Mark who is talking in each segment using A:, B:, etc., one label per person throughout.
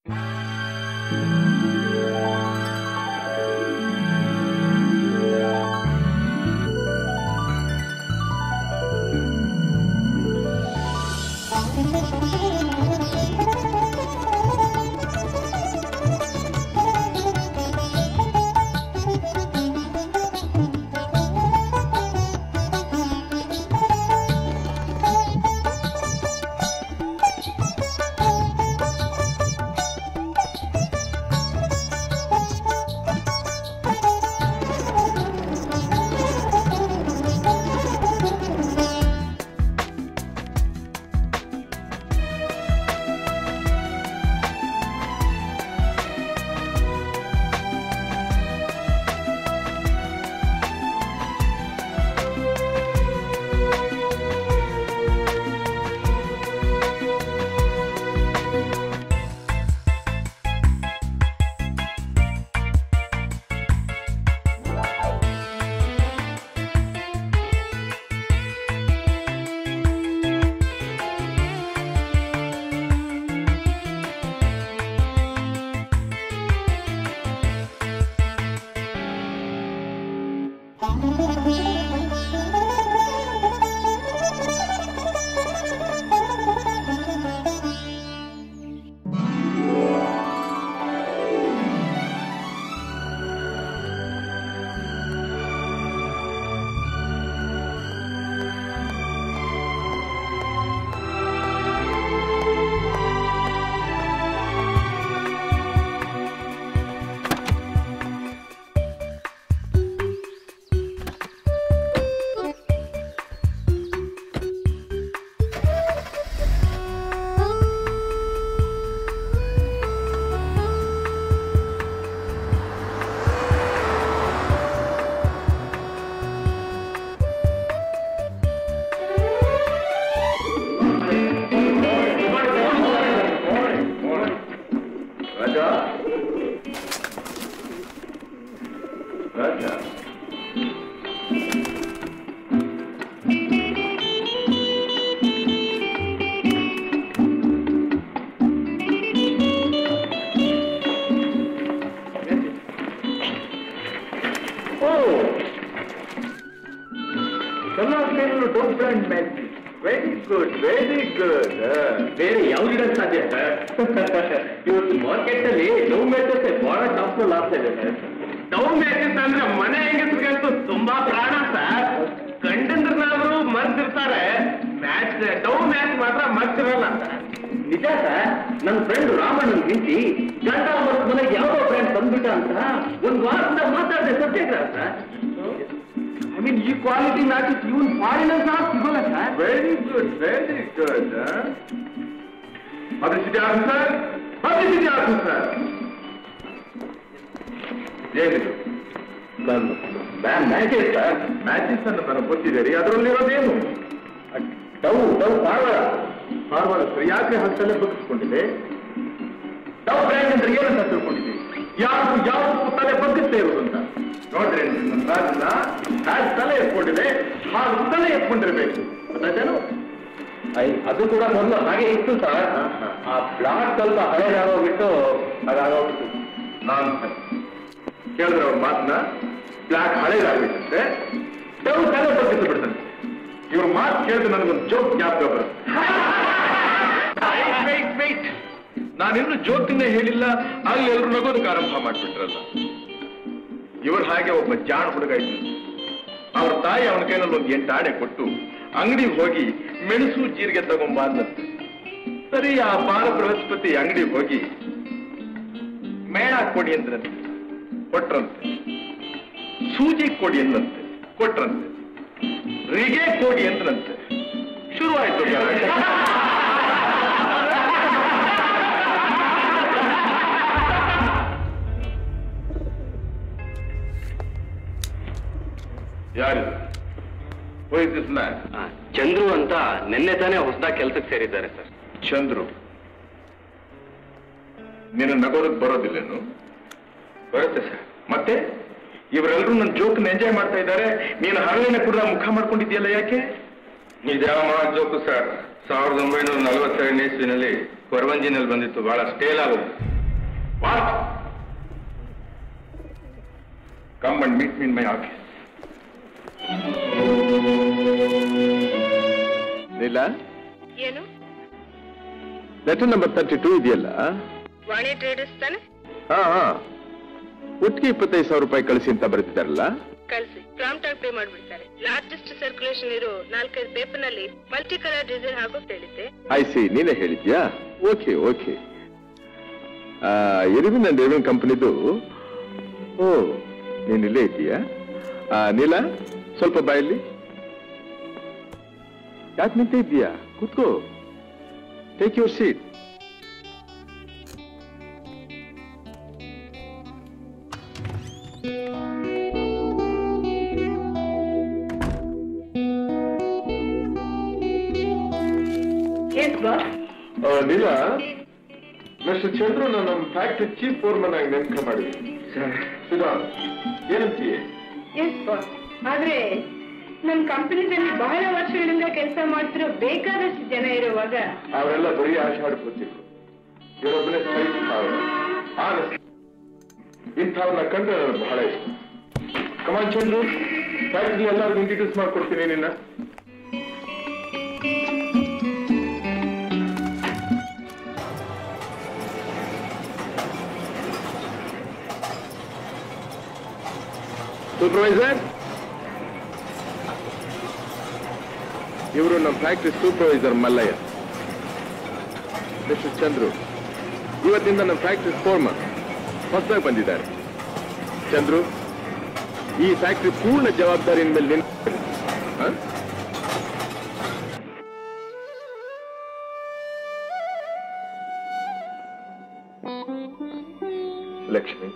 A: ರಾಜಾ ರಾಜಾ ಓ Karnataka top brand match very good very good ಬೇರೆ ಯಾವ್ದಿಡಕ್ ಸಾಧ್ಯ ಸರ್ ಇವತ್ತು ಮಾರ್ಕೆಟ್ ಅಲ್ಲಿ ಲವ್ ಮ್ಯಾಚಸ್ ಬಹಳ ಟಾಪ್ ಆಗ್ತಾ ಇದೆ ಸರ್
B: ಡೌನ್ ಮ್ಯಾಚಸ್ ಅಂದ್ರೆ ಮನೆ ಹೆಂಗಸ್ರಿಗಂತೂ ತುಂಬಾ ಪ್ರಾಣ ಸರ್ ಗಂಡಂದ್ರನಾದ್ರು ಮರ್ತಿರ್ತಾರೆ ಮ್ಯಾಚ್ ಡೌನ್ ಮ್ಯಾಚ್ ಮಾತ್ರ ಮರ್ತಿರಲ್ಲ ಸರ್
A: ನಿಜ ಸರ್ ನನ್ನ ಫ್ರೆಂಡ್ ರಾಮಣ್ಣನ್ ಗಿಂತಿ ಗಂಡ ಮತ್ ಮನೆಗೆ ಯಾವ್ದೋ ಫ್ರೆಂಡ್ ಬಂದ್ಬಿಟ್ಟ ಅಂತ ಒಂದ್ ವಾರದಿಂದ ಮಾತಾಡದೆ ಸತ್ಯಾಗ್ರಹ ಸರ್
B: ಐ ಮೀನ್ ಈ ಕ್ವಾಲಿಟಿ ಮ್ಯಾಚಸ್ ಇವನ್ ಫಾರಿನರ್ ಸಹ ಸಿಗೋಲ್ಲ sir
A: very good very good publicity officer publicity officer ಏನಿದು ಮ್ಯಾಚಸ್ ಸರ್ ಮ್ಯಾಚಸ್ ಅನ್ನು ನನಗೆ ಗೊತ್ತಿದೆ ಅದರಲ್ಲಿರೋದೇನು Dove Dove forward forward sir ಯಾಕೆ ಹತ್ತಲ್ಲೇ ಬಗ್ಗಿಸ್ಕೊಂಡಿದೆ ಡವ್ ಬ್ರ್ಯಾಂಡ್ ಅಂದ್ರೆ ಏನಂತ ತಿಳ್ಕೊಂಡಿದೆ ಯಾರು ಯಾವ ತಲೆ ಬಗ್ಗಿಸ್ತೇ ಇರೋದು ಅಂತ ನೋಡ್ರಿ ನನ್ನ ರಾಜನ ಹ್ಯಾಗ್ ತಲೆ ಎತ್ಕೊಂಡಿದೆ ಹಾಗೆ ತಲೆ ಎತ್ಕೊಂಡಿರ್ಬೇಕು ಗೊತ್ತಾಯ್ತೇನು ಅದು ಕೂಡ ಮೊದಲು ಹಾಗೆ ಇತ್ತು ಸರ್ ಆ ಬ್ಲಾಕ್ ಸ್ವಲ್ಪ ಹಳೇದಾಗೋಗ್ಬಿಟ್ಟು ಹಾಗಾಗೋಗ್ಬಿಟ್ಟು ನಾನು ಕೇಳಿದ್ರೆ ಅವ್ರ ಮಾತನ್ನ ಬ್ಲಾಕ್ ಹಳೇದಾಗ್ಬಿಟ್ಟಂತೆ ಡವ್ ತಲೆ ಬಗ್ಗಿಸಿ ಬಿಡ್ತಂತೆ ಇವ್ರ ಮಾತು ಕೇಳಿದ್ರೆ ನನಗೊಂದು ಜೋಕ್ ಜ್ಞಾಪಕ ಬರುತ್ತೆ ನಾನಿನ್ನು ಜೋಕ್ತಿನೇ ಹೇಳಿಲ್ಲ ಅಲ್ಲಿ ಎಲ್ರು ನಗೋದಕ್ಕೆ ಆರಂಭ ಮಾಡ್ಬಿಟ್ರಲ್ಲ ಇವ್ರ ಹಾಗೆ ಒಬ್ಬ ಜಾಣ ಹುಡುಗ ಇದ್ದ ಅವ್ರ ತಾಯಿ ಅವನ ಕೈನಲ್ಲಿ ಒಂದು ಎಂಟು ಆಣೆ ಕೊಟ್ಟು ಅಂಗಡಿಗೆ ಹೋಗಿ ಮೆಣಸು ಜೀರಿಗೆ ತಗೊಂಬ ಅಂದಂತೆ ಸರಿ ಆ ಬಾಲ ಬೃಹಸ್ಪತಿ ಅಂಗಡಿಗೆ ಹೋಗಿ ಮೇಣ ಕೊಡಿ ಅಂದ್ರಂತೆ ಕೊಟ್ರಂತೆ ಸೂಜಿ ಕೊಡಿ ಅಂದಂತೆ ಕೊಟ್ರಂತೆ ರಿಗೆ ಕೊಡಿ ಅಂದ್ರಂತೆ ಶುರುವಾಯ್ತು ಗಲಾಟೆ. ಯಾರಿದು Who is this man?
C: Chandru ಅಂತ ನಿನ್ನೆ ತಾನೇ ಹೊಸದಾಗಿ ಕೆಲ್ಸಕ್ಕೆ ಸೇರಿದ್ದಾರೆ ಸರ್
A: ಚಂದ್ರು ನೀನು ನಗೋದಕ್ಕೆ ಬರೋದಿಲ್ಲೇನು ಬರುತ್ತೆ ಸರ್ ಮತ್ತೆ ಇವರೆಲ್ಲರೂ ನನ್ನ ಜೋಕ್ನ ಎಂಜಾಯ್ ಮಾಡ್ತಾ ಇದ್ದಾರೆ ನೀನು ಹರಳಿನ ಕೂಡ ಮುಖ ಮಾಡ್ಕೊಂಡಿದ್ಯಲ್ಲ ಯಾಕೆ
D: ಇದ್ಯಾವ ಮಹಾ ಜೋಕು ಸರ್ ಸಾವಿರದ ಒಂಬೈನೂರ ನಲವತ್ತೆರಡನೇ ಇಸ್ವಿನಲ್ಲಿ ಕೊರವಂಜಿನಲ್ಲಿ ಬಂದಿತ್ತು ಬಹಳ ಸ್ಟೇಲ್ ಆಗೋದು
A: What? Come and meet me in my office. ನೀಲ
D: ಏನು
A: ಲೆಟರ್ ನಂಬರ್ ತರ್ಟಿ ಟೂ ಇದೆಯಲ್ಲ
D: ವಾಣಿ ಟ್ರೇಡರ್ಸ್ ತಾನೆ
A: ಹಾ ಹಾ ಒಟ್ಟಿಗೆ ಇಪ್ಪತ್ತೈದು ಸಾವಿರ ರೂಪಾಯಿ ಕಳಿಸಿ ಅಂತ ಬರೆದಿದ್ದಾರಲ್ಲ
D: ಕಳ್ಸಿ ಪ್ರಾಂಪ್ಟ್ ಆಗಿ ಪೇ ಮಾಡ್ಬಿಡ್ತಾರೆ ಲಾರ್ಜೆಸ್ಟ್ ಸರ್ಕ್ಯುಲೇಷನ್ ಇರೋ ನಾಲ್ಕೈದು ಪೇಪರ್ ನಲ್ಲಿ ಮಲ್ಟಿ ಕಲರ್ ಡಿಸೈನ್ ಹಾಕೋಕ್ ಹೇಳಿದ್ದೆ
A: ಐ ಸಿ ನೀನೇ ಹೇಳಿದ್ಯಾ okay okay Irwin and Irwin ಕಂಪನಿದು ಓ ನೀನ್ ಇಲ್ಲೇ ಇದೀಯಾ ಆ, ನೀಲ ಸ್ವಲ್ಪ ಬಾಯಲ್ಲಿ ಯಾಕೆ ನಿಂತ ಇದ್ದೀಯಾ ಕೂತ್ಕೋ take your seat
D: yes boss
A: Neela mister Chandru ನಮ್ಮ ಫ್ಯಾಕ್ಟ್ರಿ ಚೀಫ್ ಫೋರ್ಮನ್ ಆಗಿ ನೇಮಕ ಮಾಡಿದ್ವಿ ಸುಧಾ ಏನಂತೀಯ
D: ಎಸ್ ಬಾಸ್ ಆದ್ರೆ ನಮ್ ಕಂಪನಿದಲ್ಲಿ ಬಹಳ ವರ್ಷಗಳಿಂದ ಕೆಲಸ ಮಾಡ್ತಿರೋ ಬೇಕಾದಷ್ಟು ಜನ ಇರುವಾಗ
A: ಅವರೆಲ್ಲ ಬರೀ ಆಶೆ ಆಡ್ಕೊತಿದ್ರು ಇವರೊಬ್ಬನೇ ಸೈಟ್ ಆನೆಸ್ಟ್ ಇಂಥವ್ರನ್ನ ಕಂಡ್ರೆ ನನಗೆ ಬಹಳ ಇಷ್ಟ ಕಮಾನ್ ಚಂದ್ರು ಫ್ಯಾಕ್ಟ್ರಿ ಎಲ್ಲರಿಗೂ ಇಂಟ್ರಡ್ಯೂಸ್ ಮಾಡ್ಕೊಡ್ತೀನಿ ನಿನ್ನ ಸೂಪರ್ವೈಸರ್ ಇವರು ನಮ್ಮ factory supervisor Mallayya mister Chandru ಇವತ್ತಿಂದ ನಮ್ಮ ಫ್ಯಾಕ್ಟ್ರಿ ಫೋರ್ಮನ್ ಹೊಸದಾಗಿ ಬಂದಿದ್ದಾರೆ ಚಂದ್ರು ಈ ಫ್ಯಾಕ್ಟ್ರಿ ಪೂರ್ಣ ಜವಾಬ್ದಾರಿ ಮೇಲೆ ನಿನ್ ಹ? ಲಕ್ಷ್ಮಿ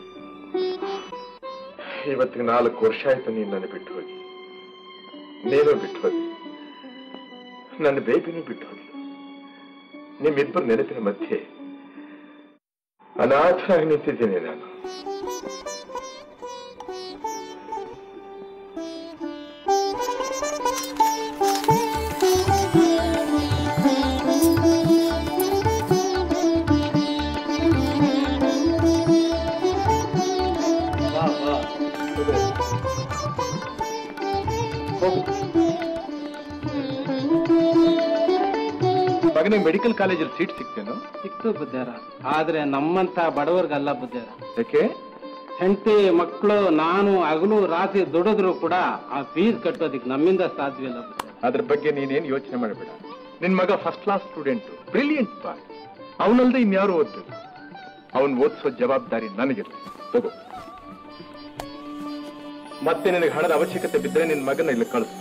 A: ಇವತ್ತಿಗೆ ನಾಲ್ಕು ವರ್ಷ ಆಯ್ತು ನೀನು ನನ್ನ ಬಿಟ್ಟು ಹೋಗಿ ನೀನು ಬಿಟ್ಟು ಹೋಗಿ ನನ್ನ ಬೇಬಿನೂ ಬಿಟ್ಟು ಹೋಗಿ ನಿಮ್ಮಿಬ್ಬರು ನೆನಪಿನ ಮಧ್ಯೆ ಅನಾಥನಾಗಿ ನಿಂತಿದ್ದೇನೆ ನಾನು ಮಗನಿಗೆ ಮೆಡಿಕಲ್ ಕಾಲೇಜಲ್ಲಿ ಸೀಟ್ ಸಿಗ್ತೇನೋ
E: ಸಿಕ್ತು ಬುದ್ಧಾರ ಆದ್ರೆ ನಮ್ಮಂತ ಬಡವರ್ಗಲ್ಲ ಬುದ್ಧಾರ
A: ಯಾಕೆ
E: ಹೆಂಡತಿ ಮಕ್ಕಳು ನಾನು ಹಗಲು ರಾತ್ರಿ ದುಡಿದ್ರು ಕೂಡ ಆ ಫೀಸ್ ಕಟ್ಟೋದಿಕ್ ನಮ್ಮಿಂದ ಸಾಧ್ಯವಿಲ್ಲ ಬುದ್ಧಾರ
A: ಅದ್ರ ಬಗ್ಗೆ ನೀನೇನು ಯೋಚನೆ ಮಾಡಬೇಡ ನಿನ್ ಮಗ first class student brilliant boy ಅವನಲ್ದೆ ಇನ್ಯಾರು ಓದ್ಬೇಕು ಅವನ್ ಓದಿಸೋ ಜವಾಬ್ದಾರಿ ನನಗಿದೆ ತಗೋ ಮತ್ತೆ ನಿನಗೆ ಹಣದ ಅವಶ್ಯಕತೆ ಬಿದ್ದರೆ ನಿನ್ ಮಗನ ಇಲ್ಲಿ ಕಳಿಸು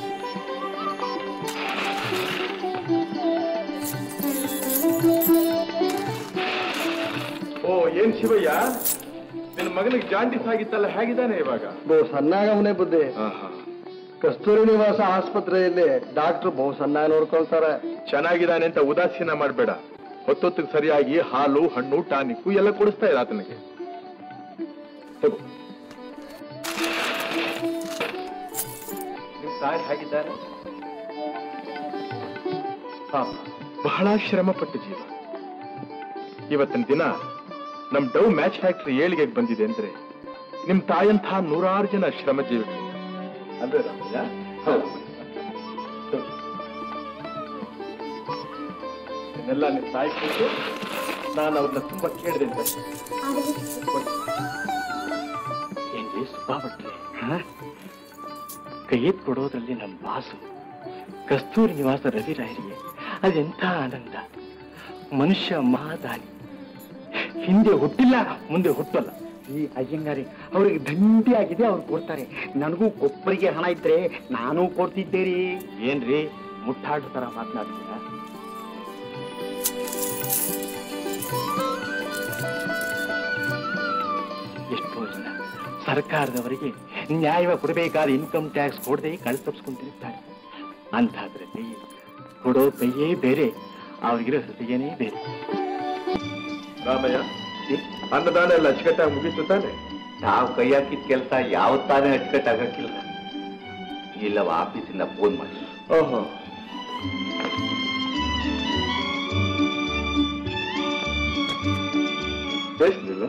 A: ಓ ಏನ್ ಶಿವಯ್ಯ ನಿನ್ನ ಮಗನಿಗೆ ಜಾಂಡಿಸ್ ಆಗಿತ್ತಲ್ಲ ಹೇಗಿದ್ದಾನೆ ಇವಾಗ
F: ಬಹು ಸಣ್ಣಾಗವನೇ ಬುದ್ಧಿ
A: ಆಹಾ.
F: ಕಸ್ತೂರಿ ನಿವಾಸ ಆಸ್ಪತ್ರೆಯಲ್ಲಿ ಡಾಕ್ಟರ್ ಬಹು ಸಣ್ಣಾಗಿ ನೋಡ್ಕೊಳ್ತಾರೆ
A: ಚೆನ್ನಾಗಿದ್ದಾನೆ ಅಂತ ಉದಾಸೀನ ಮಾಡಬೇಡ ಹೊತ್ತೊತ್ತಿಗೆ ಸರಿಯಾಗಿ ಹಾಲು ಹಣ್ಣು ಟಾನಿಕ್ಕು ಎಲ್ಲ ಕೊಡಿಸ್ತಾ ಇರ ಆತನಿಗೆ ತಗೋ ನಿಮ್ ತಾಯಿ ಹೇಗಿದ್ದಾರೆ ಪಾಪ ಬಹಳ ಶ್ರಮಪಟ್ಟ ಜೀವ ಇವತ್ತಿನ ದಿನ ನಮ್ ಡವ್ ಮ್ಯಾಚ್ ಫ್ಯಾಕ್ಟರಿ ಏಳಿಗೆಗೆ ಬಂದಿದೆ ಅಂದ್ರೆ ನಿಮ್ ತಾಯಂತಹ ನೂರಾರು ಜನ ಶ್ರಮ ಜೀವಿಗಳು ಅಂದ್ರೆ ರಾಮಯ್ಯ ಹೌದು ತಗೋ. ಇದನ್ನೆಲ್ಲ ನಿಮ್ಮ ತಾಯಿ ಕೊಟ್ಟು ನಾನು ಅವ್ರನ್ನ ತುಂಬಾ ಕೇಳಿದೆ ಅಂತ
G: ಏನ್ರಿ ಸುಬ್ಬಾ ಭಟ್ರೆ ಕೈ ಎತ್ತ್ ಕೊಡೋದ್ರಲ್ಲಿ ನಮ್ಮ ಬಾಸು ಕಸ್ತೂರಿ ನಿವಾಸ ರವಿರಾಯರಿಗೆ ಅದೆಂಥ ಆನಂದ ಮನುಷ್ಯ ಮಹಾದಾನಿ ಹಿಂದೆ ಹುಟ್ಟಿಲ್ಲ ಮುಂದೆ ಹುಟ್ಟಲ್ಲ
F: ಈ ಅಯ್ಯಂಗಾರಿ ಅವ್ರಿಗೆ ದಂಡಿ ಆಗಿದೆ ಅವ್ರು ಕೊಡ್ತಾರೆ ನನಗೂ ಕೊಬ್ಬರಿಗೆ ಹಣ ಇದ್ರೆ ನಾನು ಕೊಡ್ತಿದ್ದೇರಿ
G: ಏನ್ರಿ ಮುಟ್ಟಾಡು ತರ ಮಾತನಾಡ್ತೀರಾ ಎಷ್ಟೋ ಜನ ಸರ್ಕಾರದವರಿಗೆ ನ್ಯಾಯವಾಗಿ ಕೊಡಬೇಕಾದ ಇನ್ಕಮ್ ಟ್ಯಾಕ್ಸ್ ಕೊಡದೆ ಕಳ್ ತಪ್ಪಿಸ್ಕೊಂತಿರ್ತಾರೆ ಅಂಥದ್ರಲ್ಲಿ ಕೊಡೋ ಕೈಯೇ ಬೇರೆ ಅವ್ರಿಗಿರೋ ಹೃದಯನೇ ಬೇರೆ
A: ರಾಮಯ್ಯ ಅನ್ನದಾನ ಎಲ್ಲ ಅಚ್ಚುಕಟ್ಟಾಗಿ ಮುಗೀತು ತಾನೆ
H: ನಾವು ಕೈ ಹಾಕಿದ ಕೆಲಸ ಯಾವ ತಾನೇ ಅಚ್ಚುಕಟ್ಟಾಗಕ್ಕಿಲ್ಲ ಇಲ್ಲವ ಆಫೀಸಿಂದ ಫೋನ್ ಮಾಡಿ
A: ಓಹೋ ಬೇಸ್ನಿಲ್ಲ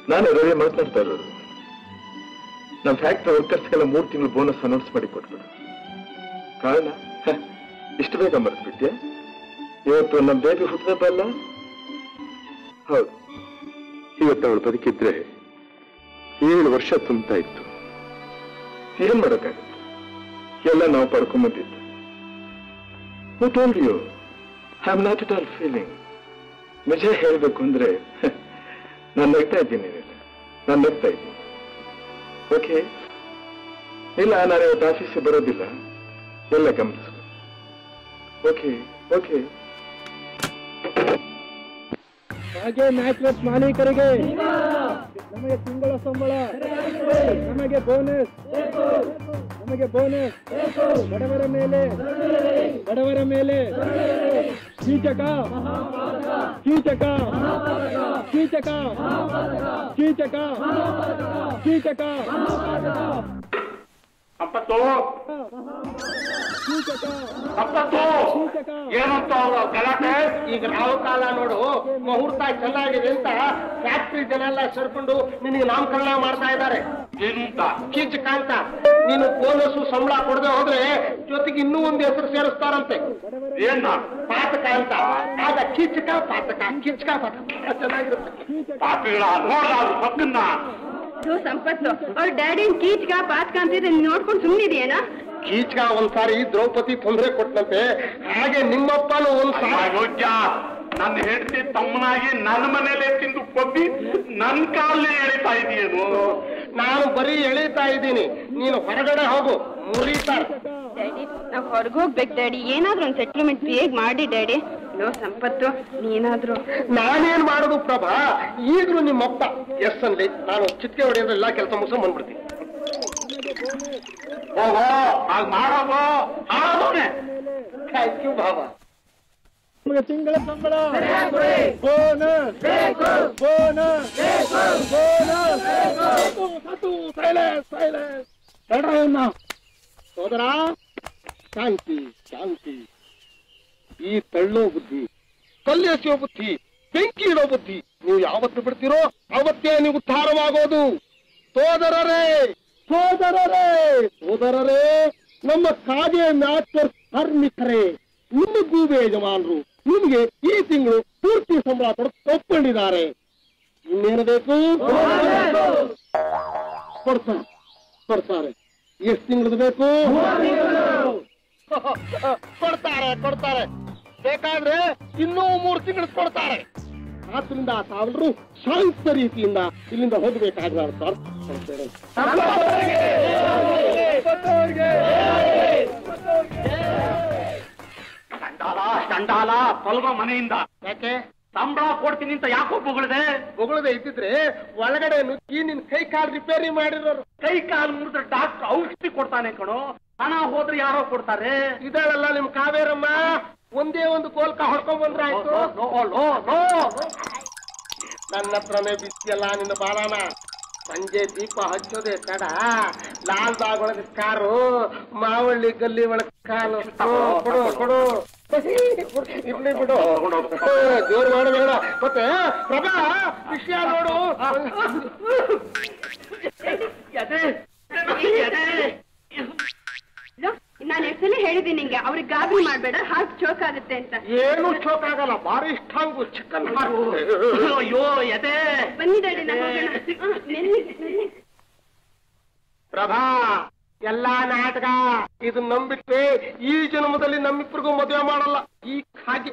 A: ನಾನು ರವಿ ಮಾತನಾಡ್ತಾ ಇರೋದು ನಮ್ಮ ಫ್ಯಾಕ್ಟ್ರಿ ವರ್ಕರ್ಸ್ಗೆಲ್ಲ ಮೂರು ತಿಂಗಳು ಬೋನಸ್ ಅನೌನ್ಸ್ ಮಾಡಿ ಕೊಟ್ಬಿಡು ಕಾರಣ ಹ, ಇಷ್ಟು ಬೇಗ ಮರೆತ್ಬಿಟ್ಯಾ ಇವತ್ತು ನಮ್ಮ ಬೇಬಿ ಹುಟ್ಟಿದಬ್ಬಲ್ಲ ಹೌದು ಇವತ್ತು ಅವಳು ಬದುಕಿದ್ರೆ ಏಳು ವರ್ಷ ತುಂಬ್ತಾ ಇತ್ತು ಏನ್ ಮಾಡೋಕ್ಕಾಗತ್ತೆ ಎಲ್ಲ ನಾವು ಪಡ್ಕೊಂಬಂದಿದ್ದು Who told you? I'm not at all feeling. ನಿಜ ಹೇಳಬೇಕು ಅಂದ್ರೆ ನಾನು ನಗ್ತಾ ಇದ್ದೀನಿ ನಾನು ನಗ್ತಾ ಇದ್ದೀನಿ ಓಕೆ ಇಲ್ಲ ನಾನು ಇವತ್ತು ಆಫೀಸಿಗೆ ಬರೋದಿಲ್ಲ ಎಲ್ಲ ಗಮನಿಸು ಓಕೆ ಓಕೆ
E: ಹಾಗೆ ಮ್ಯಾಚ್ಲೆಸ್ ಮಾಲೀಕರಿಗೆ ನಮಗೆ ತಿಂಗಳ ಸಂಬಳ ನಮಗೆ ಬೋನಸ್ ನಮಗೆ ಬೋನಸ್ ಬಡವರ ಮೇಲೆ ಬಡವರ ಮೇಲೆ ಕೀಚಕ ಕೀಚಕ ಕೀಚಕ ಕೀಚಕ ಕೀಚಕ
B: ಸಂಪತ್ತು
E: ಕೀಚಕ
B: ಸಂಪತ್ತು
E: ಕೀಚಕ
B: ಏನಂತ ಅವ್ರು ಗಲಾಟೆ ಈಗ ರಾವು ಕಾಲ ನೋಡು ಮುಹೂರ್ತ ಚೆನ್ನಾಗಿದೆ ಅಂತ ಫ್ಯಾಕ್ಟ್ರಿ ಜನ ಎಲ್ಲ ಸೇರ್ಕೊಂಡು ನಿನಗೆ ನಾಮಕರಣ ಮಾಡ್ತಾ ಇದ್ದಾರೆ ಏನು ಅಂತ ಕೀಚಕ ಅಂತ ನೀನು ಬೋನಸ್ ಸಂಬಳ ಕೊಡದೆ ಹೋದ್ರೆ ಜೊತೆಗೆ ಇನ್ನೂ ಒಂದು ಹೆಸರು ಸೇರಿಸ್ತಾರಂತೆ ಏನ ಪಾತಕ ಅಂತ ಆಗ ಕೀಚಕ ಪಾತಕ ಕೀಚಕ ಪಾತಕ ಚೆನ್ನಾಗಿರುತ್ತೆ ಪಾಪಿಗಳ ನೋಡ್ದ ಮಕ್ಕನ್ನ
D: ಥು, ಸಂಪತ್ತು ಅವ್ರ ಡ್ಯಾಡಿ ಕೀಚ್ಗ ಪಾತ್ಕ ಅಂತಿದ್ರೆ ನೀನ್ ನೋಡ್ಕೊಂಡು ಸುಮ್ಮನಿದೆಯೇನಾ
B: ಕೀಚಕ ಒಂದ್ಸಾರಿ ದ್ರೌಪದಿ ತೊಂದರೆ ಕೊಟ್ಟಂತೆ ಹಾಗೆ ನಿಮ್ಮಪ್ಪನು ಒಂದ್ಸಾರಿ ಯೋಗ್ಯ ನನ್ನ ಹೆಂಡತಿ ತಮ್ಮನಾಗಿ ನನ್ನ ಮನೇಲೆ ತಿಂದು ಕೊಬ್ಬಿ ನನ್ ಕಾಲೇ ಎಳಿತಾ ಇದೆಯೇನು ನಾನು ಬರೀ ಎಳಿತಾ ಇದ್ದೀನಿ ನೀನು ಹೊರಗಡೆ ಹೋಗು ಮುರಿತಾರೆ
D: ಡ್ಯಾಡಿ ನಾವ್ ಹೊರಗೆ ಹೋಗ್ಬೇಕು ಡ್ಯಾಡಿ ಏನಾದ್ರೂ ಒಂದು ಸೆಟ್ಲ್ಮೆಂಟ್ ಬೇಗ ಮಾಡಿ ಡ್ಯಾಡಿ ಲೋ ಸಂಪತ್ತು ನೀನಾದ್ರೂ
B: ನಾನೇನ್ ಮಾಡೋದು ಪ್ರಭಾ ಈಗಲೂ ನಿಮ್ಮಪ್ಪ ಎಸ್ ಅನ್ಲಿ ನಾನು ಚಿಟ್ಕೆ ಹೊಡೆಯೋದ್ರೆಲ್ಲ ಕೆಲಸ ಮುಗಿಸ್ ಬಂದ್ಬಿಡ್ತೀನಿ ಓಹೋ ಹಾಗೆ ಮಾಡೋದು ಹಾಳೋದವನೇ ಥ್ಯಾಂಕ್ ಯು ಬಾಬಾ
E: ನಮಗೆ ತಿಂಗಳ ಸಂಬಳ ಬೋನಸ್ ಬೋನಸ್ ಬೋನಸ್ ಸತು ಸೈಲೆನ್ಸ್ ಸೈಲೆನ್ಸ್ ತಡ್ರವನ್ನ
B: ಸೋದರ ಶಾಂತಿ ಶಾಂತಿ ಈ ತಳ್ಳೋ ಬುದ್ಧಿ ಕಲ್ಲೆಸೆಯೋ ಬುದ್ಧಿ ಬೆಂಕಿ ಇಡೋ ಬುದ್ಧಿ ನೀವು ಯಾವತ್ತು ಬಿಡ್ತೀರೋ ಅವತ್ತೇ ನೀವು ಉದ್ಧಾರವಾಗೋದು ಸೋದರರೇ ಸೋದರರೇ ಸೋದರರೇ ನಮ್ಮ ಕಾಗೆ ಮ್ಯಾಚರ್ ಕಾರ್ಮಿಕರೇ ನಿಮ್ಮ ಗೂಬೆ ಯಜಮಾನರು ನಿಮಗೆ ಈ ತಿಂಗಳು ಪೂರ್ತಿ ಸಂಬಳ ಕೊಡ ಒಪ್ಕೊಂಡಿದ್ದಾರೆ ಇನ್ನೇನು ಬೇಕು ಕೊಡ್ತಾರೆ ಕೊಡ್ತಾರೆ ಎಷ್ಟು ತಿಂಗಳದ್ದು ಬೇಕು ಕೊಡ್ತಾರೆ ಕೊಡ್ತಾರೆ ಬೇಕಾದ್ರೆ ಇನ್ನೂ ಮೂರು ತಿಂಗಳು ಕೊಡ್ತಾರೆ ಆದ್ರಿಂದ ತಾವೆಲ್ಲರೂ ಶಾಂತ ರೀತಿಯಿಂದ ಇಲ್ಲಿಂದ ಹೋಗಬೇಕಾದ್ರೆ ಸರ್ ಚಂಡಾಲ ಚಂಡಾಲ ತೊಲಗೋ ಮನೆಯಿಂದ ಯಾಕೆ ಸಂಬಳ ಕೊಡ್ತೀನಿ ಅಂತ ಯಾಕೋ ಬೊಗಳದೆ ಬೊಗಳದೆ ಇದ್ದಿದ್ರೆ ಒಳಗಡೆ ನುಗ್ಗಿ ನಿನ್ ಕೈ ಕಾಲು ರಿಪೇರಿ ಮಾಡಿರೋರು ಕೈ ಕಾಲು ಮುರಿದ್ರೆ ಡಾಕ್ಟರ್ ಔಷಧಿ ಕೊಡ್ತಾನೆ ಕಣೋ ಹಣ ಹೋದ್ರೆ ಯಾರೋ ಕೊಡ್ತಾರೆ ಇದಾಳಲ್ಲ ನಿಮ್ ಕಾವೇರಮ್ಮ ಒಂದೇ ಒಂದು ಕೋಲ್ಕ ಹೊಡ್ಕೊಂಡ್ ಬಂದ್ರೆ ಆಯ್ತು ನನ್ನ ಹತ್ರನೇ ಬಿಸಿಯಲ್ಲ ನಿನ್ನ ಬಾಳಾನ ಸಂಜೆ ದೀಪ ಹಚ್ಚೋದೆ ತಡ ಲಾಲ್ ಬಾಗ್ ಒಳಗೆ ಕಾರು ಮಾವಳ್ಳಿ ಗಲ್ಲಿ ಒಳಗೆ ಕಾಲು ಕೊಡು ಕೊಡು ಇರ್ಲಿ ಬಿಡು ಜೋರು ಮಾಡಬೇಡ ಮತ್ತೆ ಪ್ರಭಾ ವಿಷಯ ನೋಡು ಎದೆ, ಎದೆ.
D: ನಾನು ಎಷ್ಟೆಲ್ಲ ಹೇಳಿದ್ದೀನಿ ನಿಂಗೆ ಅವ್ರಿಗೆ ಗಾಬರಿ ಮಾಡ್ಬೇಡ ಹಾರ್ಟ್ ಚೋಕ್ ಆಗುತ್ತೆ ಅಂತ
B: ಏನು ಚೋಕ್ ಆಗಲ್ಲ ಭಾರಿ ಇಷ್ಟಾಂಗು ಚಿಕನ್ ಅಯ್ಯೋ ಎದೆ
D: ಬನ್ನಿ ಡ್ಯಾಡಿ ನಾವು ಹೋಗೋಣ ಹ, ಮೆಲ್ಲಿ, ಮೆಲ್ಲಿ.
B: ಪ್ರಭಾ ಎಲ್ಲಾ ನಾಟಕ ಇದು ನಂಬಿಟ್ರೆ ಈ ಜನ್ಮದಲ್ಲಿ ನಮ್ಮಿಬ್ಬರಿಗೂ ಮದುವೆ ಮಾಡಲ್ಲ ಈ ಹಾಗೆ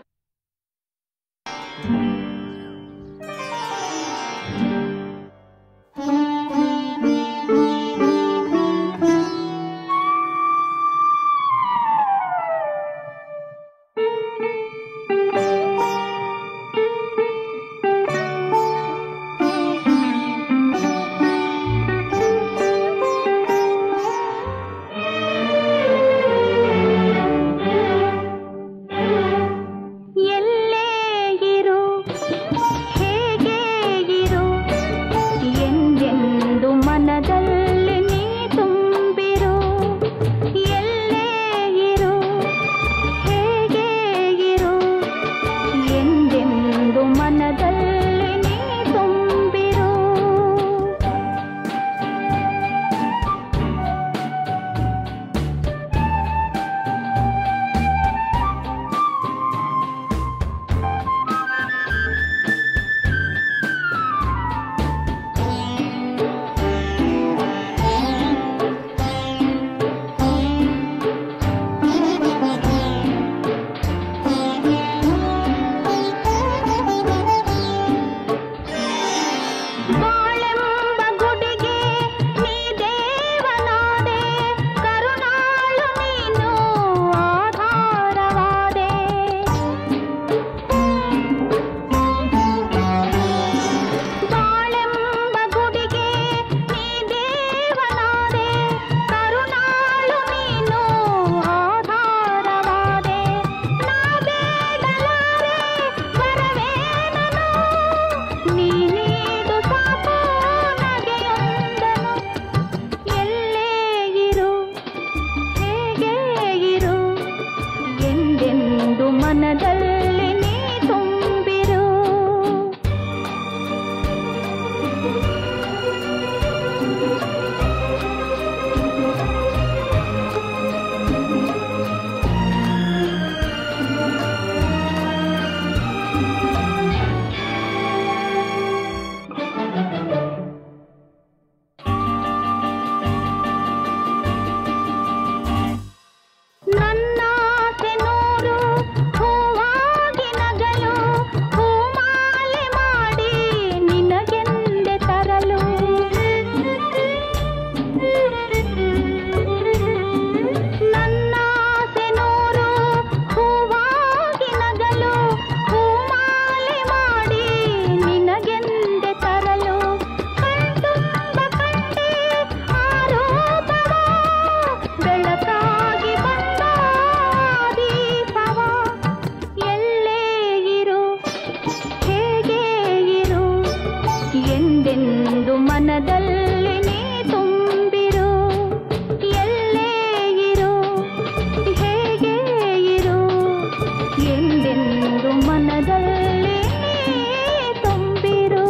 I: ಮನದಲ್ಲಿ ನೀ ತುಂಬಿರು ನನ್ನಾಸೆ ನೂರು ಹೂವಾಗಿ ನಗಲು ಹೂಮಾಲೆ ಮಾಡಿ ನಿನಗೆಂದೆ ತರಲು ನನ್ನಾಸೆ ನೂರು ಹೂವಾಗಿ ನಗಲು ಹೂಮಾಲೆ ಮಾಡಿ ನಿನಗೆಂದೆ ತರಲು ಕಣ್ತುಂಬ ಕಂಡೆ ಆರೋಪವ ಬೆಳಕಾಗಿ ಬಂದ ದೀಪವ ಎಲ್ಲೇ ಇರು ಹೇಗೆ ಇರು ಎಂದೆಂದು ಮನದಲ್ಲಿ ನೀ ತುಂಬಿರು ಎಲ್ಲೇ ಇರು ಹೇಗೆ ಇರು ಎಂದೆಂದು ಮನದಲ್ಲಿ ನೀ ತುಂಬಿರು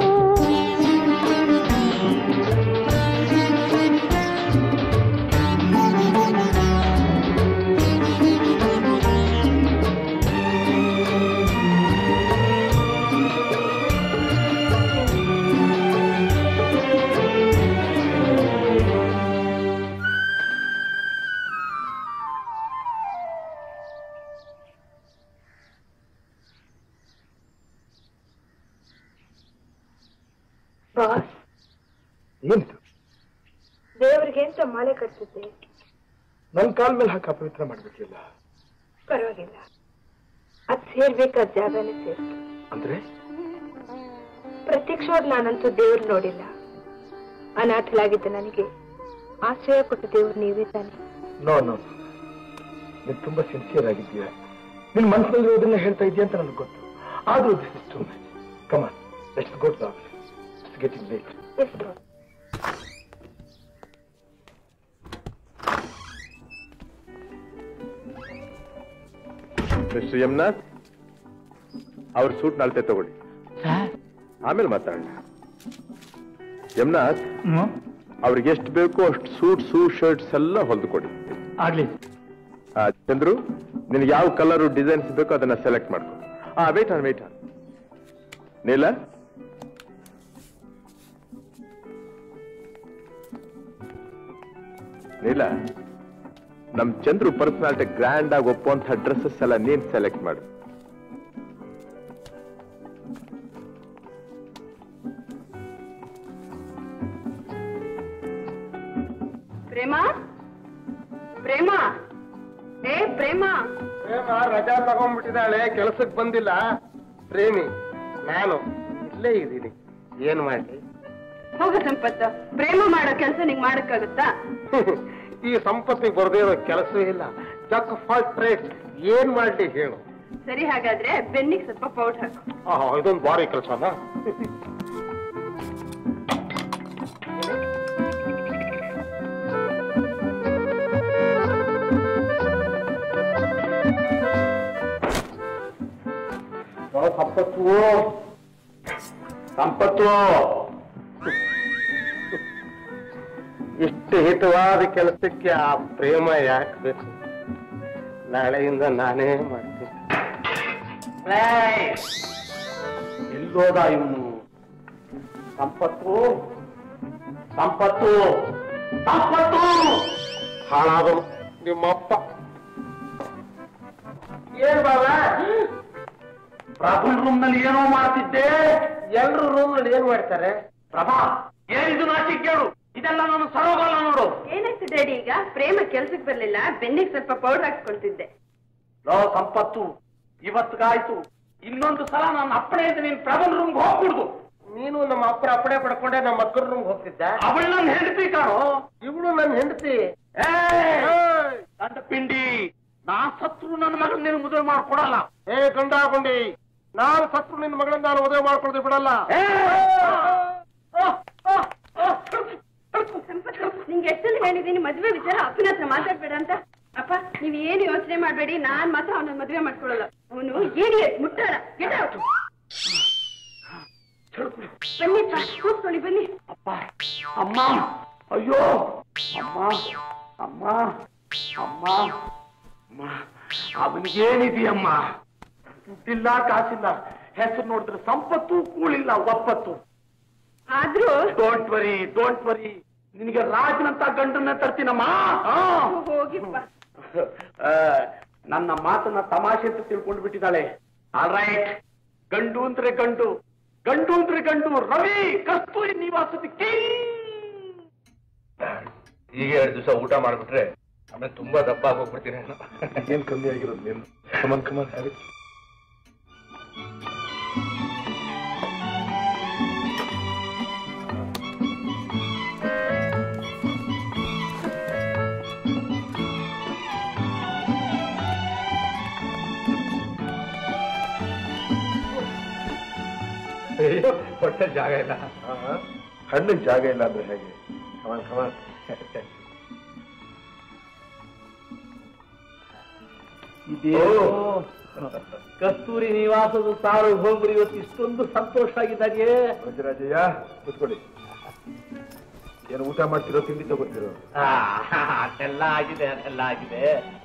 D: ಬಾಸ್
A: ಏನಿದು
D: ದೇವರಿಗೆ ಅಂತ ಮಾಲೆ ಕಟ್ತಿದ್ದೆ
A: ನನ್ನ ಕಾಲ ಮೇಲೆ ಹಾಕಿ ಅಪವಿತ್ರ ಮಾಡ್ಬಿಟ್ಟಿಲ್ಲ
D: ಪರವಾಗಿಲ್ಲ ಅದ್ ಸೇರ್ಬೇಕಾದ ಜಾಗನೇ ಸೇರ್ತು
A: ಅಂದ್ರೆ
D: ಪ್ರತ್ಯಕ್ಷವಾಗಿ ನಾನಂತೂ ದೇವ್ರು ನೋಡಿಲ್ಲ ಅನಾಥಲಾಗಿದ್ದ ನನಗೆ ಆಶ್ರಯ ಕೊಟ್ಟ ದೇವ್ರು ನೀವೇ ತಾನೆ
A: ನೋ ನೋ ನೀನು ತುಂಬಾ ಸಿನ್ಸಿಯರ್ ಆಗಿದ್ದೀಯ ನಿನ್ ಮನಸ್ಸಿನಲ್ಲಿ ಇರೋದನ್ನ ಹೇಳ್ತಾ ಇದೀಯ ಅಂತ ನನಗೆ ಗೊತ್ತು ಆದ್ರೂ this is too much come on let's go too it's getting late
D: ಎಷ್ಟು
A: ಮಿಸ್ಟರ್ ಯಮ್ನಾಥ್ ಅವ್ರ ಸೂಟ್ ನಾಳ್ತೆ ತಗೊಳ್ಳಿ ಆಮೇಲೆ ಮಾತಾಡೋಣ ಯಮ್ನಾಥ್ ಅವ್ರಿಗೆ ಎಷ್ಟು ಬೇಕೋ ಅಷ್ಟು ಸೂಟ್ಸು ಶರ್ಟ್ಸ್ ಎಲ್ಲ ಹೊಲ್ದು ಕೊಡಿ
G: ಆಗ್ಲಿ
A: ಆ, ಚಂದ್ರು ನಿನಗೆ ಯಾವ ಕಲರು ಡಿಸೈನ್ಸ್ ಬೇಕೋ ಅದನ್ನ ಸೆಲೆಕ್ಟ್ ಮಾಡ್ಕೊ ಹಾ wait on wait on Neela Neela ನಮ್ ಚಂದ್ರು ಪರ್ಸನಾಲಿಟಿ ಗ್ರ್ಯಾಂಡ್ ಆಗಿ ಒಪ್ಪುವಂತ ಡ್ರೆಸ್ಸಸ್ ಎಲ್ಲ ನೀನ್ ಸೆಲೆಕ್ಟ್ ಮಾಡು
D: ಪ್ರೇಮ ಪ್ರೇಮ ಏ ಪ್ರೇಮ
B: ಪ್ರೇಮ ರಜಾ ತಗೊಂಡ್ಬಿಟ್ಟಿದ್ದಾಳೆ ಕೆಲಸಕ್ಕೆ ಬಂದಿಲ್ಲ ಪ್ರೇಮಿ ನಾನು ಇಲ್ಲೇ ಇದ್ದೀನಿ ಏನ್ ಮಾಡಿ
D: ಹೋಗ ಸಂಪತ್ತ ಪ್ರೇಮ ಮಾಡೋ ಕೆಲಸ ನಿಂಗೆ ಮಾಡಕ್ಕಾಗುತ್ತಾ
B: ಈ ಸಂಪತ್ತಿಗೆ ಬರದೇ ಇರೋ ಕೆಲಸವೇ ಇಲ್ಲ ಜಕ್ ಫಾಲ್ ಟ್ರೇಡ್ ಏನ್ ಮಾಡ್ಲಿ ಹೇಳು
D: ಸರಿ ಹಾಗಾದ್ರೆ ಬೆನ್ನಿಗೆ ಸ್ವಲ್ಪ ಪೌಡರ್ ಹಾಕು
B: ಆಹಾ, ಇದೊಂದು ಭಾರಿ ಕೆಲಸನಾ ಸಂಪತ್ತು ಸಂಪತ್ತು ಇಷ್ಟು ಹಿತವಾದ ಕೆಲಸಕ್ಕೆ ಆ ಪ್ರೇಮ ಯಾಕೆ ಬೇಕು ನಾಳೆಯಿಂದ ನಾನೇ ಮಾಡ್ತೀನಿ ಎಲ್ಲೋದ ಇವನು ಸಂಪತ್ತು ಸಂಪತ್ತು ಸಂಪತ್ತು ಹಾಳಾದನು ನಿಮ್ಮಪ್ಪ ಏನ್ ಬಾಬಾ ಪ್ರಭುಲ್ ರೂಮ್ ನಲ್ಲಿ ಏನೋ ಮಾಡ್ತಿದ್ದೆ ಎಲ್ರು ರೂಮ್ ನಲ್ಲಿ ಏನ್ ಮಾಡ್ತಾರೆ ಪ್ರಭಾ ಏನಿದು ನಾಚಿಕ್ ಕೇಳು ಇದೆಲ್ಲ ನಾನು ಸರೋಗಲ್ಲ ನೋಡು
D: ಏನಾಯ್ತು ಡ್ಯಾಡಿ ಈಗ ಪ್ರೇಮ ಕೆಲ್ಸಕ್ಕೆ ಬರ್ಲಿಲ್ಲ ಬೆನ್ನಿಗೆ ಸ್ವಲ್ಪ ಪೌಡರ್ ಹಾಕ್ಸ್ಕೊಳ್ತಿದ್ದೆ
B: ಲೋ ಸಂಪತ್ತು ಇವತ್ತಿಗಾಯ್ತು ಇನ್ನೊಂದು ಸಲ ನನ್ನ ಅಪ್ಪಣೆ ಅಂತ ನೀನ್ ಪ್ರಬಲ್ ರೂಮ್ಗೆ ಹೋಗ್ಬಿಡ್ದು ನೀನು ನಮ್ಮ ಅಪ್ಪರ ಅಪ್ಪಣೆ ಪಡ್ಕೊಂಡೆ ನಮ್ಮ ಅಕ್ಕನ ರೂಮ್ ಹೋಗ್ತಿದ್ದ ಅವಳು ನನ್ನ ಹೆಂಡತಿ ಕಾಣು ಇವಳು ನನ್ನ ಹೆಂಡತಿ ಗಂಡ ಪಿಂಡಿ ನಾ ಸತ್ರು ನನ್ನ ಮಗನ ನೀನು ಮದುವೆ ಮಾಡ್ಕೊಡಲ್ಲ ಏ ಗಂಡ ಗುಂಡಿ ನಾನು ಸತ್ರು ನಿನ್ನ ಮಗಳನ್ನ ನಾನು ಮದುವೆ ಮಾಡ್ಕೊಳ್ದೆ ಬಿಡಲ್ಲ
D: ಸಂಪತ್ತು ನಿಂಗೆ ಎಷ್ಟಲ್ಲಿ ಹೇಳಿದೀನಿ ಮದ್ವೆ ವಿಚಾರ ಅಪ್ಪನ ಹತ್ರ ಮಾತಾಡ್ಬೇಡ ಅಂತ ಅಪ್ಪ ನೀವ್ ಏನು ಯೋಚನೆ ಮಾಡ್ಬೇಡಿ ನಾನ್ ಮಾತ್ರ ಅವನ ಮದುವೆ ಮಾಡ್ಕೊಳ್ಳಲ್ಲ ಅವನು ಏಡಿ ಮುಟ್ಟಾರ ಗೆಟ್ ಔಟ್ ಬನ್ನಿ ಅಪ್ಪ, ಕೂತ್ಕೊಳ್ಳಿ ಬನ್ನಿ
F: ಅಪ್ಪ ಅಮ್ಮ ಅಯ್ಯೋ ಅಮ್ಮ ಅಮ್ಮ ಅಮ್ಮ ಅಮ್ಮ ಅವನಿಗೇನಿದೆಯಮ್ಮ ದುಡ್ಡಿಲ್ಲ ಕಾಸಿಲ್ಲ ಹೆಸರು ನೋಡಿದ್ರೆ ಸಂಪತ್ತು ಕೂಳಿಲ್ಲ ಒಪ್ಪತ್ತು
D: ಆದ್ರೂ
F: ಡೋಂಟ್ ವರಿ ಡೋಂಟ್ ವರಿ ನಿನಗೆ ರಾಜನಂತ ಗಂಡನ್ನ ತರ್ತೀನಮ್ಮ ಆ.
D: ಹೋಗಿಪ್ಪ
F: ಆ, ನನ್ನ ಮಾತನ್ನ ತಮಾಷೆ ಅಂತ ತಿಳ್ಕೊಂಡು ಬಿಟ್ಟಿದ್ದಾಳೆ ಆಲ್ ರೈಟ್ ಗಂಡು ಅಂದ್ರೆ ಗಂಡು ಗಂಡು ಅಂದ್ರೆ ಗಂಡು ರವಿ ಕಸ್ತೂರಿ ನಿವಾಸದ ಕಿಂಗ್
A: ಈಗ ಎರಡು ದಿವಸ ಊಟ ಮಾಡ್ಬಿಟ್ರೆ ಆಮೇಲೆ ತುಂಬಾ ದಪ್ಪ ಆಗೋಗ್ಬಿಡ್ತೀನಿ ಏನ್ ಕಮ್ಮಿ ಆಗಿರೋದು ನೀನು ಕಮನ್ ಕಮನ್ ಹ್ಯಾಬಿಟ್ ಹೊಟ್ಟೆ ಜಾಗ ಇಲ್ಲ ಹಣ್ಣಿಗೆ ಜಾಗ ಇಲ್ಲ ಅಂದ್ರೆ ಹೇಗೆ ಕಮನ್ ಕಮನ್
F: ಕಸ್ತೂರಿ ನಿವಾಸದ ಸಾರ್ವಭೌಮರು ಇವತ್ತು ಇಷ್ಟೊಂದು ಸಂತೋಷ ಆಗಿದ್ದಾಗೆ
A: ರಾಜರಾಜಯ್ಯ ಕೂತ್ಕೊಳ್ಳಿ ಏನು ಊಟ ಮಾಡ್ತಿರೋ ತಿಂಡಿ ತಗೋತಿರೋ
F: ಆ, ಅದೆಲ್ಲ ಆಗಿದೆ ಅದೆಲ್ಲ ಆಗಿದೆ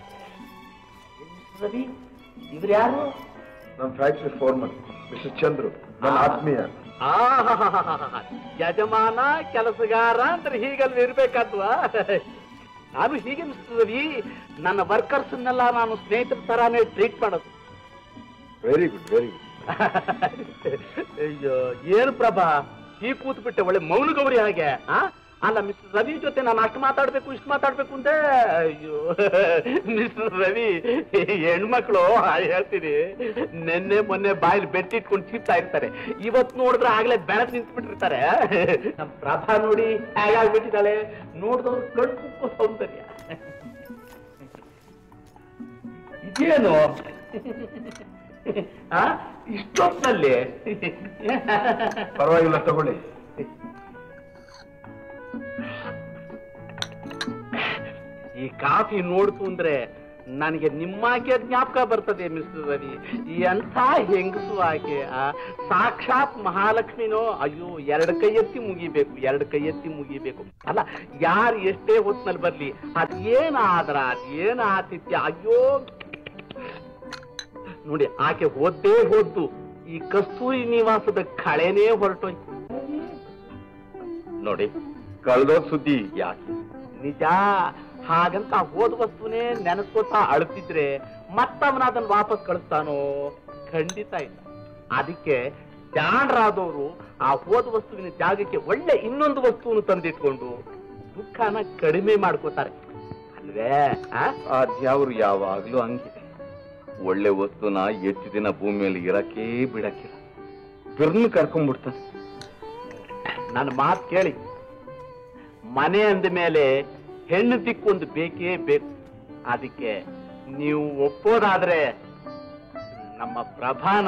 F: ರವಿ ಇವ್ರು ಯಾರು
A: ನಮ್ಮ ಫ್ಯಾಕ್ಟ್ರಿ ಫೋರ್ಮನ್ ಮಿಸ್ಟರ್ ಚಂದ್ರು ನನ್ನ ಆತ್ಮೀಯ
F: ಆಹಾಹಾಹಾಹಾ. ಯಜಮಾನ ಕೆಲಸಗಾರ ಅಂದ್ರೆ ಹೀಗಲ್ಲಿ ಇರ್ಬೇಕಾದ್ವಾ ನಾನು ಹೀಗೆ ಮಿಸ್ಟರ್ ರವಿ ನನ್ನ ವರ್ಕರ್ಸ್ನೆಲ್ಲ ನಾನು ಸ್ನೇಹಿತರ ತರಾನೇ ಟ್ರೀಟ್ ಮಾಡೋದು
A: ವೆರಿ ಗುಡ್ ವೆರಿ ಗುಡ್
F: ಅಯ್ಯೋ ಏನು ಪ್ರಭಾ ಹೀಗೆ ಕೂತ್ ಬಿಟ್ಟೆ ಒಳ್ಳೆ ಮೌನ ಗೌರಿ ಹಾಗೆ ಆ ಅಲ್ಲ ಮಿಸ್ಟರ್ ರವಿ ಜೊತೆ ನಾನು ಅಷ್ಟು ಮಾತಾಡ್ಬೇಕು ಇಷ್ಟು ಮಾತಾಡ್ಬೇಕು ಅಂದೆ ಅಯ್ಯೋ ಮಿಸ್ಟರ್ ರವಿ ಹೆಣ್ಮಕ್ಳು ಹೇಳ್ತೀನಿ ನಿನ್ನೆ ಮೊನ್ನೆ ಬಾಯಲ್ಲಿ ಬೆಟ್ಟಿಟ್ಕೊಂಡು ಚೀಪ್ತಾ ಇರ್ತಾರೆ ಇವತ್ ನೋಡಿದ್ರೆ ಆಗ್ಲೇ ಬೆಳಕ್ ನಿಂತು ಬಿಟ್ಟಿರ್ತಾರೆ ನಮ್ ಪ್ರಭಾ ನೋಡಿ ಹೇಗಾಗ್ಬಿಟ್ಟಿದ್ದಾಳೆ ನೋಡಿದವ್ರು ಕಣ್ಣು ಸೌಂದರ್ಯ ಇದೇನು ಆ ಇಷ್ಟೊತ್ತಲ್ಲಿ
A: ಪರವಾಗಿಲ್ಲ ತಗೊಳ್ಳಿ
F: ಈ ಕಾಫಿ ನೋಡ್ತು ಅಂದ್ರೆ ನನಗೆ ನಿಮ್ಮಾಕೆ ಜ್ಞಾಪಕ ಬರ್ತದೆ ಮಿಸ್ಟರ್ ರವಿ ಎಂಥ ಹೆಂಗಸು ಆಕೆ ಆ ಸಾಕ್ಷಾತ್ ಮಹಾಲಕ್ಷ್ಮಿನೋ ಅಯ್ಯೋ ಎರಡು ಕೈ ಎತ್ತಿ ಮುಗಿಬೇಕು ಎರಡು ಕೈ ಎತ್ತಿ ಮುಗಿಬೇಕು ಅಲ್ಲ ಯಾರು ಎಷ್ಟೇ ಹೊತ್ನಲ್ಲಿ ಬರ್ಲಿ ಅದೇನಾದ್ರ ಅದೇನ ಆತಿಥ್ಯ ಅಯ್ಯೋ ನೋಡಿ ಆಕೆ ಹೋದ್ದೇ ಹೋದ್ದು ಈ ಕಸ್ತೂರಿ ನಿವಾಸದ ಕಳೆನೇ ಹೊರಟೋಯ್ತು ನೋಡಿ ಕಳ್ದೋದ್ ಸುದ್ದಿ ಯಾಕೆ ನಿಜ ಹಾಗಂತ ಹೋದ ವಸ್ತುನೇ ನೆನೆಸ್ಕೋತಾ ಅಳ್ತಿದ್ರೆ ಮತ್ತವನ ಅದನ್ನ ವಾಪಸ್ ಕಳಿಸ್ತಾನೋ ಖಂಡಿತ ಇಲ್ಲ ಅದಕ್ಕೆ ಜಾಣರಾದವರು ಆ ಹೋದ ವಸ್ತುವಿನ ಜಾಗಕ್ಕೆ ಒಳ್ಳೆ ಇನ್ನೊಂದು ವಸ್ತುವನ್ನು ತಂದಿಟ್ಕೊಂಡು ದುಃಖನ ಕಡಿಮೆ ಮಾಡ್ಕೋತಾರೆ ಅಲ್ವೇ ಆ?
H: ಅದ್ಯಾವ್ರು ಯಾವಾಗ್ಲೂ ಹಂಗಿದೆ ಒಳ್ಳೆ ವಸ್ತುನ ಹೆಚ್ಚು ದಿನ ಭೂಮಿಯಲ್ಲಿ ಇರಕ್ಕೇ ಬಿಡಕ್ಕಿಲ್ಲ ಬಿರ್ನ ಕರ್ಕೊಂಡ್ಬಿಡ್ತಾರೆ
F: ನನ್ನ ಮಾತು ಕೇಳಿ ಮನೆ ಅಂದ ಮೇಲೆ ಹೆಣ್ಣು ದಿಕ್ಕೊಂದು ಬೇಕೇ ಬೇಕು ಅದಕ್ಕೆ ನೀವು ಒಪ್ಪೋದಾದ್ರೆ ನಮ್ಮ ಪ್ರಭಾನ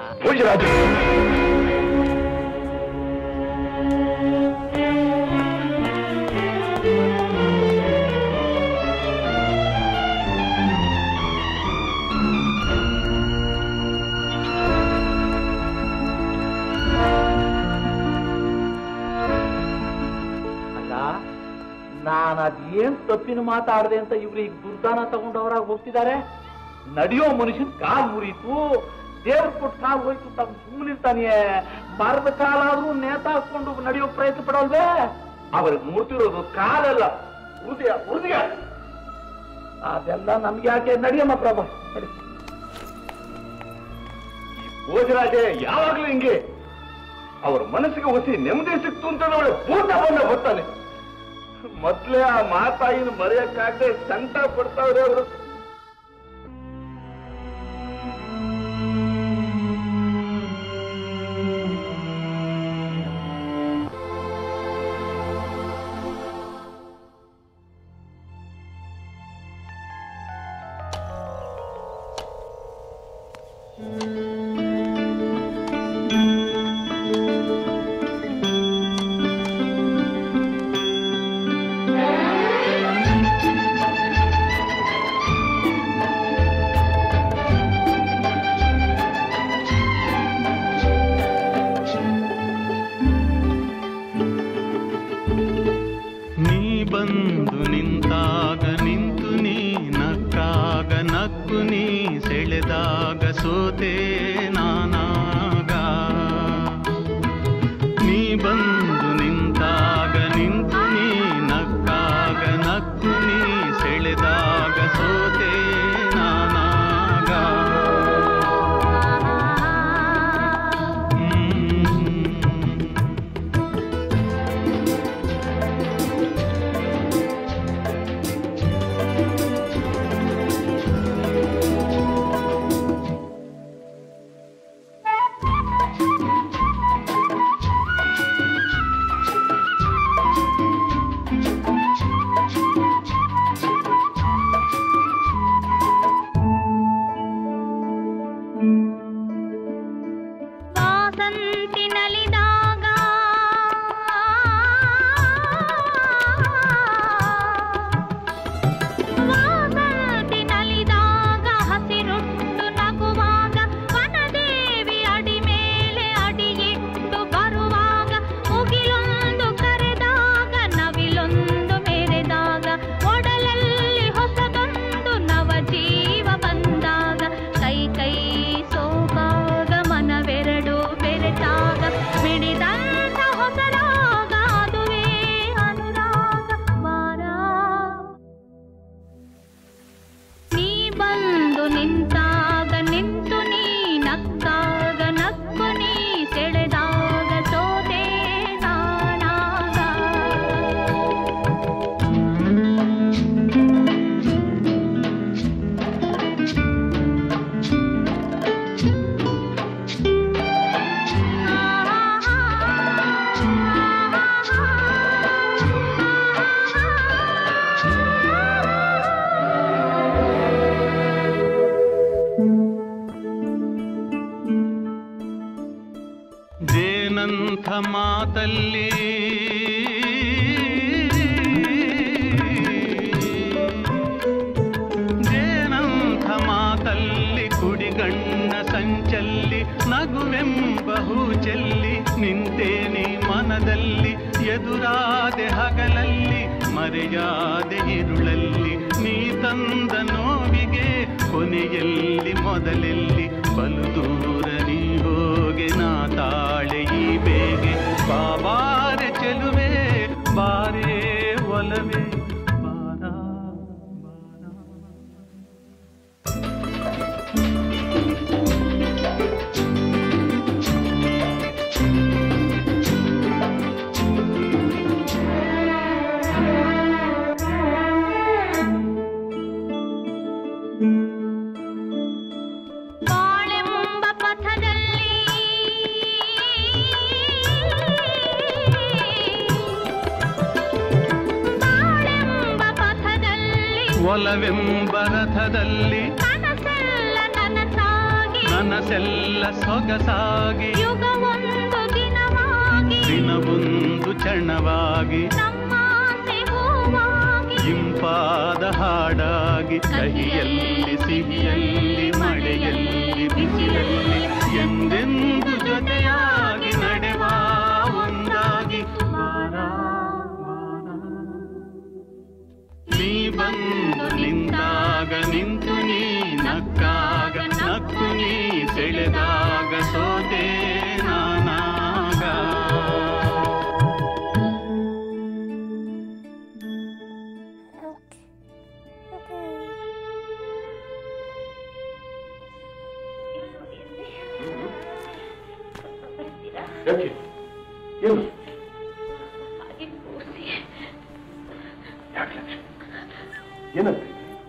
F: ಅಲ್ಲ ನಾನು ಅದೇನ್ ತಪ್ಪಿನ ಮಾತಾಡ್ದೆ ಅಂತ ಇವ್ರು ಈಗ ದುರ್ದಾನ ತಗೊಂಡವರಾಗ ಹೋಗ್ತಿದ್ದಾರೆ ನಡೆಯೋ ಮನುಷ್ಯನ್ ಕಾಲ್ ಮುರಿತು ದೇವ್ರ ಕೊಟ್ಟು ಕಾಲ್ ಹೋಯ್ತು ತಮ್ಮ ಸುಮ್ಮನಿರ್ತಾನೆ ಮರದ ಕಾಲಾದ್ರೂ ನೇತಾಕೊಂಡು ನಡೆಯೋ ಪ್ರಯತ್ನ ಪಡೋಲ್ವೇ ಅವ್ರಿಗೆ ಮುರ್ತಿರೋದು ಕಾಲಲ್ಲ ಹೃದಯ ಹೃದಯ ಅದೆಲ್ಲ ನಮ್ಗೆ ಯಾಕೆ ನಡೆಯಮ್ಮ ಪ್ರಭಾ ನಡಿ.
A: ಭೋಜರಾಜೆ ಯಾವಾಗ್ಲೂ ಹಿಂಗೆ ಅವ್ರ ಮನಸ್ಸಿಗೆ ಹೊಸಿ ನೆಮ್ಮದಿ ಸಿಕ್ತು ಅಂತ ಅವಳು ಭೂತ ಬಂದ ಬರ್ತಾನೆ ಮೊದ್ಲೇ ಆ ಮಾತಾಯಿನ ಮರೆಯಕ್ಕಾಗದೆ ಸಂಕಟ ಪಡ್ತಾವ್ರೆ ಅವರು
I: ಆ
J: ನಕ್ಕು ನೀ ಸೆಳೆದಾಗ ಸೋತೆ ನಾನಾಗ ನೀ ಬಂದು ನಿಂತಾಗ ನಿಂತು ನೀ ನಕ್ಕಾಗ ನಕ್ಕು ನೀ ಸೆಳೆದಾಗ ಸೋತೆ ನಾನಾಗ
I: ವಾಸಂತಿ ನಲಿದಾಗ ವಾಸಂತಿ ನಲಿದಾಗ ಹಸಿರುಟ್ಟು ನಗುವಾಗ ವನದೇವಿ ಅಡಿ ಮೇಲೆ ಅಡಿಯಿಟ್ಟು ಬರುವಾಗ ಮುಗಿಲೊಂದು ಕರೆದಾಗ ನವಿಲೊಂದು ಮೆರೆದಾಗ ಒಡಲಲ್ಲಿ ಹೊಸದೊಂದು ನವ ಜೀವ ಬಂದಾಗ ಕೈ ಕೈ ಸೋಕಾಗ ಮನವೆರಡು ಬೆರೆತಾಗ ಮಿಡಿದಂತ ಹೊಸರಾಗ ಅದುವೇ ಅನುರಾಗ ವಾರ ನೀ ಬಂದು ನಿಂತಾಗ ನಿಂತು ನೀ ನಕ್ಕಾಗ ನಕ್ಕು ನೀ ಸೆಳೆದಾಗ ಸೋತೆ ನಾನಾಗ
J: ಜೇನಂಥ ಮಾತಲ್ಲಿ ಜೇನಂಥ ಮಾತಲ್ಲಿ ಕುಡಿಗಣ್ಣ ಸಂಚಲ್ಲಿ ನಗುವೆಂಬ ಹೂ ಚೆಲ್ಲಿ ನಿಂತೇನೆ ಮನದಲ್ಲಿ ಎದುರಾದೆ ಹಗಲಲ್ಲಿ ಮರೆಯಾದೆ ಇರುಳಲ್ಲಿ ನೀ ತಂದ ನೋವಿಗೆ ಕೊನೆಯಲ್ಲಿ ಮೊದಲೆಲ್ಲಿ ಬಲು ದೂರ ನೀ ಹೋಗೆ ನಾ ತಾಳೆ ಈ ಬೇಗೆ ಬಾಬಾರೆ ಚೆಲುವೆ ಬಾರೇ ಒಲವೇ ಬಾರ
I: ಬಾಳೆಂಬ ಪಥದಲ್ಲಿ ಬಾಳೆಂಬ ಪಥದಲ್ಲಿ
J: ಒಲವೆಂಬ ರಥದಲ್ಲಿ
I: ಕನಸೆಲ್ಲ ನನಸಾಗಿ
J: ನನಸೆಲ್ಲ ಸೊಗಸಾಗಿ
I: ಯುಗವೊಂದು ದಿನವಾಗಿ
J: ದಿನವೊಂದು ಚಣವಾಗಿ
I: ನಮ್ಮಾಸೆ ಹೂವಾಗಿ
J: ಇಂಪಾದ ಹಾಡಾಗಿ ಕಹಿಯಲ್ಲಿ ಸಿಹಿಯಲ್ಲಿ ಮಳೆಯಲ್ಲಿ ಬಿಸಿಲಲ್ಲಿ ಎಂದೆಂದು ಜೊತೆಯಾಗಿ ನಡೆವ ಒಂದಾಗಿ ಬಾರ, ಬಾರ. ನೀ ಬಂದು ನಿಂತಾಗ ನಿಂತು ನೀ ನಕ್ಕಾಗ ನಕ್ಕು ನೀ ಸೆಳೆದಾಗ ಸೋತೆ ನಾನಾಗ
A: ಯಾಕೆ ಏನು ಯಾಕೆ ಲಕ್ಷ್ಮಿ ಏನಂತ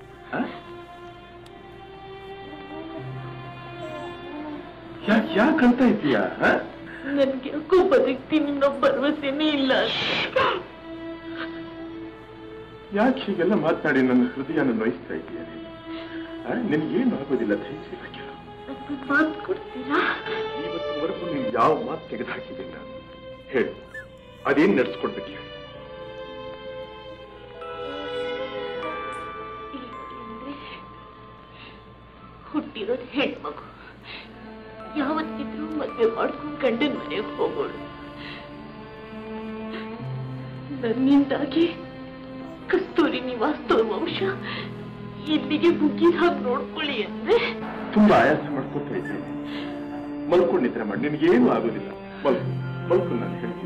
A: ಯಾಕೆ ಯಾಕಂತ ಇದೀಯಾ ಹ?
K: ನನ್ಗೆ ಯಾಕೋ ಬದುಕ್ತೀನಿ ಅನ್ನೋ ಭರವಸೆನೇ ಇಲ್ಲ
A: ಯಾಕೆ ಹೀಗೆಲ್ಲ ಮಾತನಾಡಿ ನನ್ನ ಹೃದಯನ ನೋಯಿಸ್ತಾ ಇದೀಯ ನಿನ್ಗೇನು ಆಗೋದಿಲ್ಲ ಧೈರ್ಯ
K: ಮಾತು ಕೊಡ್ತೀರಾ
A: ಇವತ್ತಿನವರೆಗೂ ನೀನು ಯಾವ ಮಾತು ತೆಗೆದು ಹಾಕಿದ್ದಿಲ್ಲ ಹೇಳು ಅದೇನ್ ನಡ್ಸ್ಕೊಡ್ಬೇಕು ಹೇಳು
K: ಹುಟ್ಟಿರೋದು ಹೆಣ್ಮಗು ಯಾವತ್ತಿದ್ರೂ ಮದ್ವೆ ಮಾಡ್ಕೊಂಡು ಗಂಡನ ಮನೆಗೆ ಹೋಗೋಳು ನನ್ನಿಂದಾಗಿ ಕಸ್ತೂರಿ ನಿವಾಸ್ತವ್ರ ವಂಶ ಇಲ್ಲಿಗೆ ಮುಗಿದ ಹಾಗೆ ನೋಡ್ಕೊಳ್ಳಿ ಅಂದ್ರೆ
A: ತುಂಬಾ ಆಯಾಸ ಮಾಡ್ಕೊತಾ ಇದ್ದೀನಿ ಮಲ್ಕೊಂಡು ನಿದ್ರೆ ಮಾಡಿ ನಿನಗೇನು ಆಗೋದಿಲ್ಲ ಮಲ್ಕು ಮಲ್ಕು ನಾನು ಹೇಳ್ತೀನಿ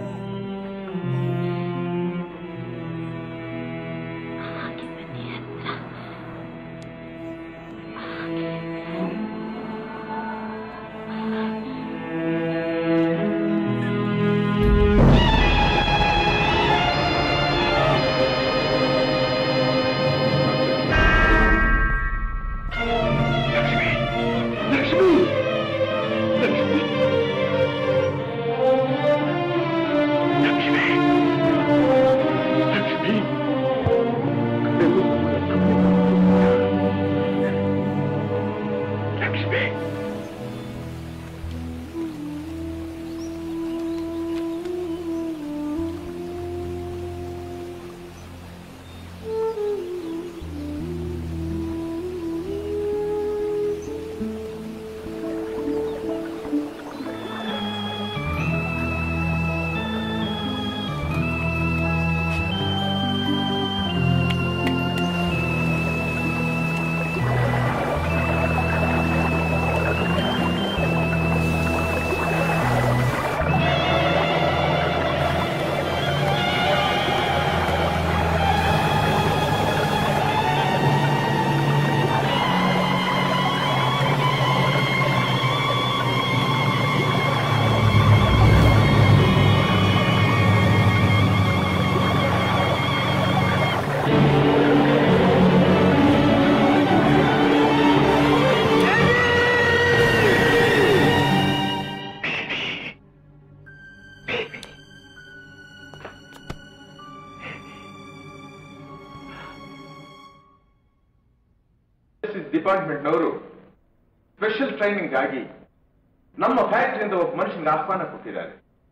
A: ಡಿಪಾರ್ಟ್ಮೆಂಟ್ನವರು ಸ್ಪೆಷಲ್ ಟ್ರೈನಿಂಗ್ ಆಗಿ ನಮ್ಮ ಫ್ಯಾಕ್ಟರಿಯಿಂದ ಒಬ್ಬ ಮನುಷ್ಯನಿಗೆ ಆಹ್ವಾನ ಕೊಟ್ಟಿದ್ದಾರೆ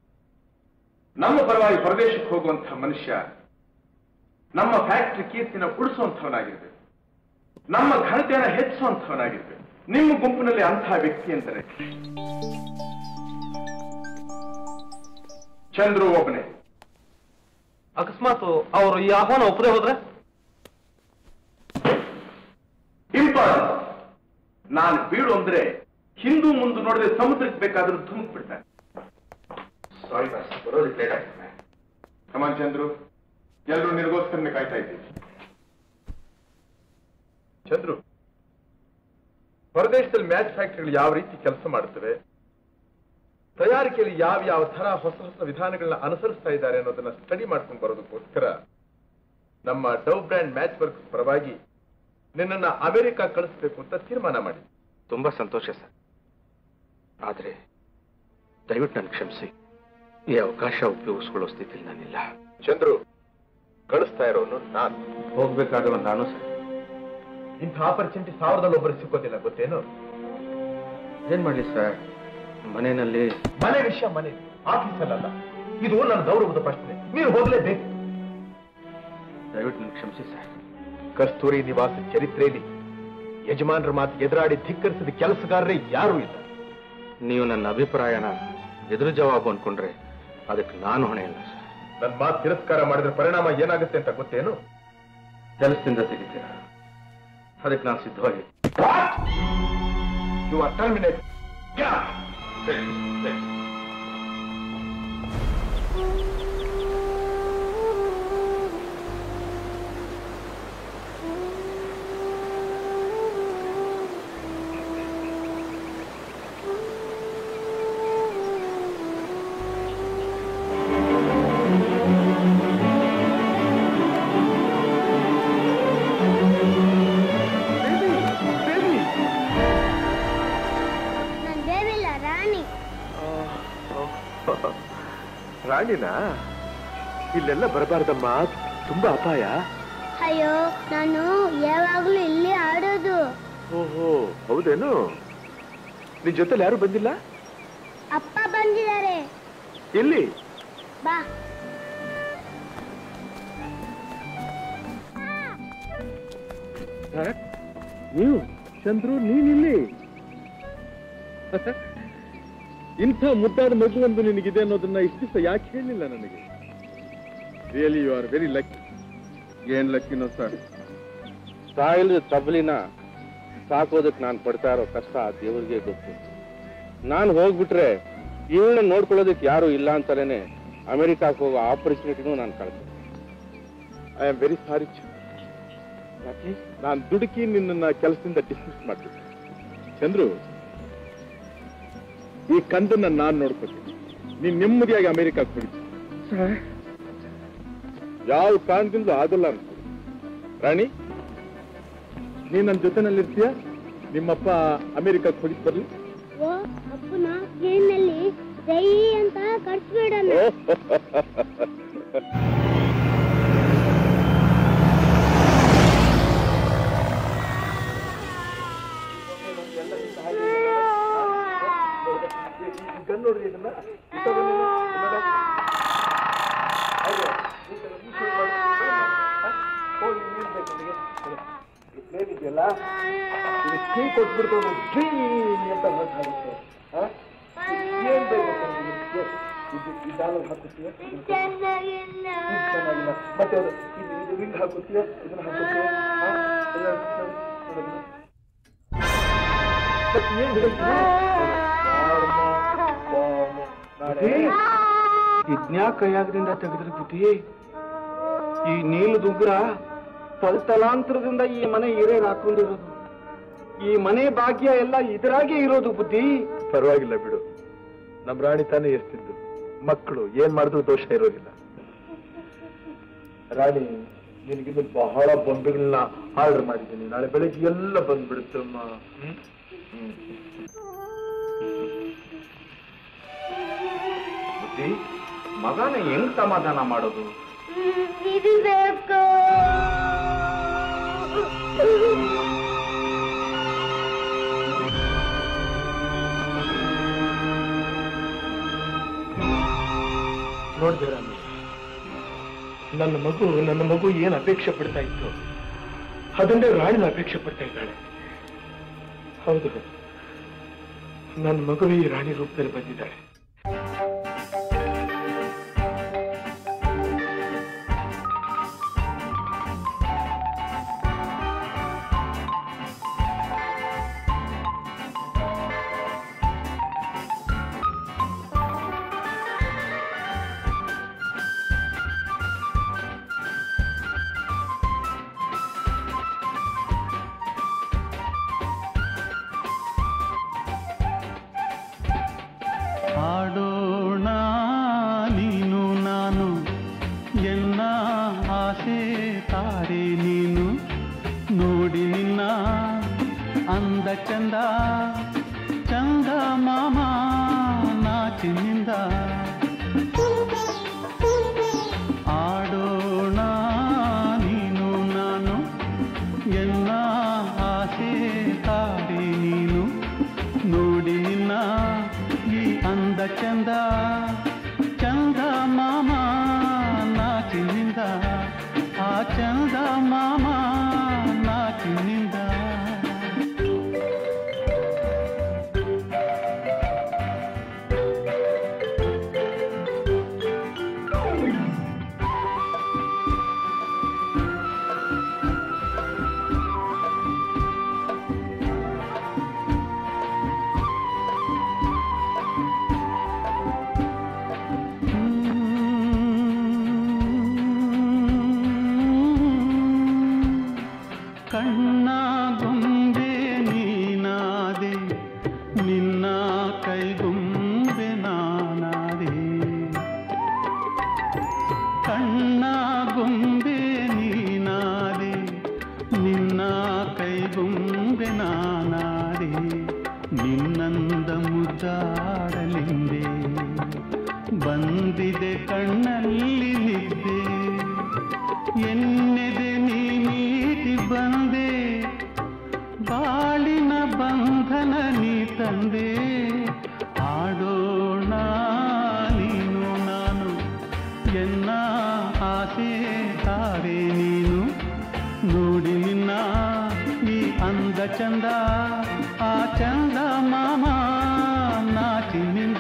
A: ನಮ್ಮ ಪರವಾಗಿ ಪ್ರದೇಶಕ್ಕೆ ಹೋಗುವಂತಹ ಮನುಷ್ಯ ನಮ್ಮ ಫ್ಯಾಕ್ಟರಿ ಕೀರ್ತಿನ ಉಳಿಸುವಂಥವನಾಗಿರ್ಬೇಕು ನಮ್ಮ ಘನತೆಯನ್ನು ಹೆಚ್ಚಿಸುವಂಥವನಾಗಿರ್ಬೇಕು ನಿಮ್ಮ ಗುಂಪಿನಲ್ಲಿ ಅಂತಹ ವ್ಯಕ್ತಿ ಎಂದರೆ ಚಂದ್ರು ಒಬ್ಬನೇ
F: ಅಕಸ್ಮಾತ್ ಅವರು ಈ ಆಹ್ವಾನ ಒಪ್ಪದೆ ಹೋದ್ರೆ
A: ಇಂಪಾರ್ಟೆಂಟ್ ನಾನು ಬೀಳು ಅಂದ್ರೆ ಹಿಂದೂ ಮುಂದೆ ನೋಡದೆ ಸಮುದ್ರಕ್ಕೆ ಬೇಕಾದ್ರೂ ಧುಮುಕ್ ಬಿಡ್ತಾನೆ ಸಾರಿ ಬಾಸ್ ಬರೋದಕ್ಕೆ ಲೇಟ್ ಆಗ್ತದೆ ಕಮಾನ್ ಚಂದ್ರು ಎಲ್ಲರೂ ನಿನಗೋಸ್ಕರನೇ ಕಾಯ್ತಾ ಇದ್ದೀವಿ ಚಂದ್ರು ಹೊರದೇಶದಲ್ಲಿ ಮ್ಯಾಚ್ ಫ್ಯಾಕ್ಟರಿಗಳು ಯಾವ ರೀತಿ ಕೆಲಸ ಮಾಡುತ್ತವೆ ತಯಾರಿಕೆಯಲ್ಲಿ ಯಾವ ಯಾವ ತರ ಹೊಸ ಹೊಸ ವಿಧಾನಗಳನ್ನ ಅನುಸರಿಸ್ತಾ ಇದ್ದಾರೆ ಅನ್ನೋದನ್ನ ಸ್ಟಡಿ ಮಾಡ್ಕೊಂಡು ಬರೋದಕ್ಕೋಸ್ಕರ ನಮ್ಮ ಡವ್ ಬ್ರ್ಯಾಂಡ್ ಮ್ಯಾಚ್ ವರ್ಕ್ ಪರವಾಗಿ ನಿನ್ನನ್ನ ಅಮೆರಿಕ ಕಳಿಸ್ಬೇಕು ಅಂತ ತೀರ್ಮಾನ ಮಾಡಿ
G: ತುಂಬಾ ಸಂತೋಷ ಸರ್ ಆದ್ರೆ ದಯವಿಟ್ಟು ನನ್ಗೆ ಕ್ಷಮಿಸಿ ಈ ಅವಕಾಶ ಉಪಯೋಗಿಸ್ಕೊಳ್ಳೋ ಸ್ಥಿತಿಲಿ ನಾನಿಲ್ಲ
A: ಚಂದ್ರು ಕಳಿಸ್ತಾ ಇರೋನು ನಾನು
G: ಹೋಗ್ಬೇಕಾಗಿರೋ ನಾನು ಸರ್
A: ಇಂಥ ಆಪರ್ಚುನಿಟಿ ಸಾವಿರದಲ್ಲಿ ಒಬ್ಬರು ಸಿಕ್ಕೋದಿಲ್ಲ ಗೊತ್ತೇನು
G: ಏನ್ ಮಾಡ್ಲಿ ಸರ್ ಮನೆಯಲ್ಲಿ
A: ಮನೆ ವಿಷಯ ಮನೆ ಆಫೀಸಲ್ಲ ಇದು ನನ್ನ ಗೌರವದ ಪ್ರಶ್ನೆ ನೀವು ಹೋಗ್ಲೇಬೇಕು
G: ದಯವಿಟ್ಟು ನನ್ಗೆ ಕ್ಷಮಿಸಿ ಸರ್
A: ಕಸ್ತೂರಿ ನಿವಾಸ ಚರಿತ್ರೆಯಲ್ಲಿ ಯಜಮಾನರ ಮಾತು ಎದುರಾಡಿ ಧಿಕ್ಕರಿಸಿದ ಕೆಲಸಗಾರರೇ ಯಾರೂ ಇಲ್ಲ
G: ನೀವು ನನ್ನ ಅಭಿಪ್ರಾಯನ ಎದುರು ಜವಾಬು ಅನ್ಕೊಂಡ್ರೆ ಅದಕ್ಕೆ ನಾನು ಹೊಣೆ ಇಲ್ಲ ಸರ್
A: ನನ್ನ ಮಾತು ತಿರಸ್ಕಾರ ಮಾಡಿದ್ರೆ ಪರಿಣಾಮ ಏನಾಗುತ್ತೆ ಅಂತ ಗೊತ್ತೇನು
G: ಕೆಲಸದಿಂದ ತೆಗಿತೀರಾ ಅದಕ್ಕೆ ನಾನು ಸಿದ್ಧವಾಗಿ
A: ಯು ಆರ್ ಟರ್ಮಿನೇಟ್
I: ನನ್ ಬೇಬಿಲ್ಲ ರಾಣಿ
A: ರಾಣಿನಾ ಇಲ್ಲೆಲ್ಲ ಬರಬಾರ್ದಮ್ಮ ತುಂಬಾ ಅಪಾಯ
I: ಅಯ್ಯೋ ನಾನು ಯಾವಾಗ್ಲೂ ಇಲ್ಲಿ ಆಡೋದು
A: ಓಹೋ ಹೌದೇನು ನಿನ್ ಜೊತೆಲಿ ಯಾರು ಬಂದಿಲ್ಲ
I: ಅಪ್ಪ ಬಂದಿದ್ದಾರೆ
A: ಎಲ್ಲಿ
I: ಬಾ
A: ನೀವು ಚಂದ್ರು ನೀನಿಲ್ಲಿ ಇಂಥ ಮುದ್ದಾದ ಮಗು ಒಂದು ನಿನಗಿದೆ ಅನ್ನೋದನ್ನ ಇಷ್ಟು ದಿವಸ ಯಾಕೆ ಹೇಳಿಲ್ಲ ನನಗೆ really you are very lucky ಏನ್ ಲಕ್ಕಿನೋ ಸರ್
E: ತಾಯಿಲ್ ತಬಲಿನ ಸಾಕೋದಕ್ಕೆ ನಾನು ಪಡ್ತಾ ಇರೋ ಕಷ್ಟ ಆ ದೇವ್ರಿಗೆ ಗೊತ್ತು ನಾನು ಹೋಗ್ಬಿಟ್ರೆ ಇವಳನ್ನ ನೋಡ್ಕೊಳ್ಳೋದಕ್ಕೆ ಯಾರು ಇಲ್ಲ ಅಂತಾನೆ ಅಮೆರಿಕಾಕ್ಕೆ ಹೋಗೋ ಆಪರ್ಚುನಿಟಿನೂ ನಾನು ಕಳ್ದೆ
A: ಐ ಆಮ್ ವೆರಿ ಸಾರಿ ಯಾಕೆ ನಾನು ದುಡುಕಿ ನಿನ್ನನ್ನ ಕೆಲಸದಿಂದ ಡಿಸ್ಮಿಸ್ ಮಾಡ್ತೀನಿ ಚಂದ್ರು ಈ ಕಂದನ್ನ ನಾನು ನೋಡ್ಕೊತೀನಿ ನೀನ್ ನೆಮ್ಮದಿಯಾಗಿ ಅಮೆರಿಕಕ್ಕೆ ಹೋಗಿ ಯಾವ ಕಾರಣದಿಂದ ಆಗಲ್ಲ ಅಂತ ರಾಣಿ ನೀನ್ ನನ್ನ ಜೊತೆನಲ್ಲಿರ್ತೀಯ ನಿಮ್ಮಪ್ಪ ಅಮೆರಿಕಕ್ಕೆ ಹೋಗಿ ಬರ್ಲಿ
I: ಓ ಅಪ್ಪನ ಟ್ರೈನಲ್ಲಿ ಜೈ ಅಂತ ಕರ್ಸ್ಬಿಡೋಣ
F: ಇದೆಯಲ್ಲ ಇದು ಕೀ ಕೊಟ್ಬಿಡ್ತು ಶ್ರೀ ಅಂತ ಹೊರಟಾಗುತ್ತೆ ಏನ್ ಬೇಕು ನಿಮ್ಗೆ? ಇದು ಈ ಡಾಲರ್ ಹಾಕುತ್ತೀಯ ಇದು ಚೆನ್ನಾಗಿಲ್ಲ ಮತ್ತೆ ಅದು ಇದು ಇದು ರಿಂಗ್ ಹಾಕುತ್ತೀಯ ಇದನ್ನ ಹಾಕುತ್ತೀಯ ಹಾ? ಇದನ್ನ ನೋಡಿ, ನೋಡಿ, ನೋಡಿ. ಮತ್ತೆ ಏನ್ ಹೇಳ್ತೀಯ? ಬಾರ್ಮ, ಬಾರ್ಮ. ನಾಳೆ ಇದ್ನ್ಯಾ ಕೈಯಾಗದಿಂದ ತೆಗೆದ್ರೆ ಬುದ್ಧಿ ಈ ನೀಲು ದುಗ್ರ ತಲತಲಾಂತರದಿಂದ ಈ ಮನೆ ಹಿರಿಯರು ಹಾಕೊಂಡಿರೋದು ಈ ಮನೆ ಭಾಗ್ಯ ಎಲ್ಲ ಇದರಾಗೆ ಇರೋದು ಬುದ್ಧಿ
A: ಪರವಾಗಿಲ್ಲ ಬಿಡು ನಮ್ ರಾಣಿ ತಾನೇ ಎಷ್ಟಿದ್ದು ಮಕ್ಕಳು ಏನ್ ಮಾಡಿದ್ರು ದೋಷ ಇರೋದಿಲ್ಲ ರಾಣಿ ನಿನಗಿನ್ನು ಬಹಳ ಬೊಂಬೆಗಳನ್ನ ಆರ್ಡರ್ ಮಾಡಿದ್ದೀನಿ ನಾಳೆ ಬೆಳಿಗ್ಗೆ ಎಲ್ಲ ಬಂದ್ಬಿಡುತ್ತಮ್ಮ ಹ್ಮ್? ಹ್ಮ್.
F: ಬುದ್ಧಿ ಮಗನ ಹೆಂಗ್ ಸಮಾಧಾನ ಮಾಡೋದು
I: ಇದು ಬೇಕು
F: ನೋಡ್ದೆ ರಾಮಿ ನನ್ನ ಮಗು ನನ್ನ ಮಗು ಏನ್ ಅಪೇಕ್ಷೆ ಪಡ್ತಾ ಇತ್ತು ಅದನ್ನೇ ರಾಣಿನ ಅಪೇಕ್ಷೆ ಪಡ್ತಾ ಇದ್ದಾಳೆ ಹೌದು ನನ್ನ ಮಗು ಈ ರಾಣಿ ರೂಪದಲ್ಲಿ ಬಂದಿದ್ದಾಳೆ
J: ಹಾಡೋಣ ನೀನು ನಾನು ಎನ್ನ ಆಸೆ ತಾರೆ ನೀನು ನೋಡಿ ನಿನ್ನ ಅಂದ ಚಂದ ಚಂದ ಮಾಮ ನಾಚಿನಿಂದ ಆಡೋಣ ನೀನು ನಾನು ಎನ್ನ ಆಸೆ ತಾರೆ ನೀನು ನೋಡಿ ನಿನ್ನ ಈ ಅಂದ ಚಂದ ಚಂದ ಮಾಮ ನಾಚಿನಿಂದ ಆ ಚಂದ ಮಾಮ ನಾಚಿನಿಂದ ಕಣ್ಣ ಗೊಂಬೆ ನೀನಾದೆ ನಿನ್ನ ಕೈಗೊಂಬೆ ನಾನಾದೆ ಕಣ್ಣ ಗೊಂಬೆ ನೀನಾದೆ ನಿನ್ನ ಕೈಗೊಂಬೆ ನಾನಾದೆ ನಿನ್ನಂದ ಮುದ್ದಾಡಲಿಂದೆ ಬಂದಿದೆ ಕಣ್ಣಲ್ಲಿ ನಿದ್ದೆ ಎನ್ನೆದೆ ನೀ ಮೀಟಿ ಬಂದೆ ಬಾಳಿನ ಬಂಧನ ನೀ ತಂದೆ ಆಡೋಣ ನೀನು ನಾನು ಎನ್ನ ಆಸೆ ತಾರೆ ನೀನು ನೋಡಿ ನಿನ್ನ ಈ ಅಂದ ಚಂದ ಆ ಚಂದ ಮಾಮ ನಾಚಿನಿಂದ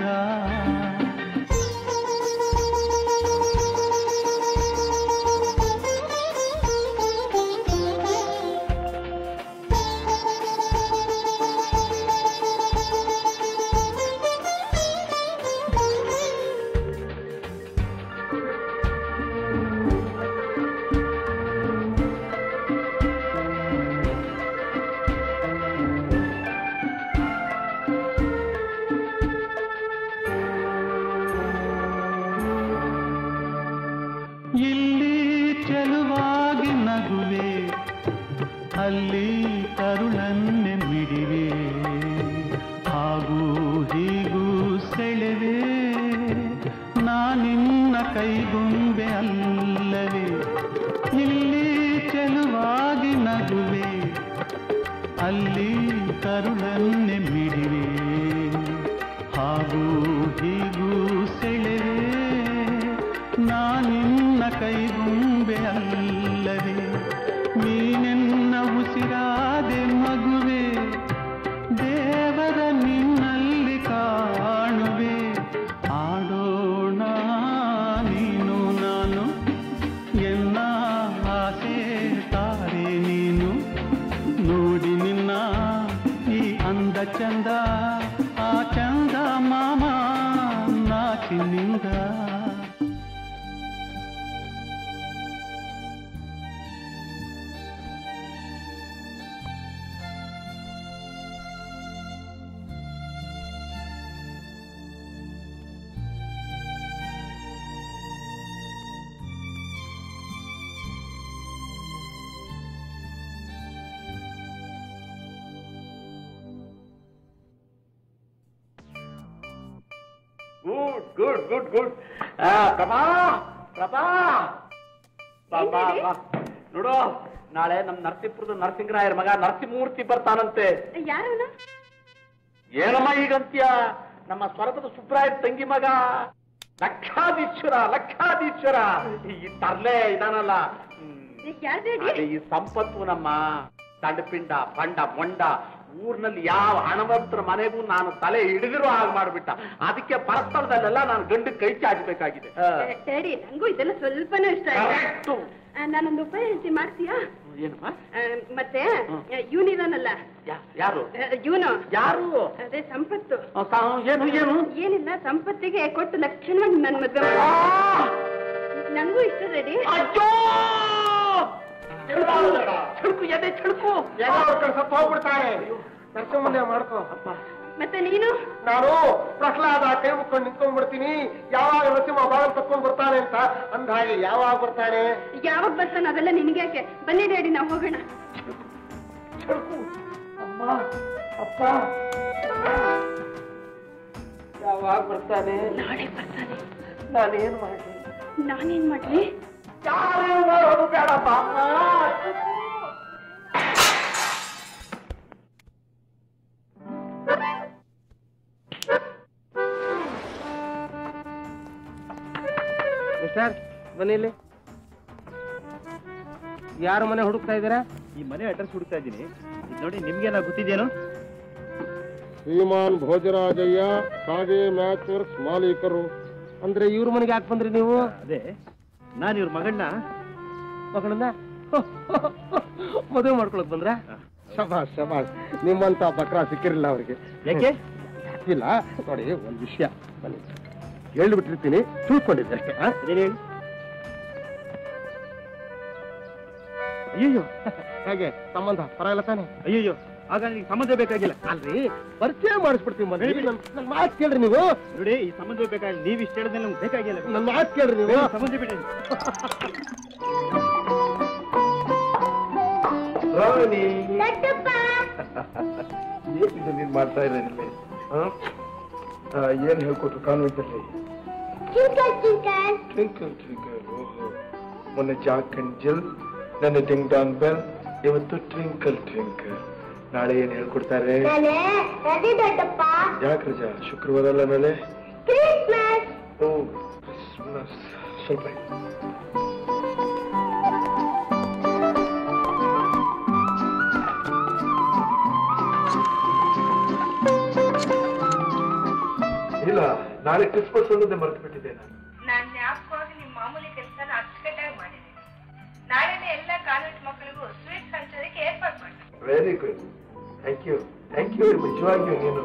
J: ಮಿಡಿವೆ ಹಾಗೂ ಹೀಗೂ ಸೆಳೆವೆ ನಾನಿನ್ನ ಕೈಗೊಂಬೆ ಅಲ್ಲವೇ ಇಲ್ಲಿ ಚೆಲುವಾಗಿ ನಗುವೆ ಅಲ್ಲಿ ಕರುಳನ್ನೆ ಮಿಡಿವೆ ಹಾಗೂ ಹೀಗೂ ಸೆಳೆವೆ ನಾನಿನ್ನ ಕೈಗೊಂಬೆ ಅಲ್ಲವೇ ನೀನೆನ್ನ ಉಸಿರಾದೆ ಮಗುವೆ ದೇವರ ನಿನ್ನಲ್ಲಿ ಕಾಣುವೆ ಆಡೋಣ ನೀನು ನಾನು ಎನ್ನ ಆಸೆ ತಾರೆ ನೀನು ನೋಡಿ ನಿನ್ನ ಈ ಅಂದ ಚಂದ ಆ ಚಂದ ಮಾಮ ನಾಚಿನಿಂದ
F: good good good good Prabha Prabha ಬಾ, ಬಾ, ಬಾ. ನೋಡು ನಾಳೆ ನಮ್ ನರಸೀಪುರದ ನರಸಿಂಗರಾಯರ ಮಗ ನರಸಿಂಹಮೂರ್ತಿ ಬರ್ತಾನಂತೆ
D: ಯಾರವನ
F: ಏನಮ್ಮ ಈಗಂತ್ಯ ನಮ್ಮ ಸ್ವರಪದ ಸುಬ್ರಾಯ ತಂಗಿ ಮಗ ಲಕ್ಷಾಧೀಶ್ವರ ಲಕ್ಷಾಧೀಶ್ವರ ಈ ತರ್ಲೆ ಇದಾನಲ್ಲ ಅದೇ ಈ ಸಂಪತ್ತು ನಮ್ಮ ದಂಡಪಿಂಡ ಪಂಡ ಮೊಂಡ ಊರ್ನಲ್ಲಿ ಯಾವ ಹಣವಂತರ ಮನೆಗೂ ನಾನು ತಲೆ ಹಿಡಿದಿರೋ ಹಾಗೆ ಮಾಡ್ಬಿಟ್ಟ ಅದಕ್ಕೆ ಪರಸ್ಥಳದಲ್ಲೆಲ್ಲ ನಾನು ಗಂಡು ಕೈ ಚಾಚಬೇಕಾಗಿದೆ
D: ಡ್ಯಾಡಿ ನಂಗೂ ಇದೆಲ್ಲ ಸ್ವಲ್ಪನೂ ಇಷ್ಟ ಇಲ್ಲ
F: Correct.
D: ಆ, ನಾನೊಂದು ಉಪಾಯ ಹೇಳ್ತೀನಿ ಮಾಡ್ತೀಯಾ
F: ಏನಮ್ಮ
D: ಆ, ಮತ್ತೆ ಇವನಿದಾನಲ್ಲ
F: ಯಾರು
D: ಇವನು
F: ಯಾರು
D: ಅದೇ ಸಂಪತ್ತು
F: ಆ, ಸಾ- ಏನು ಏನು
D: ಏನಿಲ್ಲ ಸಂಪತ್ತಿಗೆ ಕೊಟ್ಟು ಲಕ್ಷಣವಾಗಿ ನನ್ ಮದ್ವೆ ನಂಗೂ ಇಷ್ಟ ರೆಡಿ
F: ಚಳುಕು ಎದೆ ಚಳುಕು
B: ಸ್ವಲ್ಪ ಹೋಗ್ಬಿಡ್ತಾರೆ ನರಸಿಂಹನ್ನೇ ಮಾಡ್ಕೋ
D: ಮತ್ತೆ ನೀನು
B: ನಾನು ಪ್ರಹ್ಲಾದ ಕೈ ಮುಕ್ಕೊಂಡು ನಿಂತ್ಕೊಂಡ್ಬಿಡ್ತೀನಿ ಯಾವಾಗ ನರಸಿಂಹ ಬಾಗಲ್ ತಕ್ಕೊಂಡ್ ಬರ್ತಾನೆ ಅಂತ ಅಂದ ಹಾಗೆ ಯಾವಾಗ ಬರ್ತಾನೆ
D: ಯಾವಾಗ ಬರ್ತಾನ ಅದೆಲ್ಲ ನಿನ್ಗೆ ಯಾಕೆ ಬನ್ನಿ ಡ್ಯಾಡಿ ನಾವು ಹೋಗೋಣ
F: ಅಮ್ಮ ಅಪ್ಪ ಯಾವಾಗ ಬರ್ತಾನೆ
D: ನಾಳೆ ಬರ್ತಾನೆ
F: ನಾನೇನ್ ಮಾಡ್ಲಿ
D: ನಾನೇನ್ ಮಾಡ್ಲಿ
F: ಯಾರೇನು ಮಾಡೋದು ಬೇಡಪ್ಪ ಅಮ್ಮ
B: ಮಿಸ್ಟರ್ ಬನ್ನಿ ಇಲ್ಲಿ ಯಾರ ಮನೆ ಹುಡುಕ್ತಾ ಇದ್ದೀರಾ
G: ಈ ಮನೆ ಅಡ್ರೆಸ್ ಹುಡುಕ್ತಾ ಇದ್ದೀನಿ ಇದು ನೋಡಿ ನಿಮ್ಗೇನೋ ಗೊತ್ತಿದೇನು
B: ಶ್ರೀಮಾನ್ ಭೋಜರಾಜಯ್ಯ ಕಾಗೆ ಮ್ಯಾಚ್ ವರ್ಕ್ಸ್ ಮಾಲೀಕರು ಅಂದ್ರೆ ಇವ್ರ ಮನೆಗೆ ಯಾಕೆ ಬಂದ್ರಿ ನೀವು
G: ಅದೇ ನಾನು ಇವ್ರ ಮಗಣ್ಣ
B: ಮಗಳನ್ನ ಮದುವೆ ಮಾಡ್ಕೊಳಕ್ ಬಂದ್ರ ಶಬಾಷ್ ಶಬಾಷ್ ನಿಮ್ಮಂತ ಬಕ್ರ ಸಿಕ್ಕಿರಲಿಲ್ಲ ಅವ್ರಿಗೆ
G: ಯಾಕೆ
B: ಇಲ್ಲ ನೋಡಿ ಒಂದ್ ವಿಷಯ ಬನ್ನಿ ಹೇಳ್ಬಿಟ್ಟಿರ್ತೀನಿ ತಿಳ್ಕೊಂಡಿದ್ದೆ ಅಷ್ಟೇ ಆ?
G: ಅದೇನು ಹೇಳಿ
B: ಅಯ್ಯೋ ಹೇಗೆ ಸಂಬಂಧ ಪರವಾಗಿಲ್ಲ ತಾನೆ
G: ಅಯ್ಯೋ ಆಗ ನನಗೆ ಸಂಬಂಧ ಬೇಕಾಗಿಲ್ಲ
B: ಅಲ್ರಿ ಪರಿಚಯ ಮಾಡಿಸ್ಬಿಡ್ತೀವಿ ಮನೆ ನನ್ ನನ್ ಮಾತು ಕೇಳ್ರಿ ನೀವು
G: ನೋಡಿ ಈ ಸಂಬಂಧ ಬೇಕಾಗಿಲ್ಲ ನೀವು ಇಷ್ಟ ಹೇಳಿದ್ರೆ ನಮ್ಗೆ ಬೇಕಾಗಿಲ್ಲ
B: ನನ್ ಮಾತು ಕೇಳ್ರಿ ನೀವು
G: ಬೇರೆ ಸಂಬಂಧ ಬಿಡಿ
H: ರಾಣಿ
I: ದೊಡ್ಡಪ್ಪ
H: ಏನಿದು ನೀನ್ ಮಾಡ್ತಾ ಇದ್ದೀನಿ ಏನ್ ಹೇಳ್ಕೊಟ್ರು ಕಾನ್ವೆಂಟ್ ಅಲ್ಲಿ
I: ಚಿಂಕಲ್ ಚಿಂಕಲ್
H: ಟ್ವಿಂಕಲ್ ಟ್ವಿಂಕಲ್ ಓಹೋ ಮೊನ್ನೆ ಜಾಕ್ ಅಂಡ್ ಜಿಲ್ ನನ್ನ ಟಿಂಗ್ ಡಾನ್ ಬೆಲ್ ಇವತ್ತು ಟ್ವಿಂಕಲ್ ಟ್ವಿಂಕಲ್ ನಾಳೆ ಏನ್ ಹೇಳ್ಕೊಡ್ತಾರೆ
I: ನಾಳೆ ರಜೆ ದೊಡ್ಡಪ್ಪ
H: ಯಾಕೆ ರಜಾ ಶುಕ್ರವಾರ ಅಲ್ಲ ನಾಳೆ
I: ಕ್ರಿಸ್ಮಸ್
H: ಓ ಕ್ರಿಸ್ಮಸ್ ಸ್ವಲ್ಪ ಇರು. ಇಲ್ಲ ನಾಳೆ ಕ್ರಿಸ್ಮಸ್ ಅನ್ನೋದೇ ಮರೆತು ಬಿಟ್ಟಿದ್ದೆ ನಾನು
D: ನಾನ್ ಜ್ಞಾಪಕವಾಗಿ ನಿಮ್ ಮಾಮೂಲಿ ಕೆಲಸನ ಅಚ್ಚುಕಟ್ಟಾಗಿ ಮಾಡಿದ್ದೀನಿ ನಾಳೆನೆ ಎಲ್ಲ ಕಾನ್ವೆಂಟ್ ಮಕ್ಕಳಿಗೂ ಸ್ವೀಟ್ಸ್ ಹಂಚೋದಕ್ಕೆ ಏರ್ಪಾಟ್ ಮಾಡಿ
H: very good thank you thank you ನಿಜವಾಗಿಯೂ ನೀನು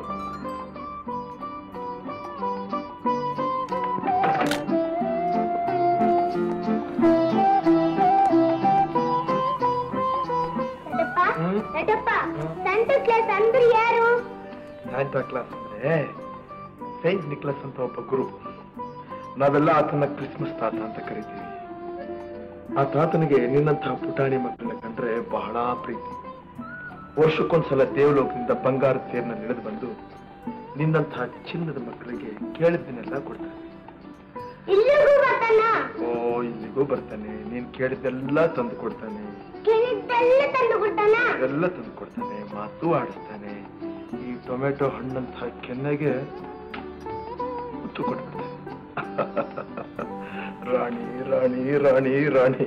I: ದೊಡ್ಡಪ್ಪ ದೊಡ್ಡಪ್ಪ ಸಂತ ಕ್ಲಾಸ್ ಅಂದ್ರೆ ಯಾರು
H: ಸಾಂತಾ ಕ್ಲಾಸ್ ಅಂದ್ರೆ ಸೈಂಟ್ ನಿಕ್ಲಸ್ ಅಂತ ಒಬ್ಬ ಗುರು ನಾವೆಲ್ಲ ಆತನ ಕ್ರಿಸ್ಮಸ್ ತಾತ ಅಂತ ಕರಿತೀವಿ ಆ ತಾತನಿಗೆ ನಿನ್ನಂತಹ ಪುಟಾಣಿ ಮಕ್ಕಳನ್ನ ಕಂಡ್ರೆ ಬಹಳ ಪ್ರೀತಿ ವರ್ಷಕ್ಕೊಂದ್ಸಲ ದೇವಲೋಕದಿಂದ ಬಂಗಾರ ತೇರ್ನ ನಡೆದು ಬಂದು ನಿನ್ನಂತಹ ಚಿನ್ನದ ಮಕ್ಕಳಿಗೆ ಕೇಳಿದ್ದನ್ನೆಲ್ಲ ಕೊಡ್ತಾನೆ
I: ಇಲ್ಲಿಗೂ ಬರ್ತಾನ
H: ಓ ಇಲ್ಲಿಗೂ ಬರ್ತಾನೆ ನೀನ್ ಕೇಳಿದ್ದೆಲ್ಲ ತಂದು ಕೊಡ್ತಾನೆ
I: ಕೇಳಿದ್ದೆಲ್ಲ ತಂದು ಕೊಡ್ತಾನ
H: ಎಲ್ಲ ತಂದು ಕೊಡ್ತಾನೆ ಮಾತು ಆಡಿಸ್ತಾನೆ ಈ ಟೊಮೆಟೊ ಹಣ್ಣಂತಹ ಕೆನ್ನೆಗೆ ಮುತ್ತು ಕೊಟ್ಬಿಡ್ತಾನೆ ರಾಣಿ ರಾಣಿ ರಾಣಿ ರಾಣಿ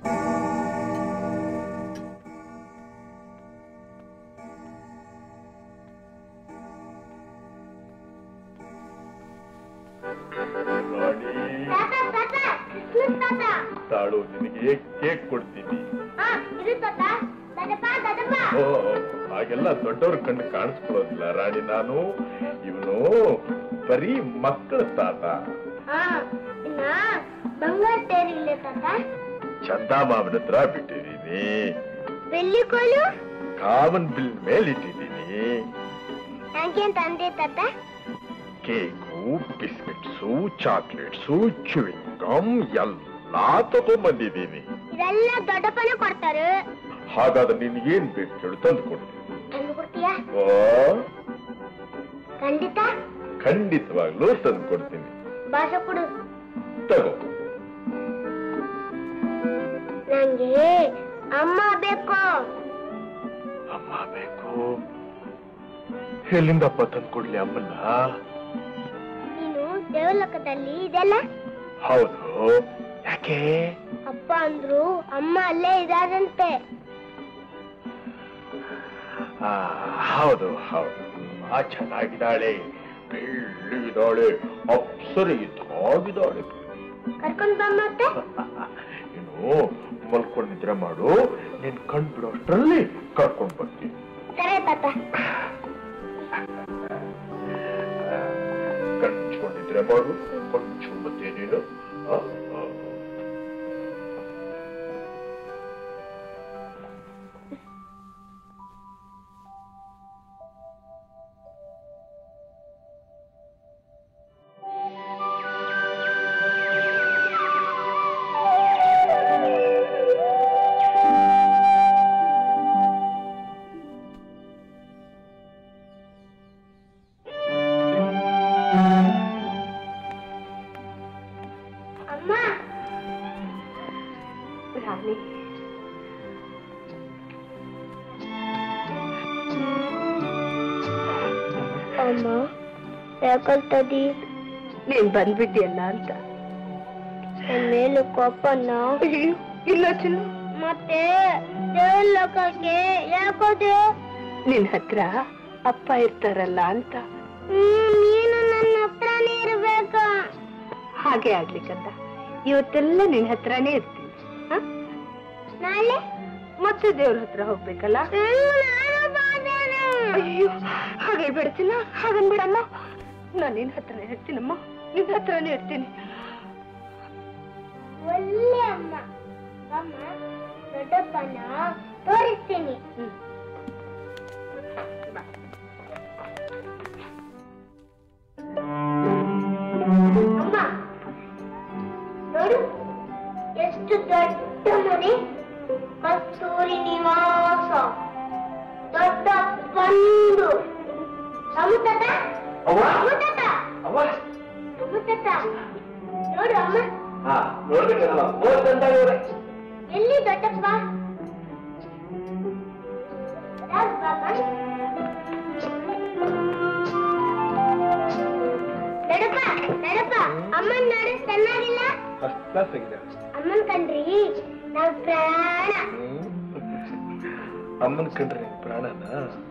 H: ರಾಣಿ
I: ತಾತ ತಾತ ಕ್ರಿಸ್ಮಸ್ ತಾತ
H: ತಾಳು ನಿನಗೆ ಕೇಕ್ ಕೊಡ್ತೀನಿ
I: ಹಾ ಇದು ತಾತ ದಡಪ್ಪ ದಡಪ್ಪ
H: ಓ ಹಾಗೆಲ್ಲ ದೊಡ್ಡವ್ರ ಕಣ್ಣು ಕಾಣಿಸ್ಕೊಳ್ಳೋದಿಲ್ಲ ರಾಣಿ ನಾನು ಇವನು ಬರೀ ಮಕ್ಕಳ ತಾತ
I: ಹಾ ಇನ್ನ ಬಂಗಾರ ತೇರಿಲ್ಲ ತಾತ
H: ಚಂದಾ ಮಾವನ ಹತ್ರ ಬಿಟ್ಟಿದ್ದೀನಿ
I: ಬೆಳ್ಳಿ ಕೋಲು
H: ಕಾಮನ್ ಬಿಲ್ ಮೇಲಿಟ್ಟಿದ್ದೀನಿ
I: ನಂಗೇನ್ ತಂದೆ ತಾತ
H: cake biscuits chocolates chewing gum ಎಲ್ಲ ತಗೊಂಡ್ಬಂದಿದ್ದೀನಿ
I: ಇದೆಲ್ಲ ದೊಡ್ಡಪ್ಪನೇ ಕೊಡ್ತಾರೆ
H: ಹಾಗಾದ್ರೆ ನಿನ್ಗೆ ಏನ್ ಬೇಕು ಹೇಳು ತಂದು ಕೊಡ್ತೀನಿ
I: ತಂದು ಕೊಡ್ತೀಯಾ
H: ಓ
I: ಖಂಡಿತ
H: ಖಂಡಿತವಾಗ್ಲೂ ತಂದು ಕೊಡ್ತೀನಿ
I: ಭಾಷೆ ಕೊಡು
H: ತಗೋ
I: ನಂಗೆ ಅಮ್ಮ ಬೇಕು
H: ಅಮ್ಮ ಬೇಕು ಎಲ್ಲಿಂದಪ್ಪ ತಂದು ಕೊಡ್ಲಿ ಅಮ್ಮನ್ನ
I: ನೀನು ದೇವಲೋಕದಲ್ಲಿ ಇದೆಲ್ಲ
H: ಹೌದು ಯಾಕೆ
I: ಅಪ್ಪ ಅಂದ್ರು ಅಮ್ಮ ಅಲ್ಲೇ ಇದಾರಂತೆ
H: ಆ, ಹೌದು ಹೌದು ಆ ಚೆನ್ನಾಗಿದ್ದಾಳೆ ಬೆಳ್ಳಿಗಿದ್ದಾಳೆ ಅಪ್ಸರೆ ಇದ್ದಾಗಿದ್ದಾಳೆ
I: ಕರ್ಕೊಂಡ್ ಬಾ ಮತ್ತೆ
H: ಇನ್ನು ಮಲ್ಕೊಂಡು ನಿದ್ರೆ ಮಾಡು ನೀನ್ ಕಣ್ ಬಿಡೋ ಅಷ್ಟರಲ್ಲಿ ಕರ್ಕೊಂಡ್ ಬರ್ತೀನಿ
I: ಸರಿ ತಾತ
H: ಕಣ್ಚ್ಕೊಂಡು ನಿದ್ರೆ ಮಾಡು ಕೊಂಚು ಮತ್ತೆ ನೀನು ಆ, ಆ.
I: ಅಮ್ಮ
D: ರಾಣಿ
I: ಅಮ್ಮ ಯಾಕಲ್ತದಿ
D: ನೀನ್ ಬಂದ್ಬಿಟ್ಟಿಯಲ್ಲ ಅಂತ
I: ನನ್ ಮೇಲೆ ಕೋಪನ
D: ಇಲ್ಲ ಚಿನ್ನ
I: ಮತ್ತೆ ದೇವಲೋಕಕ್ಕೆ ಯಾಕೋದೆ
D: ನಿನ್ ಹತ್ರ ಅಪ್ಪ ಇರ್ತಾರಲ್ಲ ಅಂತ
I: ಹ್ಮ್ ನೀನು ನನ್ನ ಹತ್ರನೇ ಇರ್ಬೇಕ
D: ಹಾಗೆ ಆಗ್ಲಿಕ್ಕಂತ ಇವತ್ತೆಲ್ಲ ನಿನ್ ಹತ್ರನೇ ಇರ್ತೀನಿ ಹ?
I: ನಾಳೆ
D: ಮತ್ತೆ ದೇವ್ರ ಹತ್ರ ಹೋಗ್ಬೇಕಲ್ಲ
I: ಹ್ಮ್, ನಾನು ಬಾದೇನು.
D: ಅಯ್ಯೋ ಹಾಗೆ ಬಿಡ್ತೀನ ಹಾಗನ್ಬಿಡಮ್ಮ ನಾನ್ ನಿನ್ ಹತ್ರನೇ ಇರ್ತೀನಮ್ಮ ನಿನ್ ಹತ್ರನೇ ಇರ್ತೀನಿ
I: ಒಳ್ಳೆ ಅಮ್ಮ ಅಮ್ಮ ದೊಡ್ಡಪ್ಪನ ತೋರಿಸ್ತೀನಿ ಅಮ್ಮ ನೋಡು ಎಷ್ಟು ದೊಡ್ಡ ಮನೆ ಕಸ್ತೂರಿ ನಿವಾಸ ದೊಡ್ಡ ಬಂದು ಸಮುದ್ರದ ಸಮುದ್ರದ ಸಮುದ್ರದ ನೋಡು ಅಮ್ಮ ಎಲ್ಲಿ ದೊಡ್ಡಪ್ಪ ಯಾಕ್ ಬಾಬಾ? ದೊಡ್ಡಪ್ಪ ದೊಡ್ಡಪ್ಪ ಅಮ್ಮನ್ ನೋಡು ಚೆನ್ನಾಗಿಲ್ಲ
H: ಫಸ್ಟ್ ಕ್ಲಾಸ್ ಆಗಿದೆ
I: ಅಮ್ಮನ್ ಕಣ್ರಿ ನಾವ್ ಪ್ರಾಣ
H: ಅಮ್ಮನ ಕಂಡ್ರೆ ಪ್ರಾಣನ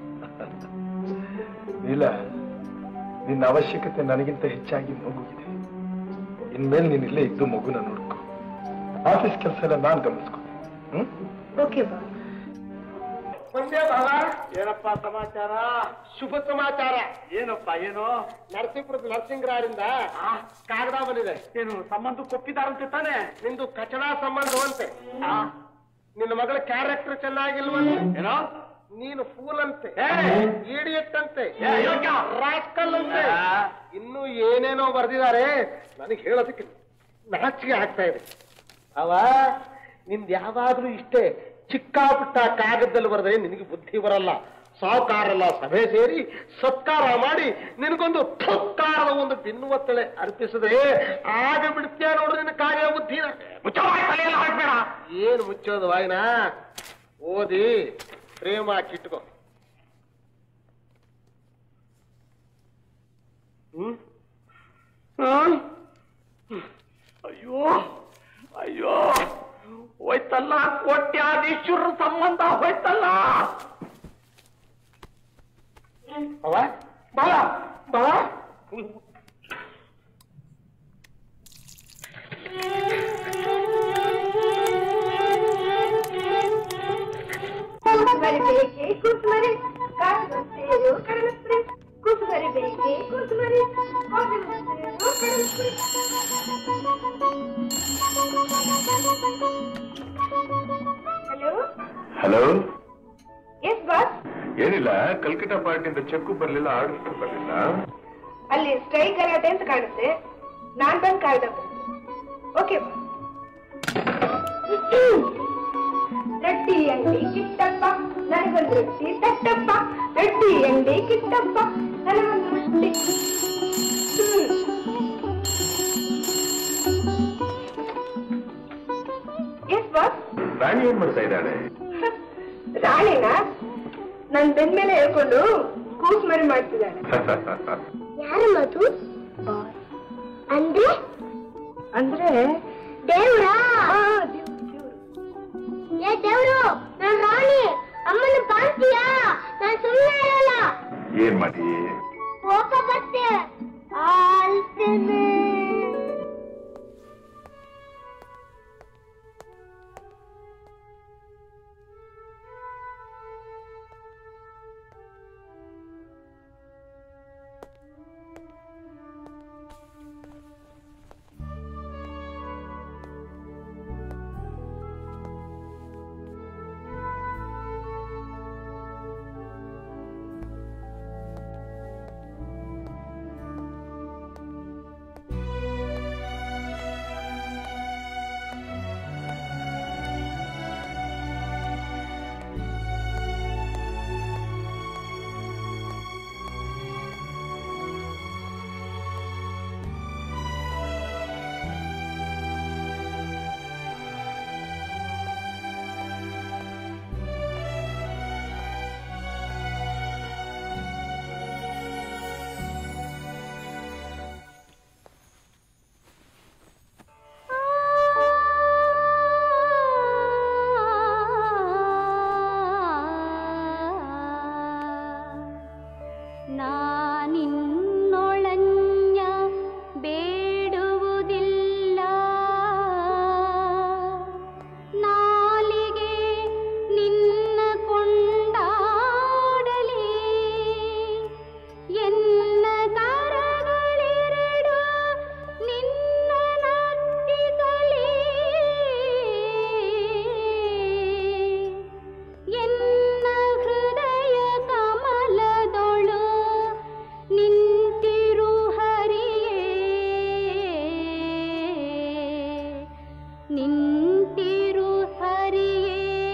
H: ಇಲ್ಲ ನಿನ್ನ ಅವಶ್ಯಕತೆ ನನಗಿಂತ ಹೆಚ್ಚಾಗಿ ಮಗುವಿದೆ ಇನ್ಮೇಲೆ ನೀನ್ ಇಲ್ಲೇ ಇದ್ದು ಮಗುನ ನೋಡ್ಕೊ ಆಫೀಸ್ ಕೆಲಸ ಎಲ್ಲ ನಾನ್ ಗಮನಿಸ್ಕೊ ಹ್ಮ್
D: ಓಕೆ ಬಾ
B: ಬಂದೇ ಬಾವ ಏನಪ್ಪ ಸಮಾಚಾರ ಶುಭ ಸಮಾಚಾರ
F: ಏನಪ್ಪ ಏನು
B: ನರಸೀಪುರದ ನರಸಿಂಗರಾರಿಂದ ಕಾಗದ ಬಂದಿದೆ
F: ಏನು ಸಂಬಂಧ ಕೊಪ್ಪಿದಾರಂತೆ ತಾನೆ
B: ನಿಂದು ಕಚಡ ಸಂಬಂಧವಂತೆ ನಿನ್ನ ಮಗಳ ಕ್ಯಾರೆಕ್ಟರ್ ಚೆನ್ನಾಗಿಲ್ವಂತೆ
F: ಏನೋ
B: ನೀನು ಫೂಲ್ ಅಂತೆ
F: ಏ!
B: ಇಡಿಯಟ್ ಅಂತೆ
F: ಏ, ಯೋಗ್ಯ!
B: ರಾಸ್ಕಲ್ ಅಂತೆ
F: ಆ.
B: ಇನ್ನು ಏನೇನೋ ಬರ್ದಿದ್ದಾರೆ ನನಗೆ ಹೇಳೋದಕ್ಕೆ ನಾಚಿಕೆ ಆಗ್ತಾ ಇದೆ ಅವ ನಿಮ್ದು ಯಾವಾಗ್ಲೂ ಇಷ್ಟೇ ಚಿಕ್ಕ ಪುಟ್ಟ ಕಾಗದದಲ್ಲಿ ಬರೆದ್ರೆ ನಿನಗೆ ಬುದ್ಧಿ ಬರಲ್ಲ ಸಾವುಕಾರೆಲ್ಲ ಸಭೆ ಸೇರಿ ಸತ್ಕಾರ ಮಾಡಿ ನಿನಗೊಂದು ಥಕ್ಕಾರದ ಒಂದು ಬಿನ್ನುವತ್ತಳೆ ಅರ್ಪಿಸಿದ್ರೆ ಆಗ ಬಿಡ್ತೀಯ ನೋಡು ನಿನ್ನ ಕಾರ್ಯ ಬುದ್ಧಿನ ಹಾಕ್ಬೇಡ ಏನು ಮುಚ್ಚೋದು ವಾಯಿನ ಓದಿ ಪ್ರೇಮ ಹಾಕಿಟ್ಕೋ ಹ್ಮ್ ಹ್ಮ್? ಅಯ್ಯೋ ಅಯ್ಯೋ ಹೋಯ್ತಲ್ಲ ಕೋಟ್ಯಾಧೀಶ್ವರ ಸಂಬಂಧ ಹೋಯ್ತಲ್ಲ ಅವ ಬಾಳ ಬಾಳ
D: ಕುಸುಮರಿ ಬೇಕೆ ಕುಸುಮರಿ ಕಾಫಿ ಬರ್ತೇರು ಕಡಲಸ್ತ್ರಿ ಕುಸುಮರಿ ಬೇಕೆ ಕುಸುಮರಿ ಕಾಫಿ ಬರ್ತೇರು ಕಡಲಸ್ತ್ರಿ ಹಲೋ
H: ಹಲೋ
D: ಎಸ್ ಬಾಸ್
H: ಏನಿಲ್ಲ ಕಲ್ಕಟಾ ಪಾರ್ಟಿಯಿಂದ ಚೆಕ್ಕು ಬರ್ಲಿಲ್ಲ ಆರ್ಡರ್ ಬರ್ಲಿಲ್ಲ
D: ಅಲ್ಲಿ ಸ್ಟ್ರೈಕ್ ಗಲಾಟೆ ಅಂತ ಕಾಣುತ್ತೆ ನಾನ್ ಬಂದ್ ಕಾಯ್ದ ಓಕೆ ರೊಟ್ಟಿ ಅಂಗಡಿ ಕಿಟ್ಟಪ್ಪ ನನಗೊಂದು ರೊಟ್ಟಿ ತಟ್ಟಪ್ಪ ರೊಟ್ಟಿ ಅಂಗಡಿ ಕಿಟ್ಟಪ್ಪ ನನಗೊಂದು ರೊಟ್ಟಿ ಎಸ್ ಬಾಸ್
H: ರಾಣಿ ಏನ್ ಮಾಡ್ತಾ ಇದ್ದಾಳೆ
D: ರಾಣಿನ ನನ್ ಬೆನ್ ಮೇಲೆ ಹೇಳ್ಕೊಂಡು ಕೂಸ್ ಮರಿ ಮಾಡ್ತಿದ್ದಾಳೆ
I: ಯಾರು ಮಧು ಅಂದ್ರೆ
D: ಅಂದ್ರೆ
I: ದೇವ್ರಾ ಏ ದೇವ್ರು ನಾನ್ ರಾಣಿ ಅಮ್ಮನ ಕಾಣ್ತೀಯಾ ನಾನ್ ಸುಮ್ಮನೆ ಇರಲ್ಲ
H: ಏನ್ ಮಾಡಿ
I: ಕೋಪ ಬರ್ತೆ ಅಳ್ತೇನೆ
L: ನಾನಿನ್ನೊಳನ್ಯ ಬೇಡುವುದಿಲ್ಲ ನಾಲಿಗೆ ನಿನ್ನ ಕೊಂಡಾಡಲಿ ಎನ್ನ ಕರಗಳೆರಡು ನಿನ್ನ ನರ್ತಿಸಲಿ ಎನ್ನ ಹೃದಯ ಕಮಲದೊಳು ನಿಂತಿರು ಹರಿಯೇ ನಿಂತಿರು ಹರಿಯೇ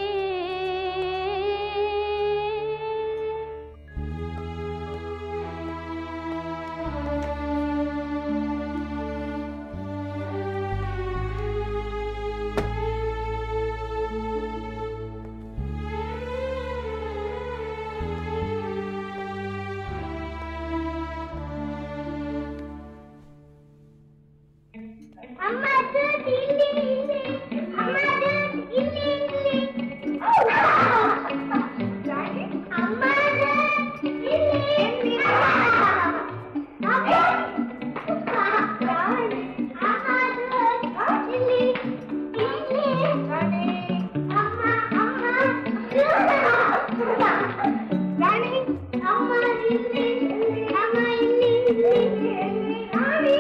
I: ಅಮ್ಮ ಅದು ಇಲ್ಲಿ ಇಲ್ಲಿ ಅಮ್ಮ ಅದು ಇಲ್ಲಿ ಇಲ್ಲಿ ಅಮ್ಮ ಅದು ಇಲ್ಲಿ ಇಲ್ಲಿ ಅಮ್ಮ ಅದು ಇಲ್ಲಿ ಇಲ್ಲಿ ಅಮ್ಮ ಅಮ್ಮ ರಾಣಿ ಅಮ್ಮ ಇಲ್ಲಿ ಅಮ್ಮ ಇಲ್ಲಿ ಇಲ್ಲಿ ರಾಣಿ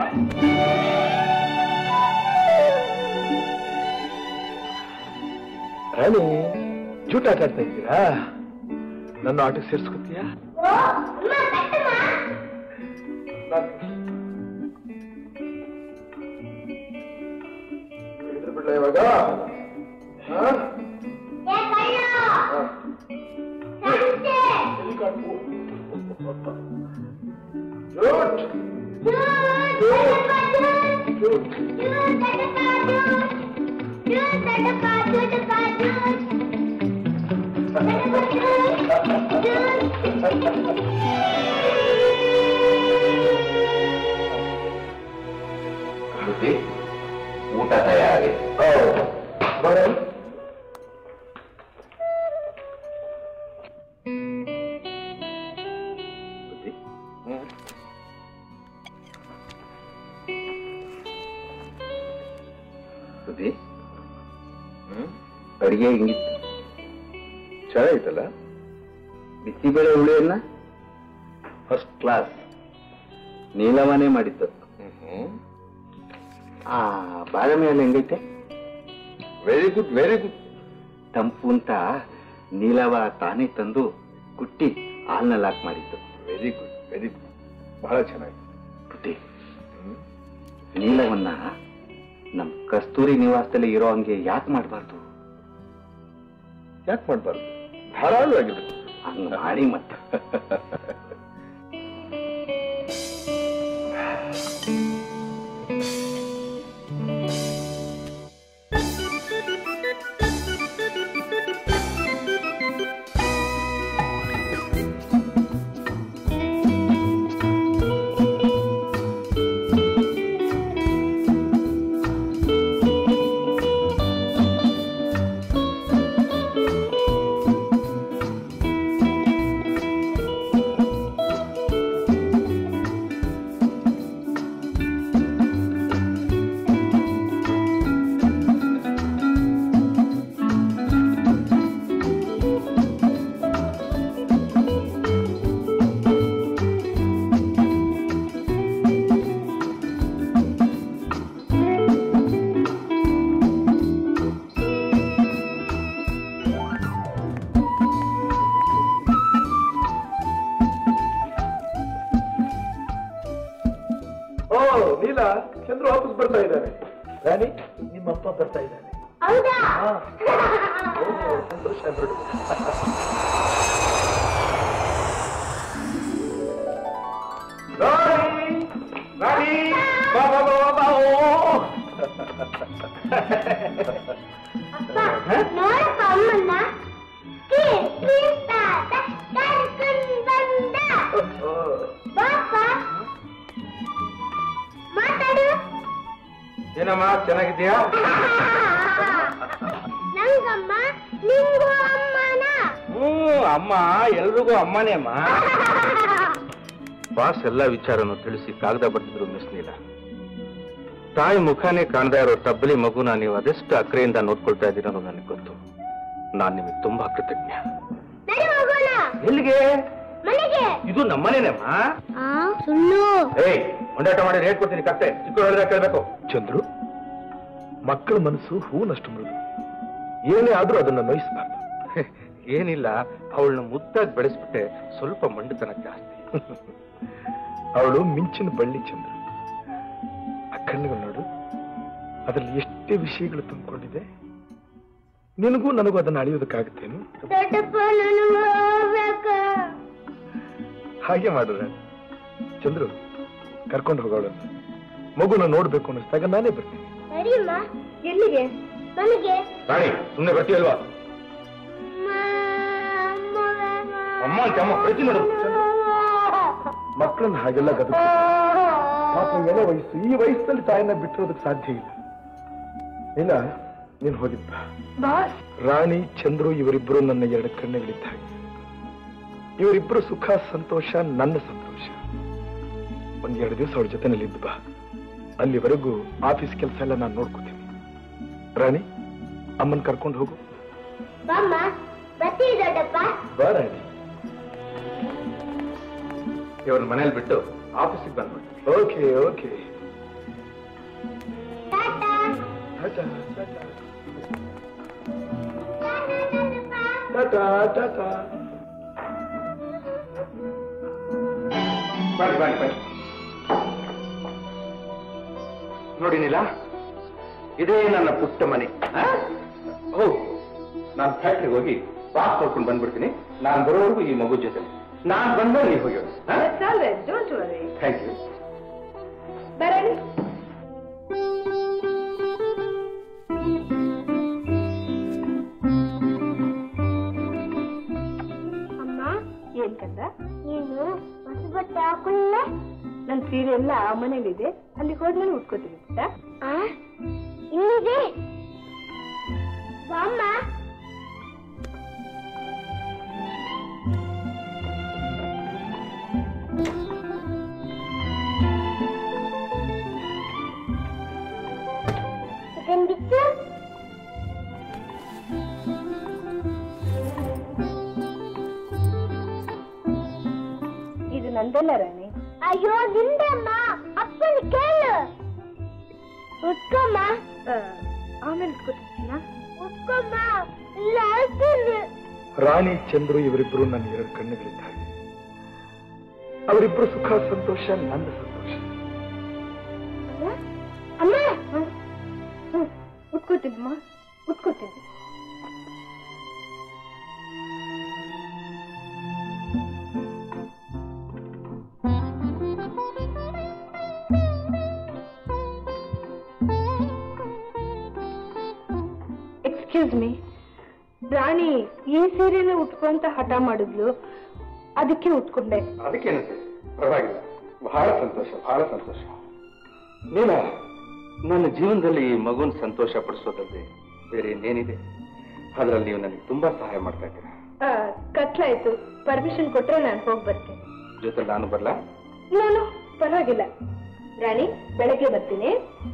H: ರಾಣಿ ಜೂಟ ಆಟ ಆಡ್ತಾ ಇದ್ದೀರಾ ನನ್ನ ಆಟಕ್ಕೆ ಸೇರ್ಸ್ಕೊತೀಯಾ ಬಿಡ್ಲ ಇವಾಗ ಹಾ?
M: ಶ್ರುತಿ ಊಟ ತಯಾರಿ ಶ್ರುತಿ ಅಡಿಗೆ ಹಿಂಗಿತ್ತು ಚೆನ್ನಾಗಿತ್ತಲ್ಲ ಬಿಸಿಬೇಳೆ ಹುಳಿಯನ್ನ ಫಸ್ಟ್ ಕ್ಲಾಸ್ ನೀಲವನೇ ಮಾಡಿದ್ದು ಆ ಬಾದಾಮಿ ಹಣ್ಣು ಹೆಂಗೈತೆ ವೆರಿ ಗುಡ್ ವೆರಿ ಗುಡ್ ತಂಪು ಅಂತ ನೀಲವ ತಾನೇ ತಂದು ಕುಟ್ಟಿ ಹಾಲ್ನಲ್ಲಿ ಹಾಕಿ ಮಾಡಿದ್ದು ವೆರಿ ಗುಡ್ ವೆರಿ ಗುಡ್ ಬಹಳ ಚೆನ್ನಾಗಿ ಬುದ್ಧಿ ನೀಲವನ್ನ ನಮ್ ಕಸ್ತೂರಿ ನಿವಾಸದಲ್ಲಿ ಇರೋ ಹಂಗೆ ಯಾಕೆ ಮಾಡಬಾರ್ದು
H: ಯಾಕೆ ಮಾಡಬಾರ್ದು ಧಾರಾಳವಾಗಿರ್ಬೇಕು
M: ಹಂಗ ಮಾಡಿ ಮತ್ತೆ
H: ಓ ನೀಲ ಚಂದ್ರು ವಾಪಸ್ ಬರ್ತಾ ಇದ್ದಾನೆ ರಾಣಿ ನಿಮ್ಮಪ್ಪ ಬರ್ತಾ ಇದ್ದಾನೆ
I: ಹೌದಾ
H: ಓ, ಸಂತೋಷ ಬಿಡು ರಾಣಿ ರಾಣಿ ಬಾ ಬಾ ಬಾ ಬಾ, ಬಾ ಓ
I: ನೋಡಪ್ಪ ಅಮ್ಮನ್ನ ಕಿಸ್ ತಾತ ಕರ್ಕೊಂಡ್ ಬಂದ ಬಾಪ ಮಾತಾಡು
E: ಏನಮ್ಮ ಚೆನ್ನಾಗಿದ್ಯಾ
I: ನಂಗಮ್ಮ ನಿಂಗೂ ಅಮ್ಮನ
E: ಹ್ಮ್ ಅಮ್ಮ ಎಲ್ರಿಗೂ ಅಮ್ಮನೇ ಅಮ್ಮ ಬಾಸ್ ಎಲ್ಲ ವಿಚಾರನು ತಿಳಿಸಿ ಕಾಗದ ಬರ್ತಿದ್ರು ಮಿಸ್ ನೀಲ ತಾಯಿ ಮುಖಾನೇ ಕಾಣದೇ ಇರೋ ತಬ್ಬಲಿ ಮಗುನ ನೀವು ಅದೆಷ್ಟು ಅಕ್ರೆಯಿಂದ ನೋಡ್ಕೊಳ್ತಾ ಇದ್ದೀರ ಅನ್ನೋದು ನನಗೆ ಗೊತ್ತು ನಾನು ನಿಮಗೆ ತುಂಬಾ ಕೃತಜ್ಞ
I: ನಡಿ ಹೋಗೋಣ
E: ಎಲ್ಲಿಗೆ
I: ಮನೆಗೆ
E: ಇದು ನಮ್ಮನೇನಮ್ಮ
I: ಆ ಸುಳ್ಳು
E: ಏಯ್ ಒಂಡಾಟ ಮಾಡಿ ರೇಟ್ ಕೊಡ್ತೀನಿ ಕತ್ತೆ ಚಿಕ್ಕ ಕೇಳ್ಬೇಕು
H: ಚಂದ್ರು ಮಕ್ಕಳ ಮನಸ್ಸು ಹೂನಷ್ಟು ಮೃದು ಏನೇ ಆದ್ರೂ ಅದನ್ನ ನೋಯಿಸಬಾರ್ದು
E: ಏನಿಲ್ಲ ಅವಳನ್ನ ಮುದ್ದಾಗಿ ಬೆಳೆಸ್ಬಿಟ್ಟೆ ಸ್ವಲ್ಪ ಮಂಡತನ ಜಾಸ್ತಿ
H: ಅವಳು ಮಿಂಚಿನ ಬಳ್ಳಿ ಚಂದ್ರ ಆ ಕಣ್ಣುಗಳು ನೋಡು ಅದರಲ್ಲಿ ಎಷ್ಟೇ ವಿಷಯಗಳು ತುಂಬಿಕೊಂಡಿದೆ ನಿನಗೂ ನನಗೂ ಅದನ್ನ ಅಳಿಯೋದಕ್ಕಾಗುತ್ತೇನು
I: ದೊಡ್ಡಪ್ಪ ನನಗೆ ಹೋಗ್ಬೇಕು
H: ಹಾಗೆ ಮಾಡಿದ್ರೆ ಚಂದ್ರು ಕರ್ಕೊಂಡು ಹೋಗೋಳನ್ನ ಮಗುನ ನೋಡ್ಬೇಕು ಅನ್ನಿಸ್ದಾಗ ನಾನೇ ಬರ್ತೀನಿ
I: ಸರಿಯಮ್ಮ ಎಲ್ಲಿಗೆ ನನಗೆ
E: ರಾಣಿ ಸುಮ್ಮನೆ ಬರ್ತೀಯಲ್ವಾ ಅಮ್ಮ ಅಂತ ಅಮ್ಮ ಪ್ರತಿ ನೋಡು
H: ಮಕ್ಕಳನ್ನ ಹಾಗೆಲ್ಲ ಗದಗ ಪಾಪ ಎಳೆ ವಯಸ್ಸು ಈ ವಯಸ್ಸಲ್ಲಿ ತಾಯಿನ ಬಿಟ್ಟಿರೋದಕ್ಕೆ ಸಾಧ್ಯ ಇಲ್ಲ ಇಲ್ಲ ನೀನ್ ಹೋಗಿದ್ದ
I: ಬಾಸ್
H: ರಾಣಿ ಚಂದ್ರು ಇವರಿಬ್ಬರು ನನ್ನ ಎರಡು ಕಣ್ಣುಗಳಿದ್ದ ಹಾಗೆ ಇವರಿಬ್ಬರು ಸುಖ ಸಂತೋಷ ನನ್ನ ಸಂತೋಷ ಒಂದ್ ಎರಡು ದಿವಸ ಅವ್ರ ಜೊತೆನಲ್ಲಿ ಇದ್ದು ಬಾ ಅಲ್ಲಿವರೆಗೂ ಆಫೀಸ್ ಕೆಲಸ ಎಲ್ಲ ನಾನು ನೋಡ್ಕೋತೀನಿ ರಾಣಿ ಅಮ್ಮನ್ ಕರ್ಕೊಂಡು ಹೋಗು
I: ಬಾಮ್ಮ ಬರ್ತೀವಿ ದೊಡ್ಡಪ್ಪ
H: ಬಾ ರಾಣಿ
E: ಇವ್ರನ್ನ ಮನೇಲಿ ಬಿಟ್ಟು ಆಫೀಸಿಗೆ ಬಂದ್ಬಿಟ್ಟು
H: okay okay
I: tata
H: tata tata tata
E: ಬನ್ನಿ ಬನ್ನಿ ಬನ್ನಿ ನೋಡಿ ನೀಲ ಇದೇ ನನ್ನ ಪುಟ್ಟ ಮನೆ ಆ? ಓ ನಾನು ಫ್ಯಾಕ್ಟ್ರಿಗೆ ಹೋಗಿ ಪಾಸ್ ನೋಡ್ಕೊಂಡು ಬಂದ್ಬಿಡ್ತೀನಿ ನಾನು ಬರೋವರೆಗೂ ಈ ಮಗು ಜೊತೆ ನಾನು ಬಂದ್ಮೇಲೆ ನೀವು ಹೋಗಿ
D: ಡೋಂಟ್ ವರಿ
E: ಥ್ಯಾಂಕ್ ಯು
D: ಬರಲಿ
I: ಅಮ್ಮ
D: ಏನ್ ಕಂದ
I: ನೀನು ಹೊಸ ಬಟ್ಟೆ ಹಾಕೊಳ್ಳೆ
D: ನನ್ ಸೀರೆ ಎಲ್ಲ ಮನೇಲಿದೆ ಅಲ್ಲಿ ಹೋದ್ಮೇಲೆ ಉಟ್ಕೋತೀನಿ ಆಯ್ತಾ?
I: ಆ ಇಲ್ಲಿದೆ ಬಾಮ್ಮ ಇದನ್ ಬಿಟ್ಟು
D: ಇದು ನಂದಲ್ಲ ರಾಣಿ
I: ಅಯ್ಯೋ ನಿಂದಮ್ಮ ಅಪ್ಪನ ಕೇಳು ಉಟ್ಕೊಮ್ಮ
D: ಆ, ಆಮೇಲೆ ಉಟ್ಕೋತೀನ
I: ಉಟ್ಕೊಮ್ಮ ಇಲ್ಲ ಅಳ್ತೀನಿ
H: ರಾಣಿ ಚಂದ್ರು ಇವರಿಬ್ಬರು ನನ್ನ ಎರಡು ಕಣ್ಣುಗಳಿದ್ದ ಹಾಗೆ ಅವರಿಬ್ಬರು ಸುಖ ಸಂತೋಷ ನನ್ನ ಸಂತೋಷ
D: ಅಮ್ಮ ಉಟ್ಕೋತೀನಮ್ಮ ಉಟ್ಕೋತೀನಿ ಎಕ್ಸ್ಕ್ಯೂಸ್ ಮೀ ರಾಣಿ ಈ ಸೀರೆನ ಉಟ್ಕೊಂತ ಹಠ ಮಾಡಿದ್ಲು ಅದಕ್ಕೆ ಉಟ್ಕೊಂಡೆ
E: ಅದಕ್ಕೇನಂತೆ ಪರವಾಗಿಲ್ಲ ಬಹಳ ಸಂತೋಷ ಬಹಳ ಸಂತೋಷ ನೀನ ನನ್ನ ಜೀವನದಲ್ಲಿ ಈ ಮಗುನ ಸಂತೋಷ ಪಡಿಸೋದಲ್ಲದೆ ಬೇರೆ ಇನ್ನೇನಿದೆ ಅದರಲ್ಲಿ ನೀವು ನನಗೆ ತುಂಬಾ ಸಹಾಯ ಮಾಡ್ತಾ ಇದ್ದೀರಾ
D: ಆ, ಕತ್ಲಾಯ್ತು ಪರ್ಮಿಷನ್ ಕೊಟ್ರೆ ನಾನು ಹೋಗಿ ಬರ್ತೇನೆ
E: ಜೊತೆ ನಾನು ಬರಲಾ
D: ನಾನು ಪರವಾಗಿಲ್ಲ ರಾಣಿ ಬೆಳಗ್ಗೆ ಬರ್ತೀನಿ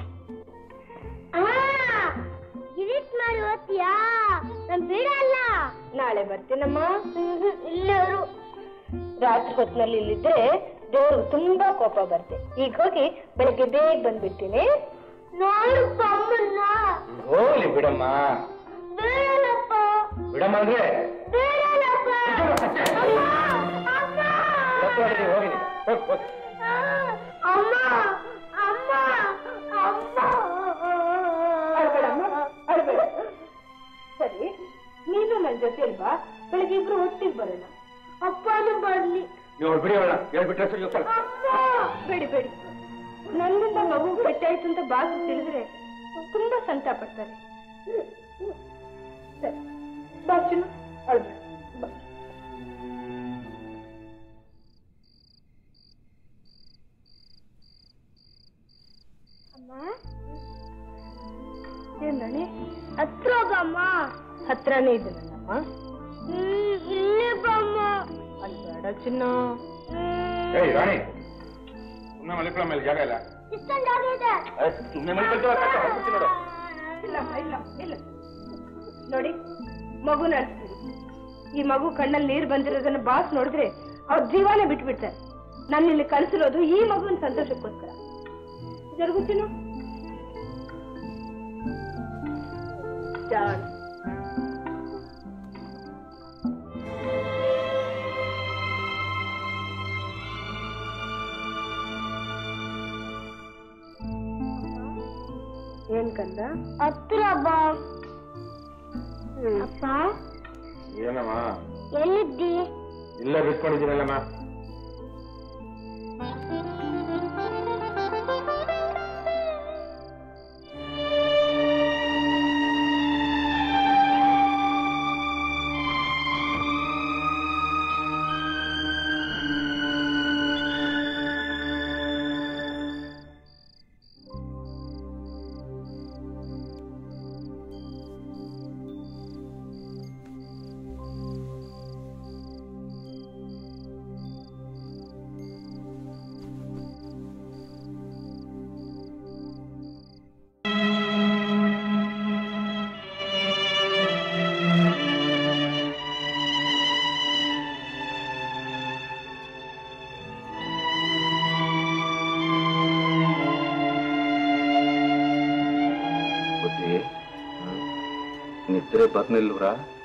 I: ಆ ಗಿರೀಶ್ ಮಾಡಿ ಓದ್ತೀಯಾ ನಾನು ಬಿಡಲ್ಲ
D: ನಾಳೆ ಬರ್ತೀನಮ್ಮ
I: ಇಲ್ಲವರು
D: ರಾತ್ರಿ ಹೊತ್ತಿನಲ್ಲಿ ಇಲ್ಲಿದ್ರೆ ದೇವ್ರಿಗೆ ತುಂಬಾ ಕೋಪ ಬರ್ತೆ ಈಗ ಹೋಗಿ ಬೆಳಗ್ಗೆ ಬೇಗ ಬಂದ್ಬಿಡ್ತೀನಿ
I: ನೋಡು ಅಮ್ಮನ್ನ
E: ಹೋಗ್ಲಿ ಬಿಡಮ್ಮ
I: ಬೇಡಲ್ಲಪ್ಪ
E: ಬಿಡಮ್ಮ ಅಂದ್ರೆ
I: ಬೇಡಲ್ಲಪ್ಪ ಅಮ್ಮ ಅಮ್ಮ
E: ಹೋಗಿ ಹೋಗಿ ಹೋಗ್, ಹೋಗ್.
I: ಅಮ್ಮ ಅಮ್ಮ ಅಮ್ಮ
D: ಅಳ್ಬೇಡಮ್ಮ ಅಳ್ಬೇಡ ಸರಿ ನೀನು ನನ್ನ ಜೊತೆ ಬಾ ಬೆಳಗ್ಗೆ ಇಬ್ರು ಒಟ್ಟಿಗೆ ಬರೋಣ
I: ಅಪ್ಪನು ಬರ್ಲಿ
E: ನೀವು ಬಿಡಿ ಅವಳ ಹೇಳ್ಬಿಟ್ರೆ ಸರಿ ಹೋಗ್ತಾಳೆ.
D: ಬೇಡಿ ಬೇಡಿ ನನ್ನಿಂದ ಮಗು ಪೆಟ್ಟಾಯ್ತು ಅಂತ ಬಾಸ್ ತಿಳಿದ್ರೆ ತುಂಬಾ ಸಂತಾಪ ಪಡ್ತಾರೆ ಸರಿ ಬಾ ಚಿನ್ನು ಅಳ್ಬೇಡ ಬಾ
I: ಅಮ್ಮ
D: ಏನ್ ರಾಣಿ
I: ಹತ್ರ ಬಮ್ಮ
D: ಹತ್ರನೇ ಇದ್ದೀನಲ್ಲಮ್ಮ
I: ಹ್ಮ್ ಇಲ್ಲಿ ಬಮ್ಮ
D: ಅಳ್ಬೇಡ ಚಿನ್ನ
E: ಏಯ್ ರಾಣಿ ಸುಮ್ಮನೆ ಮಲ್ಕೊಳ್ಳೋ ಮೇಲೆ ಜಾಗ ಇಲ್ಲ
I: ಇಷ್ಟೊಂದಾಗಿದೆ
E: ಸುಮ್ಮನೆ ಮಲ್ಕೊಳ್ತೀವ ನೋಡು
D: ಇಲ್ಲ ಇಲ್ಲ ಇಲ್ಲ ನೋಡಿ ಮಗು ನಡೆಸ್ತೀರಿ ಈ ಮಗು ಕಣ್ಣಲ್ಲಿ ನೀರು ಬಂದಿರೋದನ್ನ ಬಾಸ್ ನೋಡಿದ್ರೆ ಅವ್ರ ಜೀವನೇ ಬಿಟ್ಬಿಡ್ತಾರೆ ನಾನು ಇಲ್ಲಿ ಕಳ್ಸಿರೋದು ಈ ಮಗುವಿನ ಸಂತೋಷಕ್ಕೋಸ್ಕರ ಜರುಗುತ್ತೀನು ಜಾನ್ ಏನ್ ಕಂದ
I: ಹತ್ರ ಬಾ ಅಪ್ಪ
E: ಏನಮ್ಮ
I: ಎಲ್ಲಿದ್ದಿ
E: ಇಲ್ಲ ಬಿಟ್ಕೊಂಡಿದ್ದೀನಲ್ಲಮ್ಮ
M: ಬುದ್ಧಿ ನಿದ್ರೆ ಬರ್ನಿಲ್ವ್ರ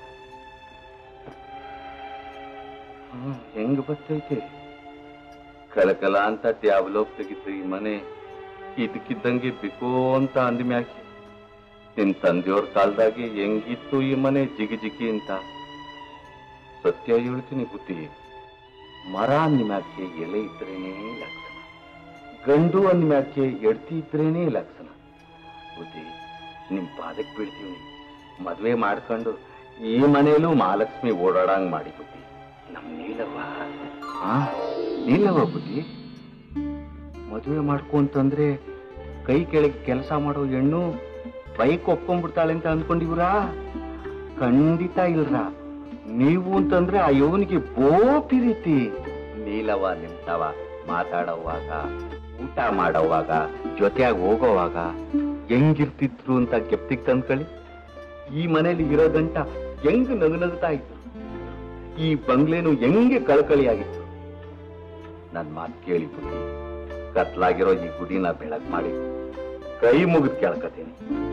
M: ಹೆಂಗ್ ಬರ್ತೈತೆ ಕಲಕಲ ಅಂತ ಡ್ಯಾವಲೋಪ್ ತೆಗಿತು ಈ ಮನೆ ಇದಕ್ಕಿದ್ದಂಗೆ ಬಿಕೋ ಅಂತ ಅಂದ್ಮ್ಯಾಕೆ ನಿನ್ ತಂದೆಯವ್ರ ಕಾಲದಾಗೆ ಹೆಂಗಿತ್ತು ಈ ಮನೆ ಜಿಗಿ ಜಿಗಿ ಅಂತ ಸತ್ಯ ಹೇಳ್ತೀನಿ ಬುದ್ಧಿ ಮರ ಅಂದ್ಮ್ಯಾಕೆ ಎಲೆ ಇದ್ರೇನೇ ಲಕ್ಷಣ ಗಂಡು ಅಂದ್ಮ್ಯಾಕೆ ಎಡ್ತಿ ಇದ್ರೇನೇ ಲಕ್ಷಣ ಬುದ್ಧಿ ನಿಮ್ ಪಾದಕ್ಕೆ ಬೀಳ್ತೀವಿ ಮದ್ವೆ ಮಾಡ್ಕೊಂಡು ಈ ಮನೆಯಲ್ಲೂ ಮಹಾಲಕ್ಷ್ಮಿ ಓಡಾಡಂಗ್ ಮಾಡಿ ಬುದ್ಧಿ ನಮ್ ನೀಲವ್ವ ಆ ನೀಲವ್ವ ಬುದ್ಧಿ ಮದುವೆ ಮಾಡ್ಕೊಂತಂದ್ರೆ ಕೈ ಕೆಳಗೆ ಕೆಲಸ ಮಾಡೋ ಹೆಣ್ಣು ಬೈಕ್ ಒಪ್ಕೊಂಡ್ಬಿಡ್ತಾಳೆ ಅಂತ ಅಂದ್ಕೊಂಡಿವ್ರಾ ಖಂಡಿತ ಇಲ್ರ ನೀವು ಅಂತಂದ್ರೆ ಆ ಯವನಿಗೆ ಬೋಪಿ ರೀತಿ ನೀಲವ ನಿಮ್ತವ ಮಾತಾಡೋವಾಗ ಊಟ ಮಾಡೋವಾಗ ಜೊತೆಯಾಗಿ ಹೋಗೋವಾಗ ಹೆಂಗಿರ್ತಿದ್ರು ಅಂತ ಗೆಪ್ತಿಗ್ ತಂದ್ಕೊಳ್ಳಿ ಈ ಮನೇಲಿ ಇರೋ ಗಂಟ ಹೆಂಗ್ ನಗನಗ್ತಾ ಇತ್ತು ಈ ಬಂಗ್ಲೆನು ಹೆಂಗೆ ಕಳಕಳಿಯಾಗಿತ್ತು ನನ್ ಮಾತು ಕೇಳಿ ಬುದ್ಧಿ ಕತ್ಲಾಗಿರೋ ಈ ಗುಡಿನ ಬೆಳಕ್ ಮಾಡಿ ಕೈ ಮುಗಿದ್ ಕೇಳ್ಕತೀನಿ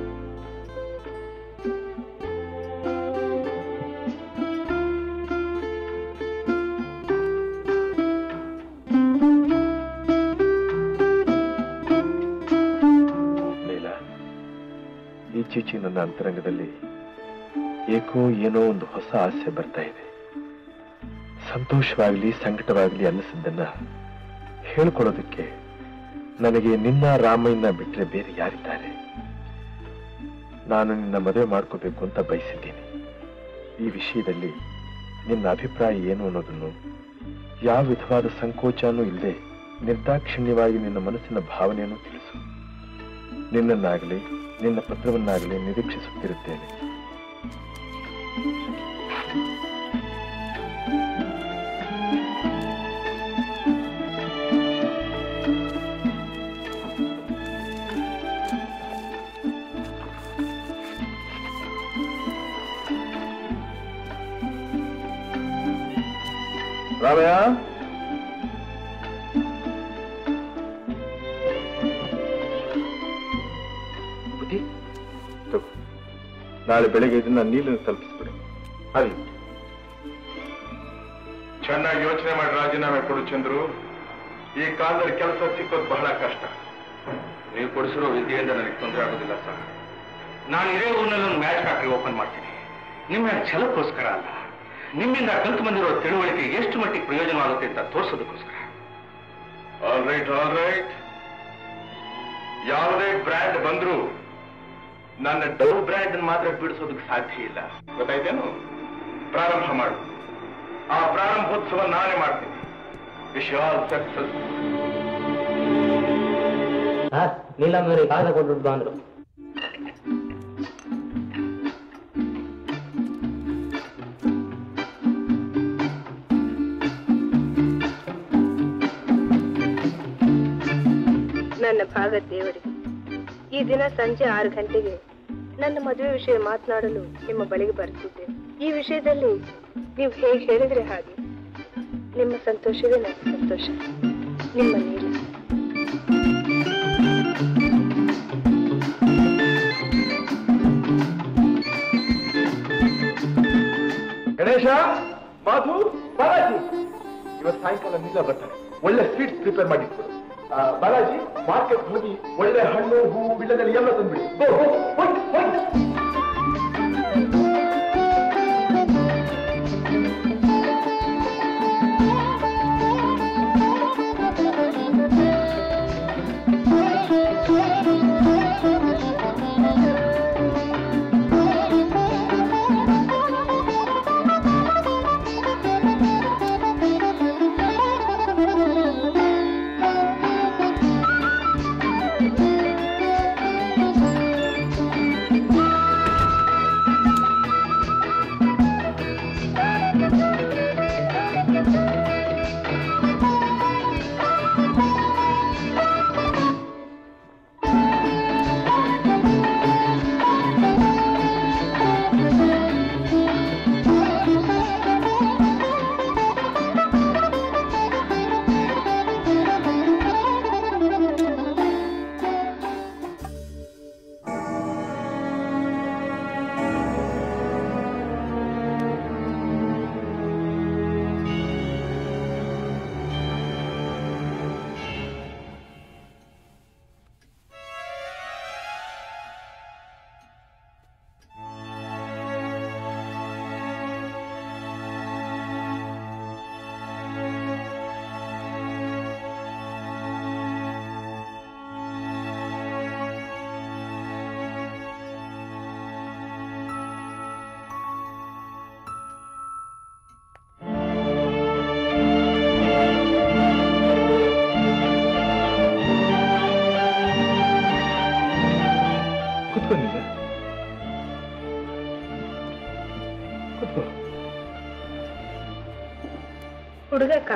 H: ಲೀಲಾ ಈಚೀಚೆ ನನ್ನ ಅಂತರಂಗದಲ್ಲಿ ಏಕೋ ಏನೋ ಒಂದು ಹೊಸ ಆಸೆ ಬರ್ತಾ ಇದೆ ಸಂತೋಷವಾಗ್ಲಿ ಸಂಕಟವಾಗ್ಲಿ ಅನ್ನಿಸಿದ್ದನ್ನ ಹೇಳ್ಕೊಡೋದಕ್ಕೆ ನನಗೆ ನಿನ್ನ ರಾಮಯ್ಯನ ಬಿಟ್ರೆ ಬೇರೆ ಯಾರಿದ್ದಾರೆ ನಾನು ನಿನ್ನ ಮದುವೆ ಮಾಡ್ಕೋಬೇಕು ಅಂತ ಬಯಸಿದ್ದೀನಿ ಈ ವಿಷಯದಲ್ಲಿ ನಿನ್ನ ಅಭಿಪ್ರಾಯ ಏನು ಅನ್ನೋದನ್ನು ಯಾವ ವಿಧವಾದ ಸಂಕೋಚನೂ ಇಲ್ಲದೆ ನಿರ್ದಾಕ್ಷಿಣ್ಯವಾಗಿ ನಿನ್ನ ಮನಸ್ಸಿನ ಭಾವನೆಯನ್ನು ತಿಳಿಸು ನಿನ್ನನ್ನಾಗಲಿ ನಿನ್ನ ಪತ್ರವನ್ನಾಗಲಿ ನಿರೀಕ್ಷಿಸುತ್ತಿರುತ್ತೇನೆ ರಾಮಯ್ಯ
M: ಬುದ್ಧಿ
H: ತಗೋ. ನಾಳೆ ಬೆಳಗ್ಗೆ ಇದನ್ನ ನೀಲನ್ನು ತಲುಪಿಸ್ಬಿಡು ಹಾಗೆ
A: ಚೆನ್ನಾಗಿ ಯೋಚನೆ ಮಾಡಿ ರಾಜೀನಾಮೆ ಕೊಡು ಚಂದ್ರು ಈ ಕಾಲದಲ್ಲಿ ಕೆಲಸ ಸಿಕ್ಕೋದು ಬಹಳ ಕಷ್ಟ
C: ನೀವು ಕೊಡಿಸಿರೋ ವಿದ್ಯೆಯಿಂದ ನನಗೆ ತೊಂದರೆ ಆಗೋದಿಲ್ಲ ಸರ್ ನಾನು ಇದೇ ಊರಿನಲ್ಲಿ ಒಂದು ಮ್ಯಾಚ್ ಫ್ಯಾಕ್ಟ್ರಿ ಓಪನ್ ಮಾಡ್ತೀನಿ ನಿಮ್ಮ ಛಲಕ್ಕೋಸ್ಕರ ಅಲ್ಲ ನಿಮ್ಮಿಂದ ಕಲ್ತು ಬಂದಿರೋ ತಿಳುವಳಿಕೆ ಎಷ್ಟು ಮಟ್ಟಿಗೆ ಪ್ರಯೋಜನವಾಗುತ್ತೆ ಅಂತ ತೋರಿಸೋದಕ್ಕೋಸ್ಕರ
A: ಆಲ್ ರೈಟ್ ಆಲ್ ರೈಟ್ ಯಾವುದೇ ಬ್ರ್ಯಾಂಡ್ ಬಂದ್ರು ನನ್ನ ಡವ್ ಬ್ರ್ಯಾಂಡ್ ಮಾತ್ರ ಬಿಡಿಸೋದಕ್ಕೆ ಸಾಧ್ಯ ಇಲ್ಲ ಗೊತ್ತಾಯ್ತೇನು ಪ್ರಾರಂಭ ಮಾಡು ಆ ಪ್ರಾರಂಭೋತ್ಸವ ನಾನೇ ಮಾಡ್ತೀನಿ ವಿಶ್ ಆಲ್ ಸಕ್ಸಸ್
N: ನೀಲಮ್ಮವ್ರಿಗೆ ಕಾಗದ ಕೊಟ್ಬಿಟ್ಟು ಬಂದ್ರು
D: ನನ್ನ ಭಾಗ ದೇವರಿಗೆ ಈ ದಿನ ಸಂಜೆ ಆರು ಗಂಟೆಗೆ ನನ್ನ ಮದುವೆ ವಿಷಯ ಮಾತನಾಡಲು ನಿಮ್ಮ ಬಳಿಗೆ ಬರ್ತಿದ್ದೆ ಈ ವಿಷಯದಲ್ಲಿ ನೀವು ಹೇಗೆ ಹೇಳಿದ್ರೆ ಹಾಗೆ ನಿಮ್ಮ ಸಂತೋಷವೇ ನನ್ನ ಸಂತೋಷ ನಿಮ್ಮ ನೀರು
H: ಗಣೇಶ ಮಾಧು ಬಾಲಾಜಿ ಇವತ್ತು ಸಾಯಂಕಾಲ ನೀಲ ಬರ್ತಾರೆ ಒಳ್ಳೆ ಸ್ವೀಟ್ಸ್ ಪ್ರಿಪೇರ್ ಮಾಡಿಟ್ಬಿಡು ಆ, ಬಾಲಾಜಿ ಮಾರ್ಕೆಟ್ ಹೋಗಿ ಒಳ್ಳೆ ಹಣ್ಣು ಹೂವು ಬಿಲ್ಲದಲ್ಲಿ ಎಲ್ಲ ತಂದ್ಬಿಡಿ ಗೋ, ಗೋ, ಹೋಗಿ, ಹೋಗಿ.
L: Thank you.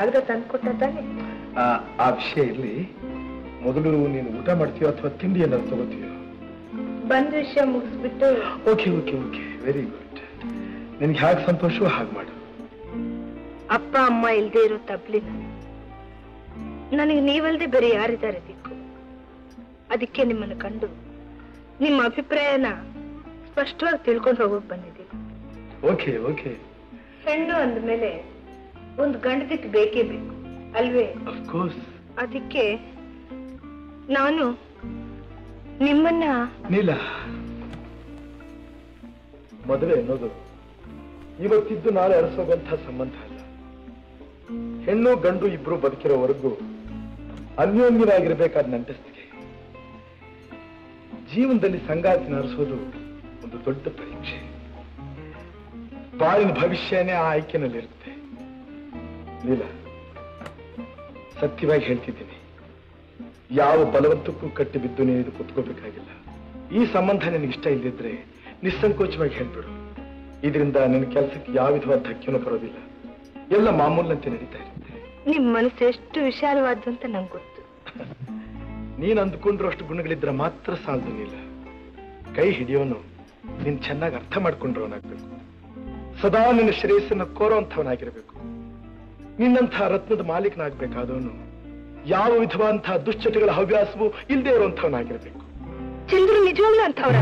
D: ಕಾಗದ ತಂದ್ಕೊಟ್ಟ ತಾನೆ
H: ಆ, ಆ ವಿಷಯ ಇರ್ಲಿ ಮೊದಲು ನೀನು ಊಟ ಮಾಡ್ತೀಯೋ ಅಥವಾ ತಿಂಡಿ ಏನಾದ್ರು ತಗೋತೀಯೋ
D: ಬಂದ ವಿಷಯ ಮುಗಿಸ್ಬಿಟ್ಟು
H: okay okay okay very good ನಿನ್ಗೆ ಹೇಗೆ ಸಂತೋಷವೋ ಹಾಗೆ ಮಾಡು
D: ಅಪ್ಪ ಅಮ್ಮ ಇಲ್ದೇ ಇರೋ ತಬ್ಲಿ ನಾನು ನನಗೆ ನೀವಲ್ದೆ ಬೇರೆ ಯಾರಿದ್ದಾರೆ ದಿಕ್ಕು ಅದಕ್ಕೆ ನಿಮ್ಮನ್ನು ಕಂಡು ನಿಮ್ಮ ಅಭಿಪ್ರಾಯನ ಸ್ಪಷ್ಟವಾಗಿ ತಿಳ್ಕೊಂಡು ಹೋಗೋಕ್ ಬಂದಿದ್ದೀನಿ
H: ಓಕೆ ಓಕೆ
D: ಹೆಣ್ಣು ಅಂದ್ಮೇಲೆ ಒಂದು ಗಂಡದಿಟ್ಟು ಬೇಕೇ ಬೇಕು ಅಲ್ವೇ
H: ಅಫ್ಕೋರ್ಸ್
D: ಅದಕ್ಕೆ ನಾನು ನಿಮ್ಮನ್ನ
H: ನೀಲ ಮದುವೆ ಅನ್ನೋದು ಇವತ್ತಿದ್ದು ನಾಳೆ ಅರಸೋಗುವಂತಹ ಸಂಬಂಧ ಅಲ್ಲ ಹೆಣ್ಣು ಗಂಡು ಇಬ್ರು ಬದುಕಿರೋವರೆಗೂ ಅನ್ಯೋನ್ಯವಾಗಿರ್ಬೇಕಾದ ನಂಟಸ್ತಿಗೆ ಜೀವನದಲ್ಲಿ ಸಂಗಾತಿನ ಅರಸೋದು ಒಂದು ದೊಡ್ಡ ಪರೀಕ್ಷೆ ಬಾಳಿನ ಭವಿಷ್ಯನೇ ಆ ಆಯ್ಕೆನಲ್ಲಿರುತ್ತೆ ನೀಲ ಸತ್ಯವಾಗಿ ಹೇಳ್ತಿದ್ದೀನಿ ಯಾವ ಬಲವಂತಕ್ಕೂ ಕಟ್ಟಿ ಬಿದ್ದು ನೀನು ಇದು ಕುತ್ಕೋಬೇಕಾಗಿಲ್ಲ ಈ ಸಂಬಂಧ ನಿನಗೆ ಇಷ್ಟ ಇಲ್ಲದಿದ್ರೆ ನಿಸ್ಸಂಕೋಚವಾಗಿ ಹೇಳ್ಬಿಡು ಇದರಿಂದ ನಿನ್ನ ಕೆಲಸಕ್ಕೆ ಯಾವ ವಿಧವಾದ ಧಕ್ಕೆನೂ ಬರೋದಿಲ್ಲ ಎಲ್ಲ ಮಾಮೂಲಿನಂತೆ ನಡೀತಾ ಇರುತ್ತೆ
D: ನಿಮ್ ಮನಸ್ಸು ಎಷ್ಟು ವಿಶಾಲವಾದ್ದು ಅಂತ ನಂಗೆ ಗೊತ್ತು
H: ನೀನು ಅಂದ್ಕೊಂಡ್ರು ಅಷ್ಟು ಗುಣಗಳಿದ್ರೆ ಮಾತ್ರ ಸಾಲದು ನೀಲ ಕೈ ಹಿಡಿಯೋನು ನೀನ್ ಚೆನ್ನಾಗಿ ಅರ್ಥ ಮಾಡ್ಕೊಂಡ್ರವನಾಗ್ಬೇಕು ಸದಾ ನಿನ್ನ ಶ್ರೇಯಸ್ಸನ್ನ ಕೋರೋಂಥವನಾಗಿರ್ಬೇಕು ನಿನ್ನಂಥ ರತ್ನದ ಮಾಲೀಕನಾಗ್ಬೇಕಾದವನು ಯಾವ ವಿಧವಾದಂತಹ ದುಶ್ಚಟಗಳ ಹವ್ಯಾಸವೂ ಇಲ್ಲದೆ ಇರುವಂಥವನಾಗಿರ್ಬೇಕು
D: ಚಂದ್ರು ನಿಜವಾಗ್ಲೂ ಅಂತವ್ರ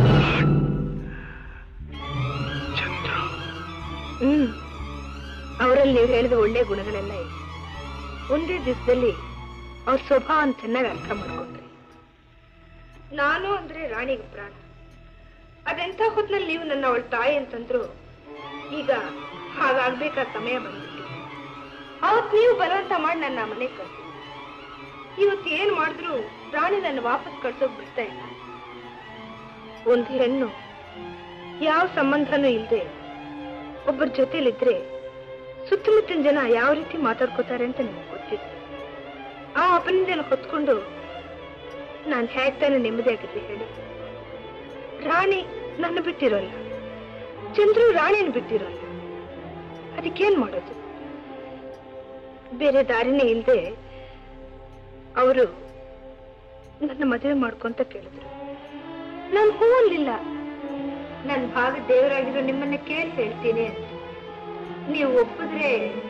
D: ಹ್ಮ್ ಅವರಲ್ಲಿ ನೀವು ಹೇಳಿದ ಒಳ್ಳೆ ಗುಣಗಳೆಲ್ಲ ಇದೆ ಒಂದೇ ದಿವಸದಲ್ಲಿ ಅವ್ರ ಸ್ವಭಾವನ ಚೆನ್ನಾಗಿ ಅರ್ಥ ಮಾಡ್ಕೊಂಡ್ರಿ ನಾನು ಅಂದ್ರೆ ರಾಣಿಗೆ ಪ್ರಾಣ ಅದೆಂಥ ಹೊತ್ನಲ್ಲಿ ನೀವು ನನ್ನ ಅವಳ ತಾಯಿ ಅಂತಂದ್ರು ಈಗ ಹಾಗಾಗ್ಬೇಕಾದ ಸಮಯ ಬಂದ್ಬಿಟ್ಟು ಅವತ್ ನೀವು ಬಲವಂತ ಮಾಡಿ ನನ್ನ ಮನೆಗೆ ಕಳ್ಸಿ ಇವತ್ತು ಏನ್ ಮಾಡಿದ್ರು ರಾಣಿ ನನ್ನ ವಾಪಸ್ ಕಳ್ಸೋಕ್ ಬಿಡ್ತಾ ಇಲ್ಲ ಒಂದು ಹೆಣ್ಣು ಯಾವ ಸಂಬಂಧನೂ ಇಲ್ಲದೆ ಒಬ್ಬರ ಜೊತೆಲಿದ್ರೆ ಸುತ್ತಮುತ್ತಲಿನ ಜನ ಯಾವ ರೀತಿ ಮಾತಾಡ್ಕೋತಾರೆ ಅಂತ ನಿಮ್ಗೆ ಗೊತ್ತಿತ್ತು ಆ ಅಪನಿಂದನ ಹೊತ್ಕೊಂಡು ನಾನು ಹೇಗ್ ತಾನೇ ನೆಮ್ಮದಿಯಾಗಿದ್ದೆ ಹೇಳಿ ರಾಣಿ ನನ್ನ ಬಿಟ್ಟಿರೋಲ್ಲ ಚಂದ್ರು ರಾಣಿನ ಬಿಟ್ಟಿರೋಲ್ಲ ಅದಕ್ಕೇನ್ ಮಾಡೋದು ಬೇರೆ ದಾರಿನೇ ಇಲ್ಲದೆ ಅವರು ನನ್ನ ಮದುವೆ ಮಾಡ್ಕೊಂತ ಕೇಳಿದ್ರು ನಾನು ಹೂ ಅನ್ಲಿಲ್ಲ ನನ್ನ ಭಾಗ ದೇವರಾಗಿರೋ ನಿಮ್ಮನ್ನ ಕೇಳಿ ಹೇಳ್ತೀನಿ ಅಂತ ನೀವು ಒಪ್ಪಿದ್ರೆ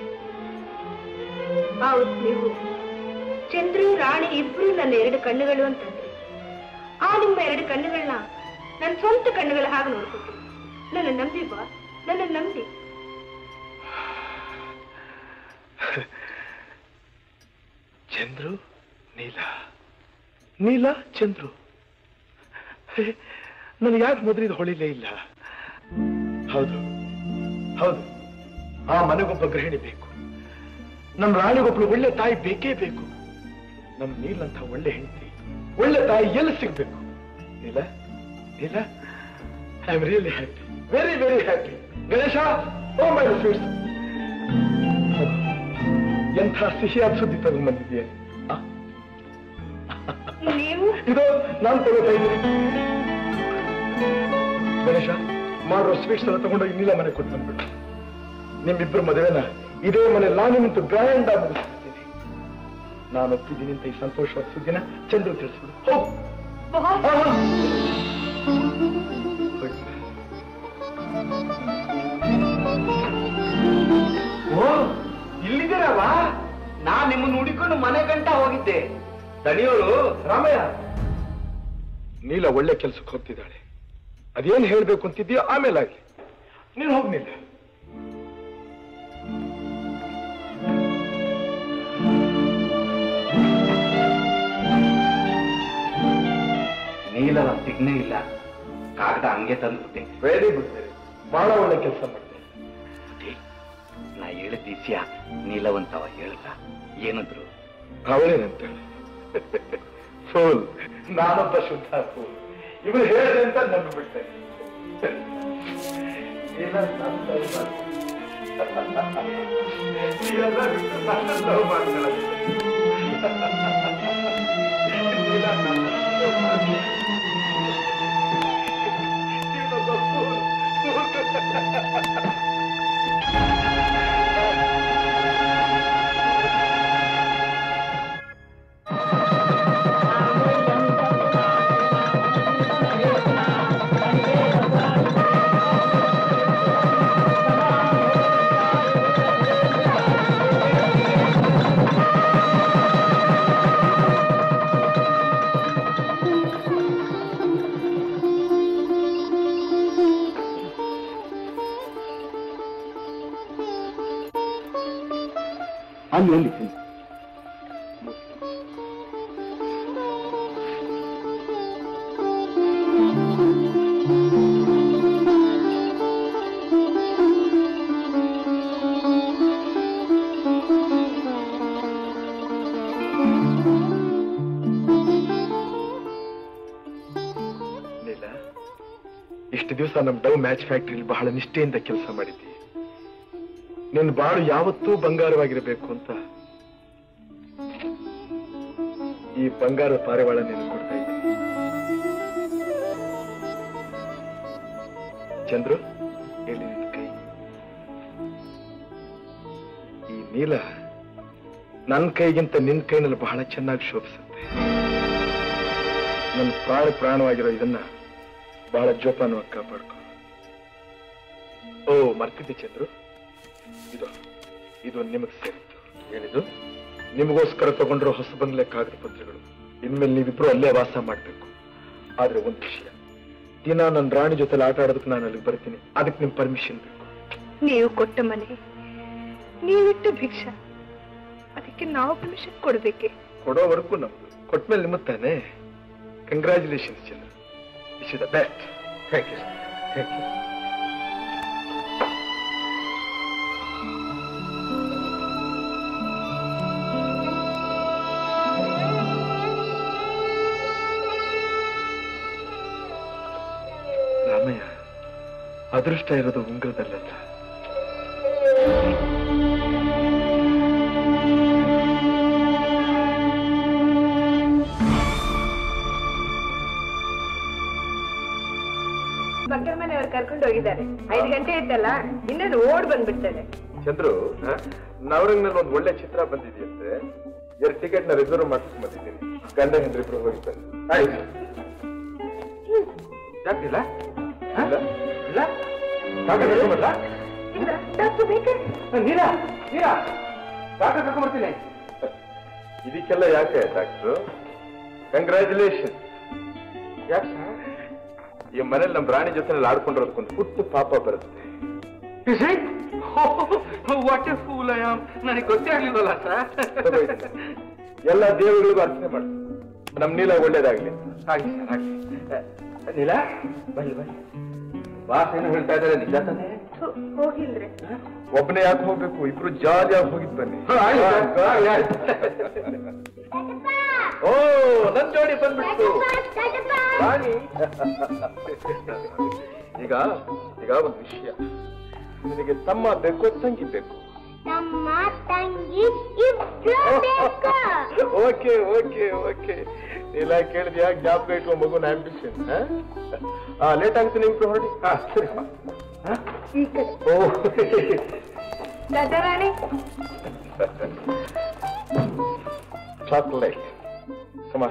D: ಹೌದು ನೀವು ಚಂದ್ರು ರಾಣಿ ಇಬ್ರು ನನ್ನ ಎರಡು ಕಣ್ಣುಗಳು ಅಂತಂದ್ರಿ ಆ ನಿಮ್ಮ ಎರಡು ಕಣ್ಣುಗಳನ್ನ ನನ್ನ ಸ್ವಂತ ಕಣ್ಣುಗಳ ಹಾಗೆ ನೋಡ್ಕೊತೀನಿ ನನ್ನ ನಂಬಿ ಬಾ ನನ್ನ ನಂಬಿ
H: ಚಂದ್ರು ನೀಲ ನೀಲ ಚಂದ್ರು ಹೇ, ನನಗೆ ಯಾಕೆ ಮೊದಲಿದ ಹೊಳಿಲೇ ಇಲ್ಲ ಹೌದು ಹೌದು ಆ ಮನೆಗೊಬ್ಬ ಗೃಹಿಣಿ ಬೇಕು ನಮ್ಮ ರಾಣಿಗೊಬ್ಳು ಒಳ್ಳೆ ತಾಯಿ ಬೇಕೇ ಬೇಕು ನಮ್ಮ ನೀಲಂತ ಒಳ್ಳೆ ಹೆಂಡತಿ ಒಳ್ಳೆ ತಾಯಿ ಎಲ್ಲಿ ಸಿಗ್ಬೇಕು Neela Neela I am really happy very very happy Ganesha oh my sweets ಎಂಥ ಸಿಹಿಯಾದ ಸುದ್ದಿ ತಗೊಂಡ್ ಬಂದಿದ್ದೀಯ
D: ನೀವು
H: ಇದು ನಾನು ತಗೋತಾ ಇದ್ದೀನಿ ಗಣೇಶ ಮಾಡೋ ಸ್ವೀಟ್ಸ್ ಎಲ್ಲ ತಗೊಂಡೋಗಿ ನೀಲ ಮನೆ ಕೊಟ್ಟು ಬಂದ್ಬಿಟ್ಟು ನಿಮ್ಮಿಬ್ಬರ ಮದುವೆನ ಇದೇ ಮನೆ ನಾನು ನಿಂತು ಗ್ರ್ಯಾಂಡ್ ಆಗಿ ಮುಗಿಸ್ತೀನಿ ನಾನು ಒಪ್ಪಿದ್ದೀನಿ ಅಂತ ಈ ಸಂತೋಷವಾದ ಸುದ್ದಿನ ಚಂದ್ರು ತಿಳಿಸ್ಬಿಡು ಹೋಗು
F: ಓ ಇಲ್ಲಿದ್ದೀರವ ನಾ ನಿಮ್ಮನ್ನು ಹುಡುಕೊಂಡು ಮನೆ ಗಂಟ ಹೋಗಿದ್ದೆ ದಣಿಯೋಳು
H: ರಾಮಯ್ಯ ನೀಲ ಒಳ್ಳೆ ಕೆಲ್ಸಕ್ಕೆ ಹೋಗ್ತಿದ್ದಾಳೆ ಅದೇನ್ ಹೇಳ್ಬೇಕು ಅಂತಿದ್ಯೋ ಆಮೇಲೆ ಆಗ್ಲಿ ನೀನು ಹೋಗ್ನಿಲ್ಲ
M: ನೀಲವ ಸಿಗ್ನೇ ಇಲ್ಲ ಕಾಗದ ಹಂಗೆ ತಂದ್ಬಿಟ್ಟೆ
H: ವೆರಿ ಗುಡ್ ವೆರಿ ಬಹಳ ಒಳ್ಳೆ ಕೆಲಸ ಮಾಡಿದೆ
M: ನಾ ಹೇಳಿದ ದಿಸ್ಯ ನೀಲವಂತವ ಹೇಳಿದ ಏನಂದ್ರು
H: ಅವಳೇನಂತ ಫೂಲ್ ನಾನೊಬ್ಬ ಶುದ್ಧ ಫೂಲ್ ಇವ್ರು ಹೇಳಿದೆ ಅಂತ ನಂಬಿಬಿಟ್ಟೆ ಇಲ್ಲ ನನ್ನ love ಮಾಡ್ತೀನಿ. ನೀವೆಲ್ಲ ಬಿಟ್ಟು ನನ್ನ love ಮಾಡ್ಕೊಳ್ಳೋದು. ಇಲ್ಲ, ನನ್ನ love ಮಾಡ್ತೀನಿ. ನೀನೊಬ್ಬ fool, fool. ಅಲ್ಲಿ ಅಲ್ಲಿ ನೀಲ ಇಷ್ಟು ದಿವಸ ನಮ್ ಡವ್ ಮ್ಯಾಚ್ ಫ್ಯಾಕ್ಟ್ರಿಲಿ ಬಹಳ ನಿಷ್ಠೆಯಿಂದ ಕೆಲಸ ಮಾಡಿದ್ದಿ ನಿನ್ನ ಬಾಳು ಯಾವತ್ತೂ ಬಂಗಾರವಾಗಿರಬೇಕು ಅಂತ ಈ ಬಂಗಾರ ಪಾರಿವಾಳ ನೀನು ಕೊಡ್ತಾ ಇದ್ದೀನಿ ಚಂದ್ರು ಎಲ್ಲಿ ನಿನ್ ಕೈ ಈ ನೀಲ ನನ್ನ ಕೈಗಿಂತ ನಿನ್ ಕೈನಲ್ಲಿ ಬಹಳ ಚೆನ್ನಾಗಿ ಶೋಭಿಸುತ್ತೆ ನನ್ನ ಪ್ರಾಣ ಪ್ರಾಣವಾಗಿರೋ ಇದನ್ನ ಬಹಳ ಜೋಪಾನವಾಗಿ ಕಾಪಾಡ್ಕೊ ಓ ಮರ್ತಿದ್ದೆ ಚಂದ್ರು ಇದು ಇದು ನಿಮಗೆ ಸೇರಿತ್ತು ಏನಿದು ನಿಮಗೋಸ್ಕರ ತಗೊಂಡಿರೋ ಹೊಸ ಬಂಗ್ಲೆ ಕಾಗದ ಪತ್ರಗಳು ಇನ್ಮೇಲೆ ನೀವಿಬ್ರು ಅಲ್ಲೇ ವಾಸ ಮಾಡ್ಬೇಕು ಆದ್ರೆ ಒಂದು ವಿಷಯ ದಿನ ನನ್ನ ರಾಣಿ ಜೊತೆ ಆಟ ಆಡೋದಕ್ಕೆ ನಾನು ಅಲ್ಲಿಗೆ ಬರ್ತೀನಿ ಅದಕ್ಕೆ ನಿಮ್ ಪರ್ಮಿಷನ್ ಬೇಕು
D: ನೀವು ಕೊಟ್ಟ ಮನೆ ನೀವಿಟ್ಟ ಭಿಕ್ಷ ಅದಕ್ಕೆ ನಾವು ಪರ್ಮಿಷನ್ ಕೊಡ್ಬೇಕೆ
H: ಕೊಡೋವರೆಗೂ ನಮ್ದು ಕೊಟ್ಮೇಲೆ ನಿಮ್ಮದ್ ತಾನೆ congratulations Chandra is the best thank you thank you Ramayya ಅದೃಷ್ಟ ಇರೋದು ಉಂಗ್ರದಲ್ಲಲ್ಲ
D: ಪಕ್ಕದ ಮನೆಯವ್ರು ಕರ್ಕೊಂಡು ಹೋಗಿದ್ದಾರೆ ಐದು ಗಂಟೆ ಇತ್ತಲ್ಲ ಇನ್ನೇನು ಓಡ್ ಬಂದ್ಬಿಡ್ತಾರೆ
H: ಚಂದ್ರು ನವರಂಗ್ನಲ್ಲಿ ಒಂದು ಒಳ್ಳೆ ಚಿತ್ರ ಬಂದಿದೆಯಂತೆ ಎರಡು ಟಿಕೆಟ್ ನ ರಿಸರ್ವ್ ಮಾಡ್ಸ್ಕೊಂಡ್ ಬಂದಿದ್ದೀನಿ ಗಂಡ ಹೆಂಡ್ರಿಬ್ರು ಹೋಗಿದ್ದಾರೆ ಆಯ್ತು ಯಾಕಿಲ್ಲ ಇಲ್ಲ ಇಲ್ಲ ಕಾಗದ ಕರ್ಕೊಂಬರ್ಲಾ?
B: ನೀರಾ ನೀರಾ ಡಾಕ್ಟರ್ ಕರ್ಕೊಂಡ್ಬರ್ತೀನಿ
H: ಇದಕ್ಕೆಲ್ಲ ಯಾಕೆ ಡಾಕ್ಟ್ರು ಕಂಗ್ರ್ಯಾಚುಲೇಷನ್ ಯಾಕೆ ಈ ಮನೇಲಿ ನಮ್ಮ ರಾಣಿ ಜೊತೆ ಆಡ್ಕೊಂಡಿರೋದಕ್ಕೊಂದು ಪುಟ್ಟ ಪಾಪ ಬರುತ್ತೆ
B: what a fool I am ನನಗೆ ಗೊತ್ತೇ ಆಗ್ಲಿಲ್ವಲ್ಲ ಸರ್
H: ಎಲ್ಲ ದೇವರುಗಳಿಗೂ ಅರ್ಚನೆ ಮಾಡಿ ನಮ್ ನೀಲ ಒಳ್ಳೇದಾಗ್ಲಿ
B: ಹಾಗೆ ಸರ್ ಹಾಗೆ ನೀಲ ಬನ್ನಿ ಬನ್ನಿ ಬಾಸ್ ಏನು ಹೇಳ್ತಾ ಇದ್ದಾರೆ ನಿಜ ತಾನೇ
D: ಹೋಗಿಲ್ರಿ
H: ಒಬ್ಬನೇ ಯಾಕೆ ಹೋಗ್ಬೇಕು ಇಬ್ರು ಜಾಲಿಯಾಗಿ ಹೋಗಿದ್ ಬನ್ನಿ
B: ಹಾ, ಆಯ್ತು ಸರ್. ಆಯ್ತು,
H: ಓ ನನ್ ಜೋಡಿ ಬಂದ್ಬಿಡ್ತು ರಾಣಿ ಈಗ ಈಗ ಒಂದು ವಿಷಯ ನಿನಗೆ ತಮ್ಮ ಬೇಕು ತಂಗಿ ಬೇಕು
I: ನಮ್ಮ ತಂಗಿ ಇಬ್ರು ಬೇಕು
H: ಓಕೆ ಓಕೆ ಓಕೆ ಇಲ್ಲ ಕೇಳಿದ್ಯಾ ಜ್ಞಾಪಕ ಇಟ್ಕೊ ಮಗುನ ಆಂಬಿಷನ್ ಹಾ ಲೇಟ್ ಆಗ್ತೀನಿ ನಿಮ್ಗೆ ಹೊರಡಿ ಹಾ ಸರಿ
D: ಈ ಕಡೆ
H: ಓ
D: ರಾಜಾರಾಣಿ
H: ಚಾಕ್ಲೇಟ್ ಕಮ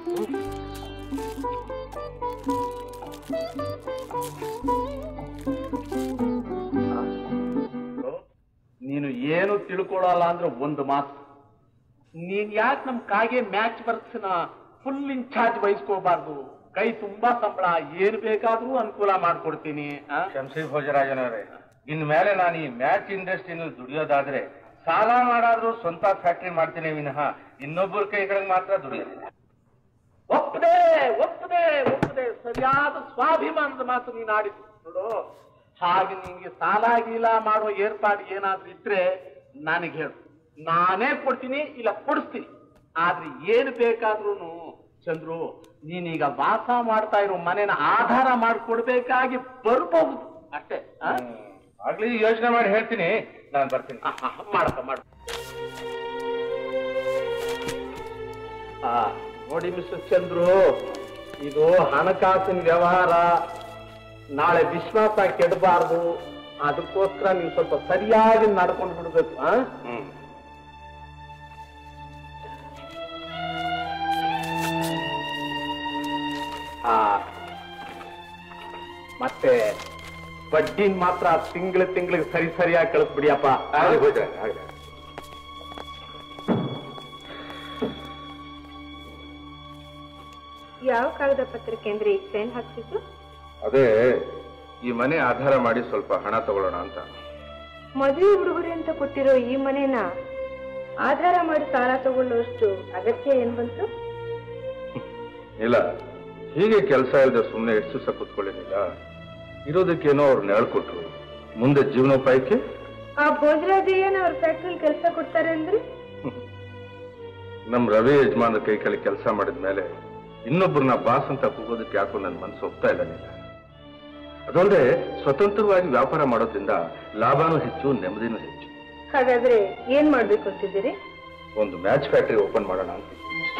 F: ನೀನು ಏನು ತಿಳ್ಕೊಳಲ್ಲ ಅಂದ್ರೆ ಒಂದು ಮಾತು ನೀನ್ ಯಾಕೆ ನಮ್ ಕಾಗೆ ಮ್ಯಾಚ್ ವರ್ಕ್ಸ್ನ ಫುಲ್ ಇನ್ಚಾರ್ಜ್ ವಹಿಸ್ಕೋಬಾರ್ದು ಕೈ ತುಂಬಾ ಸಂಬಳ ಏನ್ ಬೇಕಾದ್ರೂ ಅನುಕೂಲ ಮಾಡ್ಕೊಡ್ತೀನಿ ಆ?
C: ಶಂಸಿ ಭೋಜರಾಜನವರೇ ಇನ್ ಮೇಲೆ ನಾನು ಈ ಮ್ಯಾಚ್ ಇಂಡಸ್ಟ್ರಿನಲ್ಲಿ ದುಡಿಯೋದಾದ್ರೆ ಸಾಲ ಮಾಡಾದ್ರೂ ಸ್ವಂತ ಫ್ಯಾಕ್ಟ್ರಿ ಮಾಡ್ತೀನಿ ವಿನಃ ಇನ್ನೊಬ್ಬರ ಕೈಗಳಿಗೆ ಮಾತ್ರ ದುಡಿಯೋದಿಲ್ಲ
F: ಒಪ್ಪದೆ ಒಪ್ಪದೆ ಒಪ್ಪದೆ ಸರಿಯಾದ ಸ್ವಾಭಿಮಾನದ ಮಾತು ನೀನು ಆಡಿದ್ದು ನೋಡು ಹಾಗೆ ನಿನ್ಗೆ ಸಾಲ ಗೀಲ ಮಾಡೋ ಏರ್ಪಾಡು ಏನಾದ್ರೂ ಇದ್ರೆ ನನಗೆ ಹೇಳು ನಾನೇ ಕೊಡ್ತೀನಿ ಇಲ್ಲ ಕೊಡಿಸ್ತೀನಿ ಆದ್ರೆ ಏನು ಬೇಕಾದ್ರೂ ಚಂದ್ರು ನೀನೀಗ ವಾಸ ಮಾಡ್ತಾ ಇರೋ ಮನೇನ ಆಧಾರ ಮಾಡಿಕೊಡ್ಬೇಕಾಗಿ ಬರ್ಬಹುದು ಅಷ್ಟೇ ಆ?
C: ಆಗ್ಲಿ ಯೋಚನೆ ಮಾಡಿ ಹೇಳ್ತೀನಿ ನಾನು ಬರ್ತೀನಿ
F: ಆ, ಆ, ಮಾಡಪ್ಪ ಮಾಡು ಆ, ನೋಡಿ ಮಿಸ್ಟರ್ ಚಂದ್ರು ಇದು ಹಣಕಾಸಿನ ವ್ಯವಹಾರ ನಾಳೆ ವಿಶ್ವಾಸ ಕೆಡಬಾರ್ದು ಅದಕ್ಕೋಸ್ಕರ ನೀವು ಸ್ವಲ್ಪ ಸರಿಯಾಗಿ ನಡ್ಕೊಂಡು ಬಿಡ್ಬೇಕು ಆ ಆ, ಮತ್ತೆ ಬಡ್ಡಿನ ಮಾತ್ರ ತಿಂಗಳ ತಿಂಗಳಿಗೆ ಸರಿ ಸರಿಯಾಗಿ ಕಳಿಸ್ಬಿಡಿಯಪ್ಪ
H: ಆಗ್ಲಿ ಭೋಜರಾಜ್, ಆಗ್ಲಿ.
D: ಯಾವ ಕಾಗದ ಪತ್ರಕ್ಕೆ ಅಂದ್ರೆ ಈಗ ಸೈನ್ ಹಾಕ್ತಿತ್ತು
E: ಅದೇ ಈ ಮನೆ ಆಧಾರ ಮಾಡಿ ಸ್ವಲ್ಪ ಹಣ ತಗೊಳ್ಳೋಣ ಅಂತ
D: ಮದುವೆ ಉಡುಗೊರೆ ಅಂತ ಕೊಟ್ಟಿರೋ ಈ ಮನೇನ ಆಧಾರ ಮಾಡಿ ಸಾಲ ತಗೊಳ್ಳುವಷ್ಟು ಅಗತ್ಯ ಏನ್ ಬಂತು
E: ಇಲ್ಲ ಹೀಗೆ ಕೆಲಸ ಇಲ್ಲದೆ ಸುಮ್ಮನೆ ಎಷ್ಟು ದಿವಸ ಕೂತ್ಕೊಳ್ಳಿಲ್ಲ ಇರೋದಕ್ಕೇನೋ ಅವ್ರು ನೆಳ್ಕೊಟ್ರು ಮುಂದೆ ಜೀವನೋಪಾಯಕ್ಕೆ
D: ಆ ಭೋಜರಾಜಯ್ಯನ ಅವ್ರ ಫ್ಯಾಕ್ಟ್ರಿಲಿ ಕೆಲಸ ಕೊಡ್ತಾರೆ ಅಂದ್ರೆ
E: ನಮ್ ರವಿ ಯಜಮಾನ ಕೈ ಕೆಳಗೆ ಕೆಲಸ ಮಾಡಿದ ಮೇಲೆ ಇನ್ನೊಬ್ಬರನ್ನ ಬಾಸ್ ಅಂತ ಕೂಗೋದಕ್ಕೆ ಯಾಕೋ ನನ್ನ ಮನಸ್ಸು ಒಪ್ತಾ ಇಲ್ಲ ನೀಲ ಅದಲ್ಲದೆ ಸ್ವತಂತ್ರವಾಗಿ ವ್ಯಾಪಾರ ಮಾಡೋದ್ರಿಂದ ಲಾಭನೂ ಹೆಚ್ಚು ನೆಮ್ಮದಿನೂ ಹೆಚ್ಚು
D: ಹಾಗಾದ್ರೆ ಏನ್ ಮಾಡ್ಬೇಕು ಅಂತಿದ್ದೀರಿ
E: ಒಂದು ಮ್ಯಾಚ್ ಫ್ಯಾಕ್ಟರಿ ಓಪನ್ ಮಾಡೋಣ ಅಂತ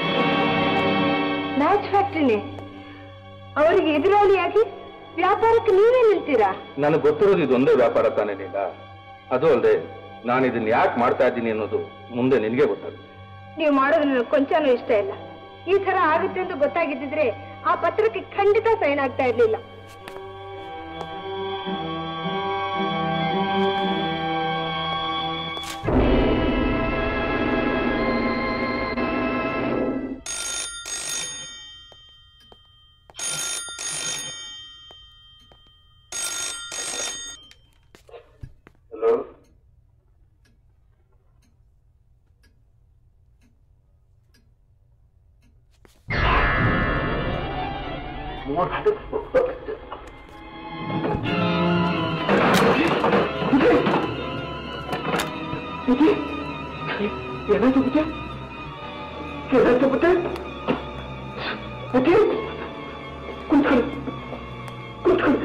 D: ಮ್ಯಾಚ್ ಫ್ಯಾಕ್ಟ್ರಿನೇ ಅವರಿಗೆ ಎದುರಾಳಿಯಾಗಿ ವ್ಯಾಪಾರಕ್ಕೆ ನೀವೇ ನಿಲ್ತೀರಾ
E: ನನಗೆ ಗೊತ್ತಿರೋದು ಇದೊಂದೇ ವ್ಯಾಪಾರ ತಾನೇ ನೀಲ ಅದು ಅಲ್ಲದೆ ನಾನು ಇದನ್ನ ಯಾಕೆ ಮಾಡ್ತಾ ಇದ್ದೀನಿ ಅನ್ನೋದು ಮುಂದೆ ನಿನಗೆ ಗೊತ್ತಾಗುತ್ತೆ
D: ನೀವು ಮಾಡೋದು ನನಗೆ ಕೊಂಚನೂ ಇಷ್ಟ ಇಲ್ಲ ಈ ತರ ಆಗುತ್ತೆ ಅಂತ ಗೊತ್ತಾಗಿದ್ದಿದ್ರೆ ಆ ಪತ್ರಕ್ಕೆ ಖಂಡಿತ ಸೈನ್ ಆಗ್ತಾ ಇರ್ಲಿಲ್ಲ
E: ಹಲೋ
F: ಏನಾಯ್ತು ಬುದ್ಧಿ ಏನಾಯ್ತು ಬುದ್ಧಿ ಬುದ್ಧಿ ಕುಂತ್ಕೊಳ್ಳಿ ಕುಂತ್ಕೊಳ್ಳಿ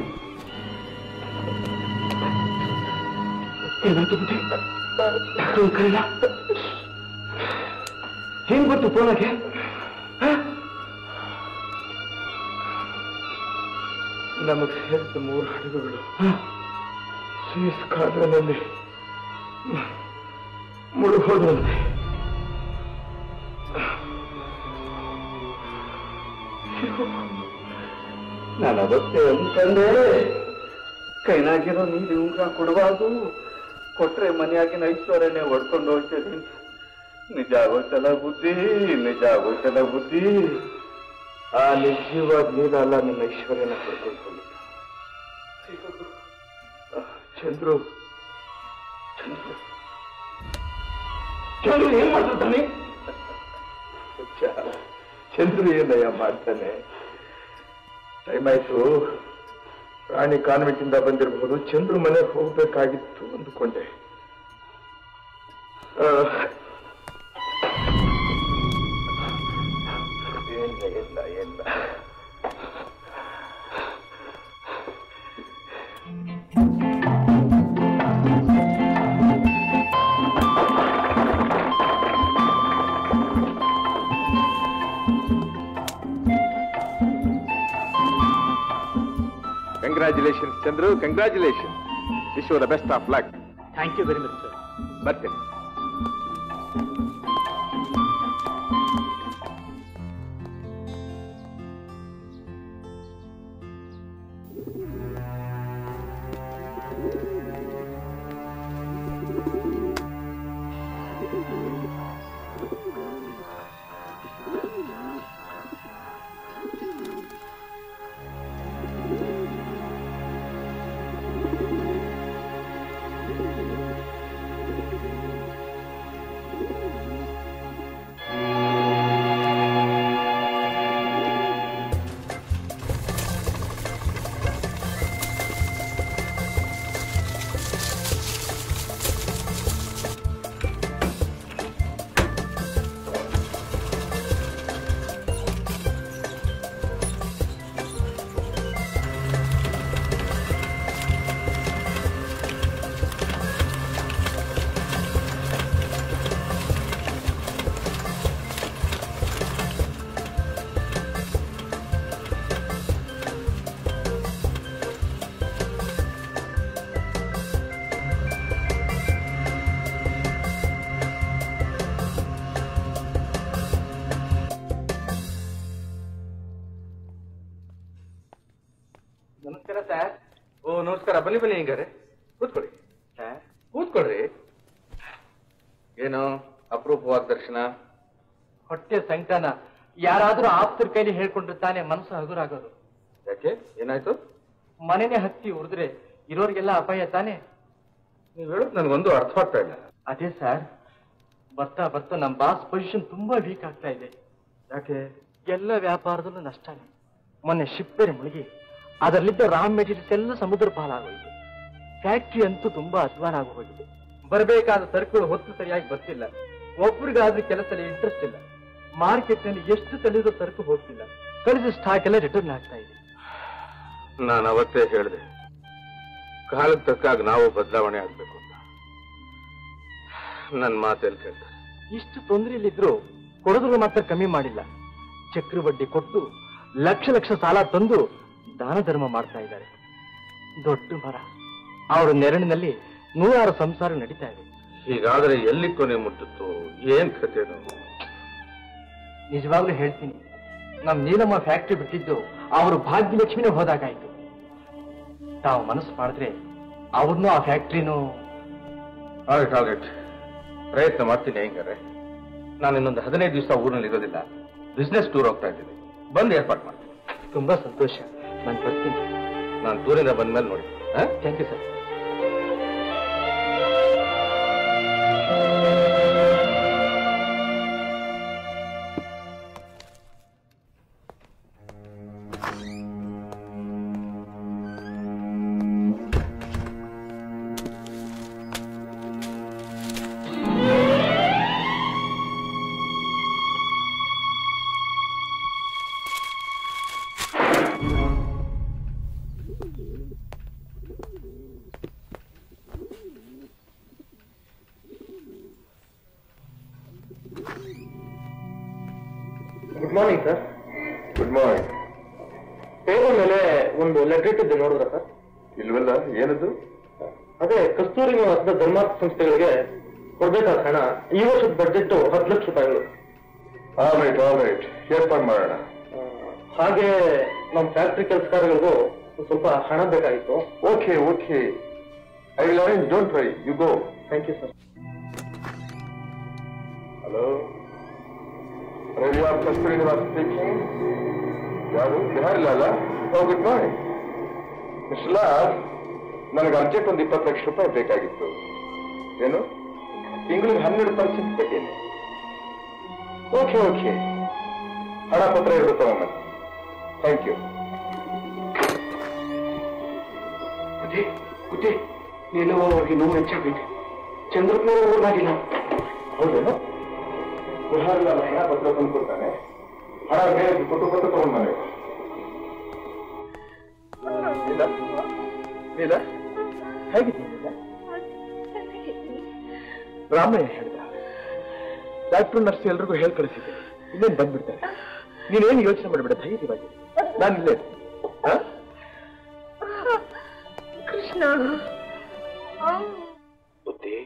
F: ಏನಾಯ್ತು ಬುದ್ಧಿ ಕುಂತ್ಕೊಳ್ಳಿಲ್ಲ ಏನ್ ಗೊತ್ತು ಫೋನಾಗೆ
H: ನಮಗೆ ಸೇರಿದ ಮೂರು ಹಡಗುಗಳು ಸ್ವೀಸ್ ಕಾಲುವೆನಲ್ಲಿ ಮುಳುಗೋದಂತೆ
M: ನಾನು ಅವತ್ತೇ ಅಂತಂದೆ ಕೈನಾಗಿರೋ ನೀರು ಉಂಗ್ರ ಕೊಡಬಾರ್ದು ಕೊಟ್ರೆ ಮನೆಯಾಗಿನ ಐಶ್ವರ್ಯನೇ ಹೊಡ್ಕೊಂಡು ಹೋಗ್ತೇನೆ ಅಂತ ನಿಜ ಆಗೋಯ್ತಲ್ಲ ಬುದ್ಧಿ ನಿಜ ಆಗೋಯ್ತಲ್ಲ ಬುದ್ಧಿ
H: ಆ ನಿಜವಾದ ನೀರಲ್ಲ ನಿನ್ನ ಐಶ್ವರ್ಯನ ಪಡ್ಕೊಂಡು ಹೋಗಿದ್ದು ಚಂದ್ರು ಚಂದ್ರು ಚಂದ್ರು ಏನ್ ಮಾಡ್ತಾನೆ ಚಂದ್ರು ಏನಯ್ಯ ಮಾಡ್ತಾನೆ ಟೈಮ್ ಆಯ್ತು ರಾಣಿ ಕಾನ್ವೆಂಟ್ ಇಂದ ಬಂದಿರಬಹುದು ಚಂದ್ರು ಮನೆಗೆ ಹೋಗ್ಬೇಕಾಗಿತ್ತು ಅಂದುಕೊಂಡೆ ಆ, ಇಲ್ಲ ಇಲ್ಲ ಇಲ್ಲ
E: congratulations Chandru congratulation wish the best of luck
G: thank you very much sir
E: ಬರ್ತೇನೆ
F: ನಮಸ್ಕಾರ ಸರ್ ಓ ನಮಸ್ಕಾರ ಬನ್ನಿ ಬನ್ನಿ ಹಿಂಗಾರೆ ಕೂತ್ಕೊಳ್ಳಿ ಕೂತ್ಕೊಳ್ರಿ
E: ಏನು ಅಪರೂಪವಾದ ದರ್ಶನ
G: ಹೊಟ್ಟೆ ಸಂಕಟನ ಯಾರಾದ್ರೂ ಆಪ್ತರ ಕೈಲಿ ಹೇಳ್ಕೊಂಡ್ರೆ ತಾನೇ ಮನಸ್ಸು ಹಗುರಾಗೋದು
E: ಯಾಕೆ ಏನಾಯ್ತು
G: ಮನೆನೇ ಹತ್ತಿ ಉರಿದ್ರೆ ಇರೋರಿಗೆಲ್ಲ ಅಪಾಯ ತಾನೇ
E: ನೀವು ಹೇಳೋದು ನನಗೊಂದು ಅರ್ಥವಾಗ್ತಾ ಇಲ್ಲ
G: ಅದೇ ಸರ್ ಬರ್ತಾ ಬರ್ತಾ ನಮ್ಮ ಬಾಸ್ ಪೊಸಿಷನ್ ತುಂಬಾ ವೀಕ್ ಆಗ್ತಾ ಇದೆ ಯಾಕೆ ಎಲ್ಲ ವ್ಯಾಪಾರದಲ್ಲೂ ನಷ್ಟನೇ ಮೊನ್ನೆ ಶಿಪ್ ಬೇರೆ ಮುಳುಗಿ ಅದರಲ್ಲಿದ್ದ ರಾ ಮೆಟೀರಿಯಲ್ಸ್ ಎಲ್ಲ ಸಮುದ್ರ ಪಾಲಾಗೋಯ್ತು ಫ್ಯಾಕ್ಟ್ರಿ ಅಂತೂ ತುಂಬಾ ಅಧ್ವಾನ ಆಗೋಗಿದೆ ಬರಬೇಕಾದ ಸರಕುಗಳು ಹೊತ್ತು ಸರಿಯಾಗಿ ಬರ್ತಿಲ್ಲ ಒಬ್ರಿಗಾದ್ರೂ ಕೆಲಸದಲ್ಲಿ ಇಂಟ್ರೆಸ್ಟ್ ಇಲ್ಲ ಮಾರ್ಕೆಟ್ ನಲ್ಲಿ ಎಷ್ಟು ತಳ್ಳಿದ್ರು ಸರಕು ಹೋಗ್ತಿಲ್ಲ ಕಳಿಸಿದ ಸ್ಟಾಕ್ ಎಲ್ಲ ರಿಟರ್ನ್ ಆಗ್ತಾ ಇದೆ
E: ನಾನು ಅವತ್ತೇ ಹೇಳಿದೆ ಕಾಲಕ್ಕೆ ತಕ್ಕಾಗ ನಾವು ಬದಲಾವಣೆ ಆಗ್ಬೇಕು ಅಂತ ನನ್ನ ಮಾತೆಲ್ಲಿ ಕೇಳ್ತಾರೆ
G: ಇಷ್ಟು ತೊಂದರೆಯಲ್ಲಿದ್ರು ಕೊಡೋದ್ರ ಮಾತ್ರ ಕಮ್ಮಿ ಮಾಡಿಲ್ಲ ಚಕ್ರ ಬಡ್ಡಿ ಕೊಟ್ಟು ಲಕ್ಷ ಲಕ್ಷ ಸಾಲ ತಂದು ದಾನ ಧರ್ಮ ಮಾಡ್ತಾ ಇದ್ದಾರೆ ದೊಡ್ಡ ಮರ ಅವರ ನೆರಳಿನಲ್ಲಿ ನೂರಾರು ಸಂಸಾರ ನಡೀತಾ ಇದೆ
E: ಹೀಗಾದ್ರೆ ಎಲ್ಲಿ ಕೊನೆ ಮುಟ್ಟಿತ್ತು ಏನ್ ಕಥೆನು
G: ನಿಜವಾಗ್ಲೂ ಹೇಳ್ತೀನಿ ನಮ್ ನೀಲಮ್ಮ ಫ್ಯಾಕ್ಟ್ರಿ ಬಿಟ್ಟಿದ್ದು ಅವರು ಭಾಗ್ಯಲಕ್ಷ್ಮಿನೇ ಹೋದಾಗಾಯ್ತು ತಾವು ಮನಸ್ಸು ಮಾಡಿದ್ರೆ ಅವ್ರನ್ನೂ ಆ ಫ್ಯಾಕ್ಟ್ರಿನೂ
E: ಆಲ್ರೈಟ್ ಆಲ್ರೈಟ್ ಪ್ರಯತ್ನ ಮಾಡ್ತೀನಿ ಹೆಂಗಾರೆ ನಾನು ಇನ್ನೊಂದು ಹದಿನೈದು ದಿವಸ ಊರಿನಲ್ಲಿ ಇರೋದಿಲ್ಲ ಬಿಸ್ನೆಸ್ ಟೂರ್ ಹೋಗ್ತಾ ಇದ್ದೀನಿ ಬಂದು ಏರ್ಪಾಟ್ ಮಾಡ್ತೀನಿ
G: ತುಂಬಾ ಸಂತೋಷ ನಾನು ಬರ್ತೀನಿ
E: ನಾನು ಟೂರಿಂದ ಬಂದ್ಮೇಲೆ ನೋಡಿ
G: thank you sir
B: good morning sir
A: good morning
B: table ಮೇಲೆ ಒಂದು ಲೆಟರ್ ಇಟ್ಟಿದ್ದೆ ನೋಡಿದ್ರ ಸರ್
A: ಇಲ್ವಲ್ಲ ಏನದು
B: ಅದೇ ಕಸ್ತೂರಿ ನಿವಾಸದ ಧರ್ಮಾರ್ಥ ಸಂಸ್ಥೆಗಳಿಗೆ ಕೊಡ್ಬೇಕಾದ ಹಣ ಈ ವರ್ಷದ ಬಡ್ಜೆಟ್ ಹತ್ತು ಲಕ್ಷ ರೂಪಾಯಿಗಳು
A: ಆಲ್ ರೈಟ್ ಆಲ್ ರೈಟ್ ಏರ್ಪಾಡು ಮಾಡೋಣ
B: ಹಾಗೆ ನಮ್ಮ ಫ್ಯಾಕ್ಟ್ರಿ ಕೆಲಸಗಾರಗಳಿಗೂ ಒಂದ್ ಸ್ವಲ್ಪ ಹಣ ಬೇಕಾಗಿತ್ತು
A: okay okay I will arrange don't worry you go
B: thank you sir
A: hello Ravivar Kasturi Nivas speaking ಯಾರು ಬಿಹಾರಿಲ್ಲ ಅಲ್ಲ ಓ ಗುಡ್ ಮಾರ್ನಿಂಗ್ ಮಿಸ್ಟರ್ ಲಾಲ್ ನನಗೆ ಅರ್ಜೆಂಟ್ ಒಂದು ಇಪ್ಪತ್ತು ಲಕ್ಷ ರೂಪಾಯಿ ಬೇಕಾಗಿತ್ತು ಏನು ತಿಂಗಳಿಗೆ ಹನ್ನೆರಡು ಪರ್ಸೆಂಟ್ ಬಡ್ಡಿನೇ ಓಕೆ ಓಕೆ ಹಣ ಪತ್ರ ಎರಡು ತಗೊಂಬನ್ನಿ ಥ್ಯಾಂಕ್ ಯು
B: ಬುದ್ಧಿ ಬುದ್ಧಿ ನೀನು ಅವ್ರಿಗೆ ನೋವು ಹೆಚ್ಚಾಗಿದೆ ಚಂದ್ರಪ್ಪನವರು ಊರಾಗಿಲ್ಲ
A: ಹೌದೇನು ಬಿಹಾರಿಲ್ಲ ಹಣ ಪತ್ರ ತಂದು ಕೊಡ್ತಾನೆ ಹಣ ಬೇರೆ ಕೊಟ್ಟು ಕೊಟ್ಟು ತಗೊಂಡು ಮನೆ
H: ನೀಲ ನೀಲ ಹೇಗಿದ್ದೀನಿ ನೀಲ ರಾಮಯ್ಯ ಹೇಳ್ದ ಡಾಕ್ಟರ್ ನರ್ಸ್ ಎಲ್ರಿಗೂ ಹೇಳ್ ಕಳಿಸಿದ್ದೆ ಇನ್ನೇನ್ ಬಂದ್ಬಿಡ್ತಾರೆ ನೀನೇನು ಯೋಚನೆ ಮಾಡಬೇಡ ಧೈರ್ಯವಾಗಿ ನಾನು ಇಲ್ಲೇ ಹಾ
D: ಕೃಷ್ಣ
M: ಬುದ್ಧಿ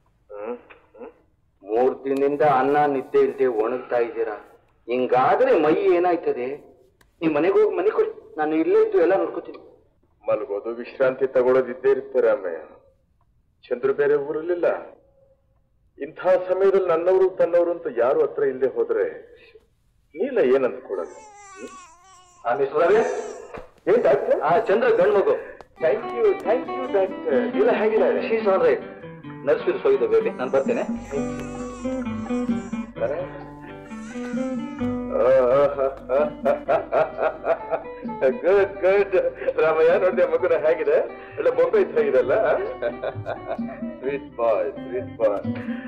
M: ಮೂರ್ ದಿನದಿಂದ ಅನ್ನ ನಿದ್ದೆ ಇಲ್ಲದೆ ಒಣಗ್ತಾ ಇದ್ದೀರಾ ಹಿಂಗಾದ್ರೆ ಮೈ ಏನಾಯ್ತದೆ ನಿಮ್ ಮನೆಗೆ ಹೋಗಿ ಮನೆ ಕೊಡಿ ನಾನು ಇಲ್ಲೇ ಇದ್ದು ಎಲ್ಲ ನೋಡ್ಕೋತೀನಿ
A: ಮಲಗೋದು ವಿಶ್ರಾಂತಿ ತಗೊಳ್ಳೋದಿದ್ದೇ ಇರುತ್ತೆ ರಾಮಯ್ಯ ಚಂದ್ರು ಬೇರೆ ಊರಲ್ಲಿಲ್ಲ ಇಂಥ ಸಮಯದಲ್ಲಿ ನನ್ನವರು ತನ್ನವರು ಅಂತ ಯಾರು ಹತ್ರ ಇಲ್ಲದೆ ಹೋದ್ರೆ ನೀಲ ಏನ್ ಅಂದ್ಕೊಡೋದು ಏನ್ ಡಾಕ್ಟರ್
M: ಆ ಚಂದ್ರ ಗಂಡ್ ಮಗು
A: thank you thank you doctor Neela ಹೇಗಿದ್ದಾರೆ
M: ಶೀಸ್ ಆಲ್ ರೈಟ್ ನರ್ಸ್ ಫೀಲ್ಸ್ ಹೋಗಿದ್ದೆ ಬೇಬಿ ನಾನು ಬರ್ತೇನೆ
A: ಗುಡ್ ಗುಡ್ ರಾಮಯ್ಯ ನೋಡಿದೆ ಮಗುನ ಹೇಗಿದೆ ಒಳ್ಳೆ ಬೊಂಬೆ ಇದ್ದಾಗಿದೆಲ್ಲ ಸ್ವೀಟ್ ಬಾಯ್ ಸ್ವೀಟ್ ಬಾಯ್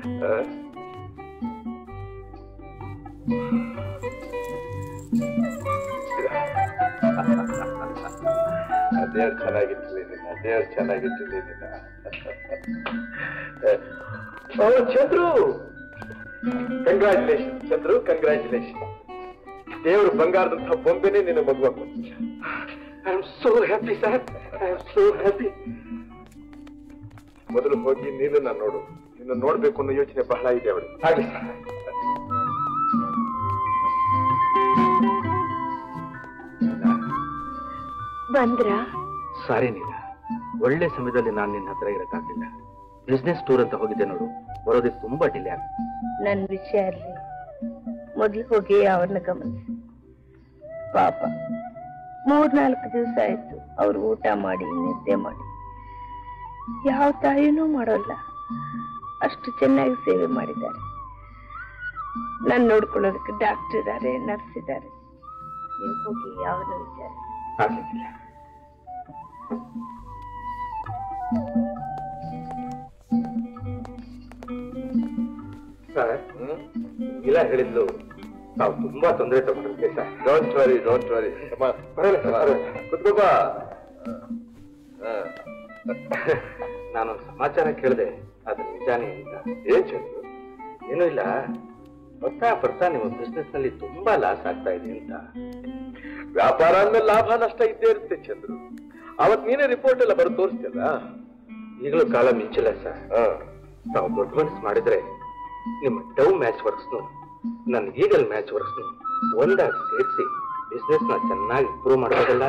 A: ದೇವ್ರು ಚೆನ್ನಾಗಿಟ್ಟಿರ್ಲಿ ನಿನ್ನ ದೇವ್ರು ಚೆನ್ನಾಗಿಟ್ಟಿರ್ಲಿ ನಿನ್ನ ಓ ಚಂದ್ರು ಕಂಗ್ರಾಚುಲೇಷನ್ ಚಂದ್ರು ಕಂಗ್ರಾಚುಲೇಷನ್ ದೇವರು ಬಂಗಾರದಂತಹ ಬೊಂಬೆನೇ ನಿನ್ನ ಮಗುವ I am so happy sir I am so happy ಮೊದಲು ಹೋಗಿ ನೀನು ನಾನು ನೋಡು ನಿನ್ನ ನೋಡ್ಬೇಕು ಅನ್ನೋ ಯೋಚನೆ ಬಹಳ ಇದೆ ಅವಳು ಹಾಗೆ
D: ಬಂದ್ರ
M: ಸಾರಿ ನೀಲ ಒಳ್ಳೆ ಸಮಯದಲ್ಲಿ ನಾನು ನಿನ್ನ ಹತ್ರ ಇರಕ್ಕಾಗ್ಲಿಲ್ಲ ಬಿಸ್ನೆಸ್ ಟೂರ್ ಅಂತ ಹೋಗಿದ್ದೆ ನೋಡು ಬರೋದಕ್ಕೆ ತುಂಬಾ ಡಿಲೇ ಆಗ
D: ನನ್ ವಿಷಯ ಅಲ್ರಿ ಮೊದ್ಲು ಹೋಗಿ ಅವ್ರನ್ನ ಗಮನಿಸಿ ಪಾಪ ಮೂರ್ನಾಲ್ಕು ದಿವಸ ಆಯ್ತು ಅವ್ರು ಊಟ ಮಾಡಿ ನಿದ್ದೆ ಮಾಡಿ ಯಾವ ತಾಯಿನೂ ಮಾಡೋಲ್ಲ ಅಷ್ಟು ಚೆನ್ನಾಗಿ ಸೇವೆ ಮಾಡಿದ್ದಾರೆ ನಾನ್ ನೋಡ್ಕೊಳ್ಳೋದಕ್ಕೆ ಡಾಕ್ಟರ್ ಇದ್ದಾರೆ ನರ್ಸ್ ಇದ್ದಾರೆ ನೀವು ಹೋಗಿ ಯಾವ್ದು ವಿಚಾರ
E: ಆಗ್ಲಿಕ್ಕಿಲ್ಲ ಸರ್ ಇಲ್ಲ ಹೇಳಿದ್ಲು ತಾವು ತುಂಬಾ ತೊಂದರೆ ತಗೊಂಡಿದ್ದೆ sir
A: don't worry don't worry ಕುತ್ಕೋಪ
E: ನಾನೊಂದು ಸಮಾಚಾರ ಕೇಳಿದೆ ಅದು ನಿಜಾನೇ ಅಂತ ಏನ್ ಚಂದ್ರು ಏನೂ ಇಲ್ಲ ಬರ್ತಾ ಬರ್ತಾ ನಿಮ್ಮ ಬಿಸ್ನೆಸ್ ನಲ್ಲಿ ತುಂಬಾ ಲಾಸ್ ಆಗ್ತಾ ಇದೆ ಅಂತ
A: ವ್ಯಾಪಾರ ಅಂದ್ಮೇಲೆ ಲಾಭ ನಷ್ಟ ಇದ್ದೇ ಇರುತ್ತೆ ಚಂದ್ರು ಅವತ್ ನೀನೇ ರಿಪೋರ್ಟ್ ಎಲ್ಲ ಬರೆದು ತೋರಿಸ್ತಿಲ್ಲ
E: ಈಗಲೂ ಕಾಲ ಮಿಂಚಿಲ್ಲ ಸರ್ ತಾವು ದೊಡ್ಡ ಮನಸ್ಸು ಮಾಡಿದ್ರೆ ನಿಮ್ಮ ಡವ್ ಮ್ಯಾಚ್ ವರ್ಕ್ಸ್ನು ನನ್ನ ಈಗಲ್ ಮ್ಯಾಚ್ ವರ್ಕ್ಸ್ನು ಒಂದಾಗಿ ಸೇರಿಸಿ ಬಿಸ್ನೆಸ್ ನ ಚೆನ್ನಾಗಿ ಇಂಪ್ರೂವ್ ಮಾಡೋದಲ್ಲ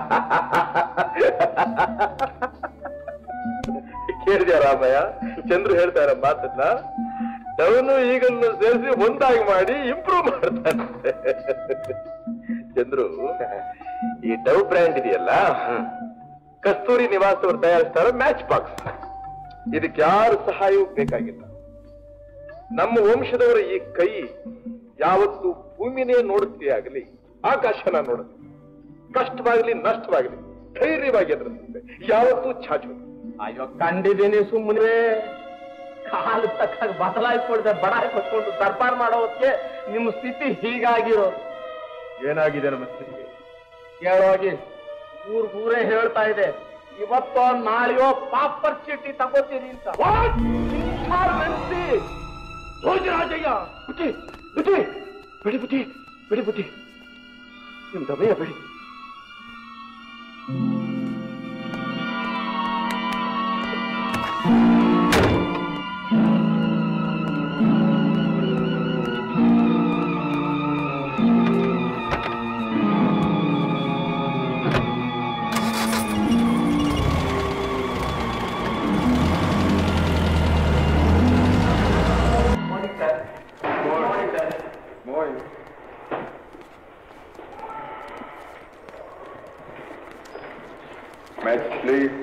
A: ಕೇಳಿದ್ಯಾ ರಾಮಯ್ಯ ಚಂದ್ರು ಹೇಳ್ತಾ ಇರೋ ಮಾತನ್ನ ಡವನು ಈಗನ್ನು ಸೇರಿಸಿ ಒಂದಾಗಿ ಮಾಡಿ ಇಂಪ್ರೂವ್ ಮಾಡ್ತಾನೆ ಚಂದ್ರು ಈ ಡವ್ ಬ್ರ್ಯಾಂಡ್ ಇದೆಯಲ್ಲ ಕಸ್ತೂರಿ ನಿವಾಸ್ ಅವರು ತಯಾರಿಸ್ತಾರೋ ಮ್ಯಾಚ್ ಬಾಕ್ಸ್ ಇದಕ್ಕೆ ಯಾರು ಸಹಾಯವೂ ಬೇಕಾಗಿಲ್ಲ ನಮ್ಮ ವಂಶದವರ ಈ ಕೈ ಯಾವತ್ತು ಭೂಮಿನೇ ನೋಡುತ್ತೆ ಆಗಲಿ ಆಕಾಶನ ನೋಡುತ್ತೆ ಕಷ್ಟವಾಗಲಿ ನಷ್ಟವಾಗಲಿ ಧೈರ್ಯವಾಗಿ ಎದುರಿಸುತ್ತೆ ಯಾವತ್ತೂ ಚಾಚು
F: ಅಯ್ಯೋ ಕಂಡಿದ್ದೀನಿ ಸುಮ್ಮನೆ ಕಾಲು ತಕ್ಕ ಬದಲಾಯಿಸ್ಕೊಳ್ದೆ ಬಡಾಯಿ ಕೊಟ್ಕೊಂಡು ದರ್ಬಾರ್ ಮಾಡೋ ಹೊತ್ತಿಗೆ ನಿಮ್ಮ ಸ್ಥಿತಿ ಹೀಗಾಗಿರೋದು
A: ಏನಾಗಿದೆ ನಮ್ಮ ಸ್ಥಿತಿ
F: ಕೇಳೋಗಿ ಊರ್ ಊರೇ ಹೇಳ್ತಾ ಇದೆ ಇವತ್ತೋ ನಾಳೆಯೋ ಪಾಪರ್ ಚೀಟಿ ತಗೋತೀರಿ ಅಂತ ಭೋಜರಾಜಯ್ಯ ಬುದ್ಧಿ ಬುದ್ಧಿ ಬಿಡಿ ಬುದ್ಧಿ ಬಿಡಿ ಬುದ್ಧಿ ನಿಮ್ ದಮಯ ಬಿಡಿ
A: ಮ್ಯಾಚ್ ಪ್ಲೀಸ್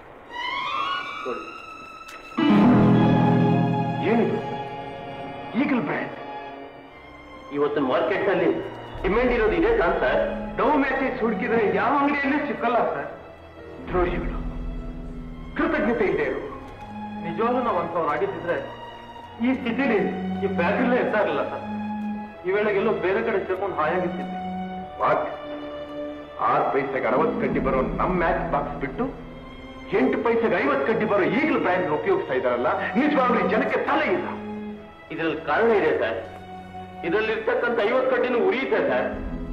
F: ಏನಿದು ಈಗಲ್ ಬ್ರ್ಯಾಂಡ್ ಇವತ್ತಿನ ಮಾರ್ಕೆಟ್ ನಲ್ಲಿ ಡಿಮ್ಯಾಂಡ್ ಇರೋದು ಇದೆ ತಾನ್ ಸರ್ ಡವ್ ಮ್ಯಾಚಸ್ ಹುಡುಕಿದ್ರೆ ಯಾವ ಅಂಗಡಿಯಲ್ಲಿ ಸಿಕ್ಕಲ್ಲ ಸರ್ ದ್ರೋಹಿಗಳು ಕೃತಜ್ಞತೆ ಇದೆ ನಿಜವಾಗ್ಲೂ ನಾವು ಅಂಥವ್ರು ಆಗಿದ್ದಿದ್ರೆ ಈ ಸ್ಥಿತಿಲಿ ಈ ಫ್ಯಾಕ್ಟ್ರಿಲೇ ಇರ್ತಾ ಇರಲಿಲ್ಲ ಸರ್ ಈ ವೇಳೆಗೆಲ್ಲೋ ಬೇರೆ ಕಡೆ ಸೇರ್ಕೊಂಡು ಹಾಯಾಗಿರ್ತಿದ್ವಿ
A: ವಾಟ್ ಆರು ಪೈಸೆಗೆ ಅರವತ್ತು ಕಡ್ಡಿ ಬರೋ ನಮ್ ಮ್ಯಾಚ್ ಬಾಕ್ಸ್ ಬಿಟ್ಟು ಎಂಟು ಪೈಸೆಗೆ ಐವತ್ತು ಕಡ್ಡಿ ಬರೋ ಈಗಲೂ ಬ್ರ್ಯಾಂಡ್ ಉಪಯೋಗಿಸ್ತಾ ಇದಾರಲ್ಲ ನಿಜವಾಗ್ಲೂ ಈ ಜನಕ್ಕೆ ತಲೆ ಇಲ್ಲ
F: ಇದ್ರಲ್ಲಿ ಕಾರಣ ಇದೆ ಸರ್ ಇದರಲ್ಲಿ ಇರ್ತಕ್ಕಂಥ ಐವತ್ತು ಕಡ್ಡಿನೂ ಉರಿಯುತ್ತೆ ಸರ್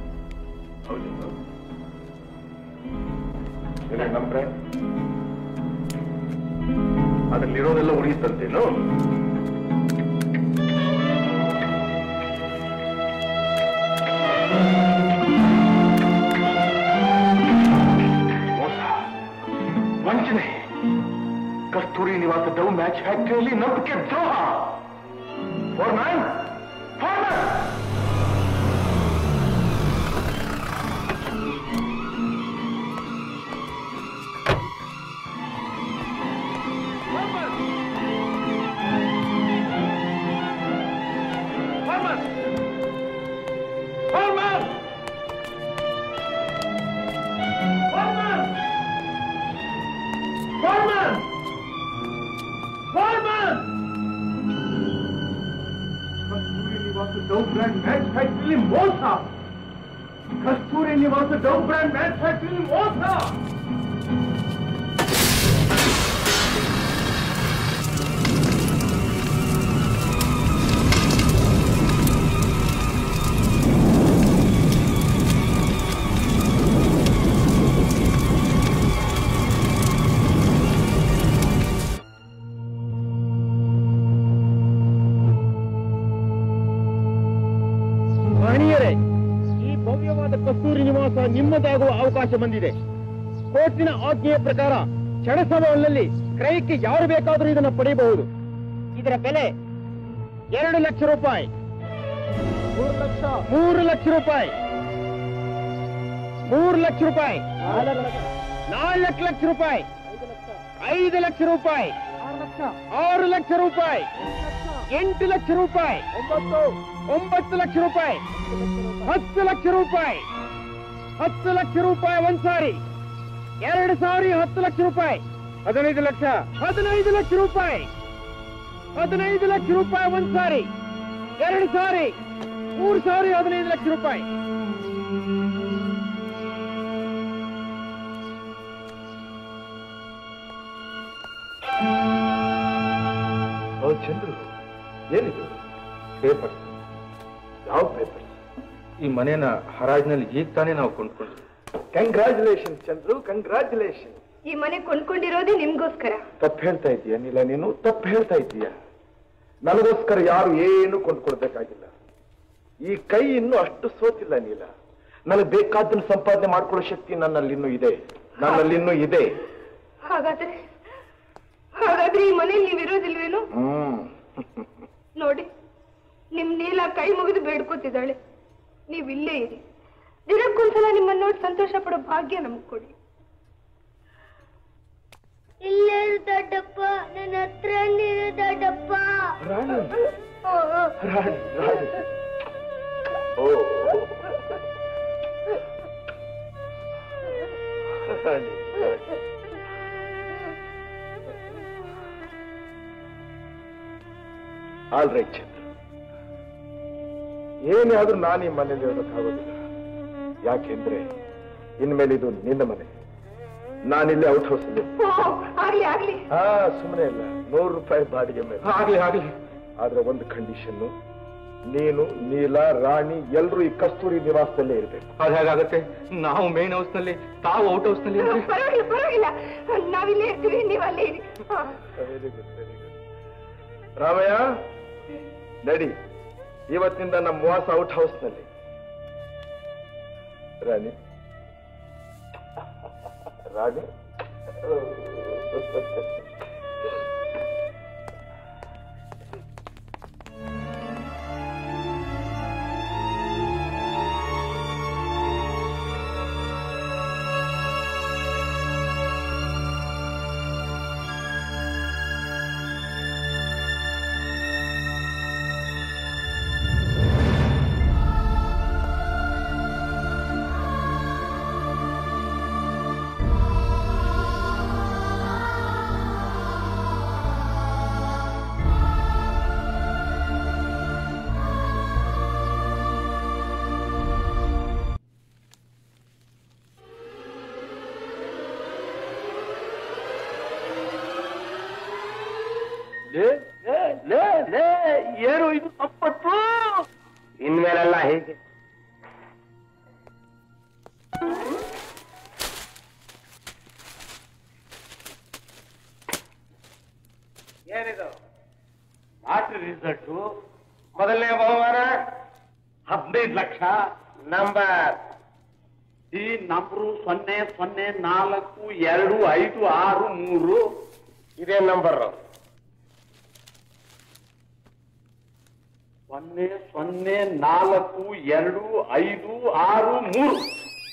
A: ಇಲ್ಲ ನಮ್ ಬ್ರ್ಯಾಂಡ್ ಅದ್ರಲ್ಲಿರೋದೆಲ್ಲ ಉರಿಯುತ್ತಂತೇನು ಮೋಸ ವಂಚನೆ ಕಸ್ತೂರಿ ನಿವಾಸ ಡವ್ ಮ್ಯಾಚ್ ಫ್ಯಾಕ್ಟರಿಯಲ್ಲಿ ನಂಬಿಕೆ ದ್ರೋಹ ಫೋರ್ಮ್ಯಾನ್ ಫೋರ್ಮ್ಯಾನ್ ಡವ್ ಬ್ರ್ಯಾಂಡ್ ಮ್ಯಾಚ್ ಫ್ಯಾಕ್ಟರಿಲಿ ಮೋಸ ಕಸ್ತೂರಿ ನಿವಾಸ ಡವ್ ಬ್ರ್ಯಾಂಡ್ ಮ್ಯಾಚ್ ಫ್ಯಾಕ್ಟರಿಲಿ ಮೋಸ
O: ಮಹನೀಯರೇ ಈ ಭವ್ಯವಾದ ಕಸ್ತೂರಿ ನಿವಾಸ ನಿಮ್ಮದಾಗುವ ಅವಕಾಶ ಬಂದಿದೆ ಕೋರ್ಟಿನ ಆಜ್ಞೆಯ ಪ್ರಕಾರ ಕ್ಷಣ ಸಮಯದಲ್ಲಿ ಕ್ರಯಕ್ಕೆ ಯಾರು ಬೇಕಾದರೂ ಇದನ್ನು ಪಡೆಯಬಹುದು ಇದರ ಬೆಲೆ ಎರಡು ಲಕ್ಷ ರೂಪಾಯಿ ಮೂರು ಲಕ್ಷ ಮೂರು ಲಕ್ಷ ರೂಪಾಯಿ ಮೂರು ಲಕ್ಷ ರೂಪಾಯಿ ನಾಲ್ಕು ಲಕ್ಷ ರೂಪಾಯಿ ಐದು ಲಕ್ಷ ರೂಪಾಯಿ ಆರು ಲಕ್ಷ ರೂಪಾಯಿ ಎಂಟು ಲಕ್ಷ ರೂಪಾಯಿ ಒಂಬತ್ತು ಒಂಬತ್ತು ಲಕ್ಷ ರೂಪಾಯಿ ಹತ್ತು ಲಕ್ಷ ರೂಪಾಯಿ ಹತ್ತು ಲಕ್ಷ ರೂಪಾಯಿ ಒಂದ್ ಸಾರಿ ಎರಡು ಸಾರಿ ಹತ್ತು ಲಕ್ಷ ರೂಪಾಯಿ ಹದಿನೈದು ಲಕ್ಷ ಹದಿನೈದು ಲಕ್ಷ ರೂಪಾಯಿ ಹದಿನೈದು ಲಕ್ಷ ರೂಪಾಯಿ ಒಂದ್ ಸಾರಿ ಎರಡು ಸಾರಿ ಮೂರು ಸಾರಿ ಹದಿನೈದು ಲಕ್ಷ ರೂಪಾಯಿ
H: ಓ ಚಂದ್ರು ಏನಿದು ಪೇಪರ್ಸ್ ಯಾವ ಪೇಪರ್ಸ್
E: ಈ ಮನೇನ ಹರಾಜಿನಲ್ಲಿ ಈಗ ತಾನೇ ನಾವು ಕೊಂಡ್ಕೊಂಡ್ವಿ
H: ಕಂಗ್ರ್ಯಾಚುಲೇಷನ್ ಚಂದ್ರು ಕಂಗ್ರ್ಯಾಚುಲೇಷನ್
D: ಈ ಮನೆ ಕೊಂಡ್ಕೊಂಡಿರೋದೇ ನಿಮ್ಗೋಸ್ಕರ
H: ತಪ್ಪು ಹೇಳ್ತಾ ಇದೀಯ ನೀಲ ನೀನು ತಪ್ಪು ಹೇಳ್ತಾ ಇದೀಯ ನನಗೋಸ್ಕರ ಯಾರು ಏನು ಕೊಂಡ್ಕೊಳ್ಬೇಕಾಗಿಲ್ಲ ಈ ಕೈ ಇನ್ನೂ ಅಷ್ಟು ಸೋತಿಲ್ಲ ನೀಲ ನನಗೆ ಬೇಕಾದ್ದನ್ನು ಸಂಪಾದನೆ ಮಾಡ್ಕೊಳ್ಳೋ ಶಕ್ತಿ ನನ್ನಲ್ಲಿ ಇನ್ನೂ ಇದೆ ನನ್ನಲ್ಲಿ ಇನ್ನೂ ಇದೆ
D: ಹಾಗಾದ್ರೆ ಹಾಗಾದ್ರೆ ಈ ಮನೇಲಿ ನೀವ್ ಇರೋದಿಲ್ವೇನು
H: ಹ್ಮ್
D: ನೋಡಿ ನಿಮ್ ನೀಲ ಕೈ ಮುಗಿದು ಬೇಡ್ಕೋತಿದ್ದಾಳೆ ನೀವ್ ಇಲ್ಲೇ ಇರಿ ದಿನಕ್ಕೊಂದ್ಸಲ ನಿಮ್ಮನ್ನ ನೋಡಿ ಸಂತೋಷ ಪಡೋ ಭಾಗ್ಯ ನಮ್ಗ್ ಕೊಡಿ
I: ಇಲ್ಲೇ ದೊಡ್ಡಪ್ಪ ನನ್ನ ಹತ್ರ ನೀನು ದೊಡ್ಡಪ್ಪ
H: ರಾಣಿ
I: ಓ, ಓ.
H: ರಾಣಿ ರಾಣಿ ಓ ರಾಣಿ ಆಲ್ ರೈಟ್ ಚಂದ್ರ ಏನೇ ಆದ್ರೂ ನಾನು ಈ ಮನೇಲಿ ಇರೋದಕ್ಕಾಗೋದಿಲ್ಲ ಯಾಕೆಂದ್ರೆ ಇನ್ಮೇಲೆ ಇದು ನಿನ್ನ ಮನೆ ನಾನಿಲ್ಲಿ ಔಟ್ ಹೌಸ್ ಅಲ್ಲಿ
D: ಓ, ಆಗ್ಲಿ ಆಗ್ಲಿ
H: ಹಾ ಸುಮ್ಮನೆ ಇಲ್ಲ ನೂರು ರೂಪಾಯಿ ಬಾಡಿಗೆ ಮೇಲೆ
E: ಆಗ್ಲಿ ಆಗ್ಲಿ
H: ಆದ್ರೆ ಒಂದು ಕಂಡೀಷನ್ ನೀನು ನೀಲ ರಾಣಿ ಎಲ್ರು ಈ ಕಸ್ತೂರಿ ನಿವಾಸದಲ್ಲೇ ಇರ್ಬೇಕು
E: ಅದು ಹೇಗಾಗತ್ತೆ ನಾವು ಮೇನ್ ಹೌಸ್ ನಲ್ಲಿ ತಾವು ಔಟ್ ಹೌಸ್ ನಲ್ಲಿ ಇರ್ತೀವಿ.
D: ಪರವಾಗಿಲ್ಲ ಪರವಾಗಿಲ್ಲ ನಾವಿಲ್ಲೇ ಇರ್ತೀವಿ ನೀವ್ ಅಲ್ಲೇ ಇರಿ ಹಾ.
H: Very good very good Ramayya ನಡಿ ಇವತ್ತಿನಿಂದ ನಮ್ಮ ವಾಸ ಔಟ್ ಹೌಸ್ ನಲ್ಲಿ ರಾಣಿ ರಾಣಿ
F: ಲೇ ಲೇ ಲೇ ಲೇ ಏನು ಇದು ಸಂಪತ್ತು
B: ಇನ್ಮೇಲೆಲ್ಲ ಹೀಗೆ ಏನಿದು
F: ಲಾಟ್ರಿ ರಿಸಲ್ಟು
B: ಮೊದಲನೇ ಬಹುಮಾನ
F: ಹದಿನೈದು ಲಕ್ಷ
B: ನಂಬರ್
F: ಈ ನಂಬರು ಸೊನ್ನೆ ಸೊನ್ನೆ ನಾಲ್ಕು ಎರಡು ಐದು ಆರು ಮೂರು
B: ಇದೇ ನಂಬರ್
F: ಸೊನ್ನೆ ಸೊನ್ನೆ ನಾಲ್ಕು ಎರಡು ಐದು ಆರು ಮೂರು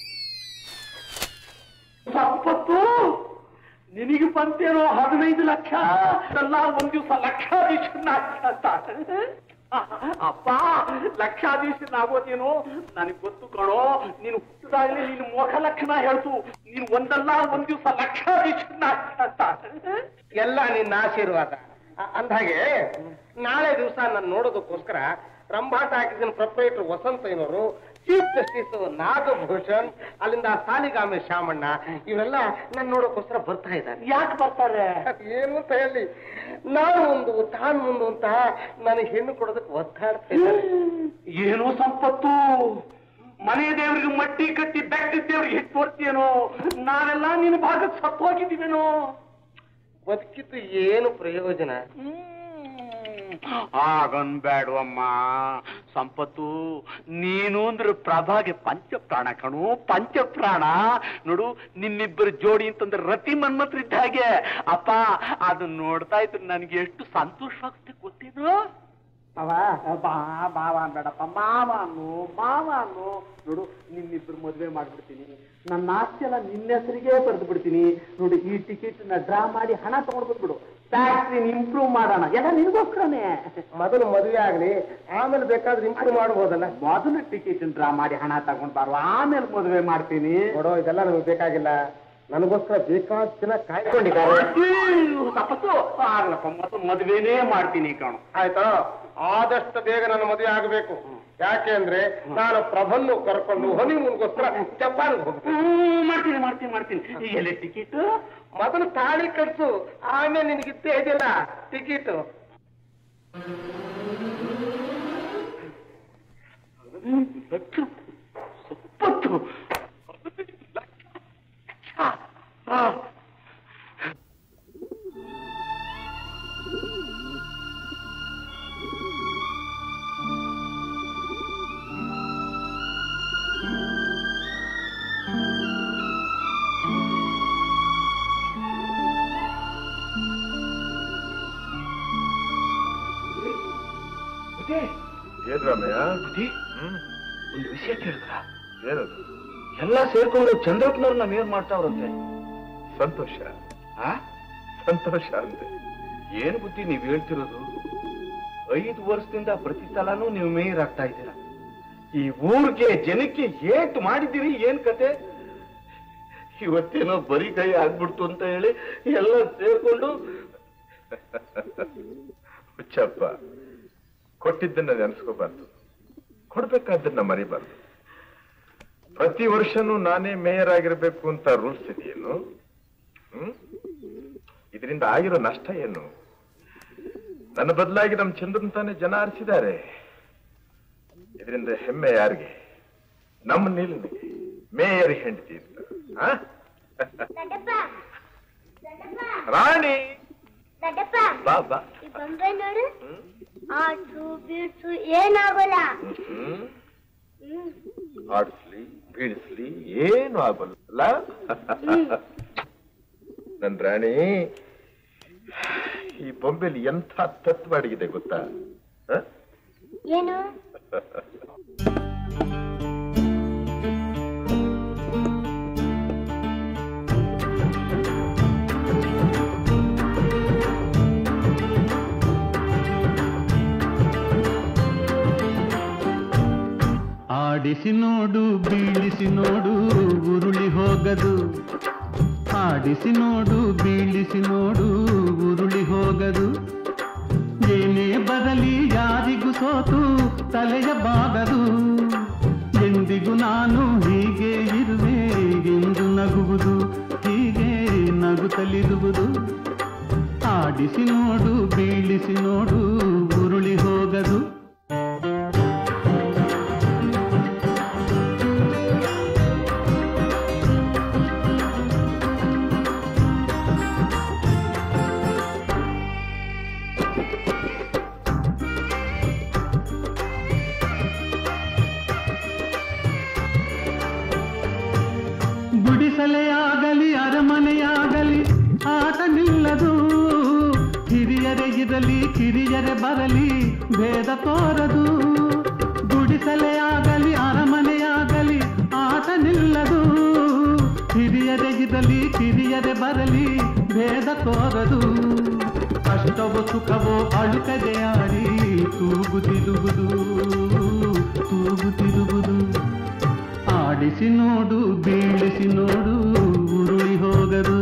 F: ಸಂಪತ್ತು ನಿನಗೆ ಬಂತೇನೋ ಹದಿನೈದು ಲಕ್ಷ ಎಲ್ಲ ಒಂದ್ ದಿವಸ ಲಕ್ಷಾಧೀಶನಾಗ್ತ ಅಪ್ಪ ಲಕ್ಷಾಧೀಶನಾಗೋದೇನೋ ನನಗೆ ಗೊತ್ತು ಕಣೋ ನೀನು ಹುಟ್ಟಿದಾಗಲೇ ನೀನು ಮೋಖ ಲಕ್ಷಣ ಹೇಳ್ತು ನೀನು ಒಂದಲ್ಲ ಒಂದ್ ದಿವಸ ಲಕ್ಷಾಧೀಶನಾಗ್ತ
B: ಎಲ್ಲ ನಿನ್ನ ಆಶೀರ್ವಾದ ಅ- ಅಂದ್ಹಾಗೆ ನಾಳೆ ದಿವಸ ನಾನು ನೋಡೋದಕ್ಕೋಸ್ಕರ ರಂಭಾಟ ಹಾಕಿದ ಪ್ರೊಪ್ರೈಟರ್ ವಸಂತಯ್ಯನವರು ಚೀಫ್ ಜಸ್ಟಿಸ್ ನಾಗಭೂಷಣ್ ಅಲ್ಲಿಂದ ಸಾಲಿಗಾಮಿ ಶಾಮಣ್ಣ ಇವರೆಲ್ಲ ನಾನು ನೋಡೋಕ್ಕೋಸ್ಕರ ಬರ್ತಾ ಇದ್ದಾರೆ
F: ಯಾಕೆ ಬರ್ತಾರೆ
B: ಏನು ಅಂತ ಹೇಳಿ ನಾನು ಒಂದು ತಾನು ಮುಂದು ಅಂತ ನನಗೆ ಹೆಣ್ಣು ಕೊಡೋದಕ್ಕೆ ಒತ್ತಾಡ್ತಾ ಇದ್ದಾರೆ
F: ಏನೋ ಸಂಪತ್ತು ಮನೆ ದೇವರಿಗೆ ಮಟ್ಟಿ ಕಟ್ಟಿ ಬೆಟ್ಟಿ ದೇವರಿಗೆ ಹಿಟ್ಟು ತೋರ್ತೀಯೇನೋ ನಾವೆಲ್ಲ ನಿನ್ನ ಭಾಗಕ್ಕೆ ಸತ್ತು ಹೋಗಿದ್ದೀವೇನೋ
B: ಬದುಕಿದ್ದು ಏನು ಪ್ರಯೋಜನ
F: ಆಗನ್ಬೇಡವಮ್ಮ ಸಂಪತ್ತು ನೀನು ಅಂದ್ರೆ ಪ್ರಭಾಗೆ ಪಂಚಪ್ರಾಣ ಕಣು ಪಂಚಪ್ರಾಣ ನೋಡು ನಿನ್ನಿಬ್ಬರು ಜೋಡಿ ಅಂತಂದ್ರೆ ರತಿ ಮನ್ಮತ್ರ ಇದ್ದ ಹಾಗೆ ಅಪ್ಪ ಅದನ್ನ ನೋಡ್ತಾ ಇದ್ರೆ ನನಗೆ ಎಷ್ಟು ಸಂತೋಷವಾಗುತ್ತೆ ಗೊತ್ತೇನು ಅವ ಬಾ ಮಾವ ಬೇಡಪ್ಪ ಮಾವ ಅನ್ನು ಮಾವ ಅನ್ನು ನೋಡು ನಿನ್ನಿಬ್ರು ಮದುವೆ ಮಾಡ್ಬಿಡ್ತೀನಿ ನನ್ನ ಆಸ್ತಿ ಎಲ್ಲ ನಿನ್ನ ಹೆಸರಿಗೆ ಬರೆದು ಬಿಡ್ತೀನಿ ನೋಡಿ ಈ ಟಿಕೆಟ್ ನ ಡ್ರಾ ಮಾಡಿ ಹಣ ತಗೊಂಡು ಬಂದ್ಬಿಡು ಫ್ಯಾಕ್ಟ್ರಿ ಇಂಪ್ರೂವ್ ಮಾಡೋಣ ಎಲ್ಲ ನಿನ್ಗೋಸ್ಕರನೇ
B: ಮೊದಲು ಮದುವೆ ಆಗ್ಲಿ ಆಮೇಲೆ ಬೇಕಾದ್ರೆ ಇಂಪ್ರೂವ್ ಮಾಡ್ಬೋದಲ್ಲ
F: ಮೊದಲು ಟಿಕೆಟ್ ಡ್ರಾ ಮಾಡಿ ಹಣ ತಗೊಂಡ್ ಬಾರು ಆಮೇಲೆ ಮದುವೆ ಮಾಡ್ತೀನಿ
B: ನೋಡೋ ಇದೆಲ್ಲ ನಮಗೆ ಬೇಕಾಗಿಲ್ಲ ನನಗೋಸ್ಕರ ಬೇಕಾದ ಜನ ಕಾಯ್ಕೊಂಡಿದ್ದಾರೆ
F: ಅಯ್ಯೋ, ತಪಸ್ಸು ಆಗ್ಲಪ್ಪ ಮೊದಲು ಮದುವೆನೇ ಮಾಡ್ತೀನಿ ಕಣು
B: ಆಯ್ತಾ ಆದಷ್ಟು ಬೇಗ ನನ್ನ ಮದುವೆ ಆಗಬೇಕು ಯಾಕೆ ಅಂದ್ರೆ ನಾನು ಪ್ರಭನ್ನು ಕರ್ಕೊಂಡು ಹನಿಮೂನ್ಗೋಸ್ಕರ ಜಪಾನ್ಗೆ ಹೋಗ್ತೀನಿ
F: ಹ್ಮ್, ಮಾಡ್ತೀನಿ ಮಾಡ್ತೀನಿ ಮಾಡ್ತೀನಿ ಈಗ ಎಲ್ಲಿ ಟಿಕೆಟ್
B: ಮೊದಲು ತಾಳಿ ಕಟ್ಸು ಆಮೇಲೆ ನಿನಗೆ ಇದಿಲ್ಲ ಟಿಕೆಟ್
F: ಸೊಪ್ಪತ್ತು
A: ಏನ್ ರಾಮಯ್ಯ
F: ಒಂದು ವಿಷಯ ಕೇಳಿದ್ರ
A: ಏನದು
F: ಎಲ್ಲ ಸೇರ್ಕೊಂಡು ಚಂದ್ರಪ್ಪನವ್ರನ್ನ ಮೇಯರ್ ಮಾಡ್ತಾವ್ರಂತೆ
A: ಸಂತೋಷ
F: ಆ?
A: ಸಂತೋಷ ಅಂತೆ
F: ಏನ್ ಬುದ್ಧಿ ನೀವ್ ಹೇಳ್ತಿರೋದು ಐದು ವರ್ಷದಿಂದ ಪ್ರತಿ ಸಲನೂ ನೀವು ಮೇಯರ್ ಆಗ್ತಾ ಇದ್ದೀರಾ ಈ ಊರಿಗೆ ಜನಕ್ಕೆ ಏಟ್ ಮಾಡಿದ್ದೀರಿ ಏನ್ ಕತೆ ಇವತ್ತೇನೋ ಬರೀ ಕೈ ಆಗ್ಬಿಡ್ತು ಅಂತ ಹೇಳಿ ಎಲ್ಲ ಸೇರ್ಕೊಂಡು
A: ಹುಚ್ಚಪ್ಪ ಕೊಟ್ಟಿದ್ದನ್ನ ನೆನೆಸ್ಕೋಬಾರ್ದು ಕೊಡ್ಬೇಕಾದ್ದನ್ನ ಮರಿಬಾರ್ದು ಪ್ರತಿ ವರ್ಷನೂ ನಾನೇ ಮೇಯರ್ ಆಗಿರ್ಬೇಕು ಅಂತ ರೂಲ್ಸ್ ಇದೆಯೇನು ಹ್ಮ್ ಇದರಿಂದ ಆಗಿರೋ ನಷ್ಟ ಏನು ನನ್ನ ಬದಲಾಗಿ ನಮ್ಮ ಚಂದ್ರನ್ ತಾನೇ ಜನ ಆರಿಸಿದ್ದಾರೆ ಇದರಿಂದ ಹೆಮ್ಮೆ ಯಾರಿಗೆ ನಮ್ಮ ನೀಲನಿಗೆ ಮೇಯರ್ ಹೆಂಡತಿ ಅಂತ ಆ? ರಾಣಿ
I: ದೊಡ್ಡಪ್ಪ
A: ಬಾ ಬಾ
I: ಈ ಗೊಂಬೆ ನೋಡು ಆಟು ಬೀಡ್ಸು ಏನಾಗಲ್ಲ
A: ಹ್ಮ್
I: ಹ್ಮ್.
A: ಆಡಿಸ್ಲಿ ಬೀಳಿಸ್ಲಿ ಏನು ಆಗೋಲ್ಲ ನನ್ ರಾಣಿ ಈ ಬೊಂಬೆಲಿ ಎಂಥ ತತ್ವ ಅಡಗಿದೆ ಗೊತ್ತಾ ಹ?
I: ಏನು
J: ಆಡಿಸಿ ನೋಡು ಬೀಳಿಸಿ ನೋಡು ಉರುಳಿ ಹೋಗದು ಆಡಿಸಿ ನೋಡು ಬೀಳಿಸಿ ನೋಡು ಉರುಳಿ ಹೋಗದು ಏನೇ ಬರಲಿ ಯಾರಿಗೂ ಸೋತು ತಲೆಯ ಬಾಗದು ಎಂದಿಗೂ ನಾನು ಹೀಗೆ ಇರುವೆ ಎಂದು ನಗುವುದು ಹೀಗೆ ನಗುತ್ತಲಿರುವುದು ಆಡಿಸಿ ನೋಡು ಬೀಳಿಸಿ ನೋಡು ಉರುಳಿ ಹೋಗದು ಗುಡಿಸಲೇ ಆಗಲಿ ಅರಮನೆಯಾಗಲಿ ಆಟ ನಿಲ್ಲದು ಹಿರಿಯರೇ ಇರಲಿ ಕಿರಿಯರೇ ಬರಲಿ ಭೇದ ತೋರದು ಗುಡಿಸಲೇ ಆಗಲಿ ಅರಮನೆಯಾಗಲಿ ಆಟ ನಿಲ್ಲದು ಹಿರಿಯರೇ ಇರಲಿ ಕಿರಿಯರೇ ಬರಲಿ ಭೇದ ತೋರದು ಕಷ್ಟವೋ ಸುಖವೋ ಅಳುಕದೆ ಆಡಿ ತೂಗುತ್ತಿರುವುದು ತೂಗುತ್ತಿರುವುದು ಆಡಿಸಿ ನೋಡು ಬೀಳಿಸಿ ನೋಡು ಉರುಳಿ ಹೋಗದು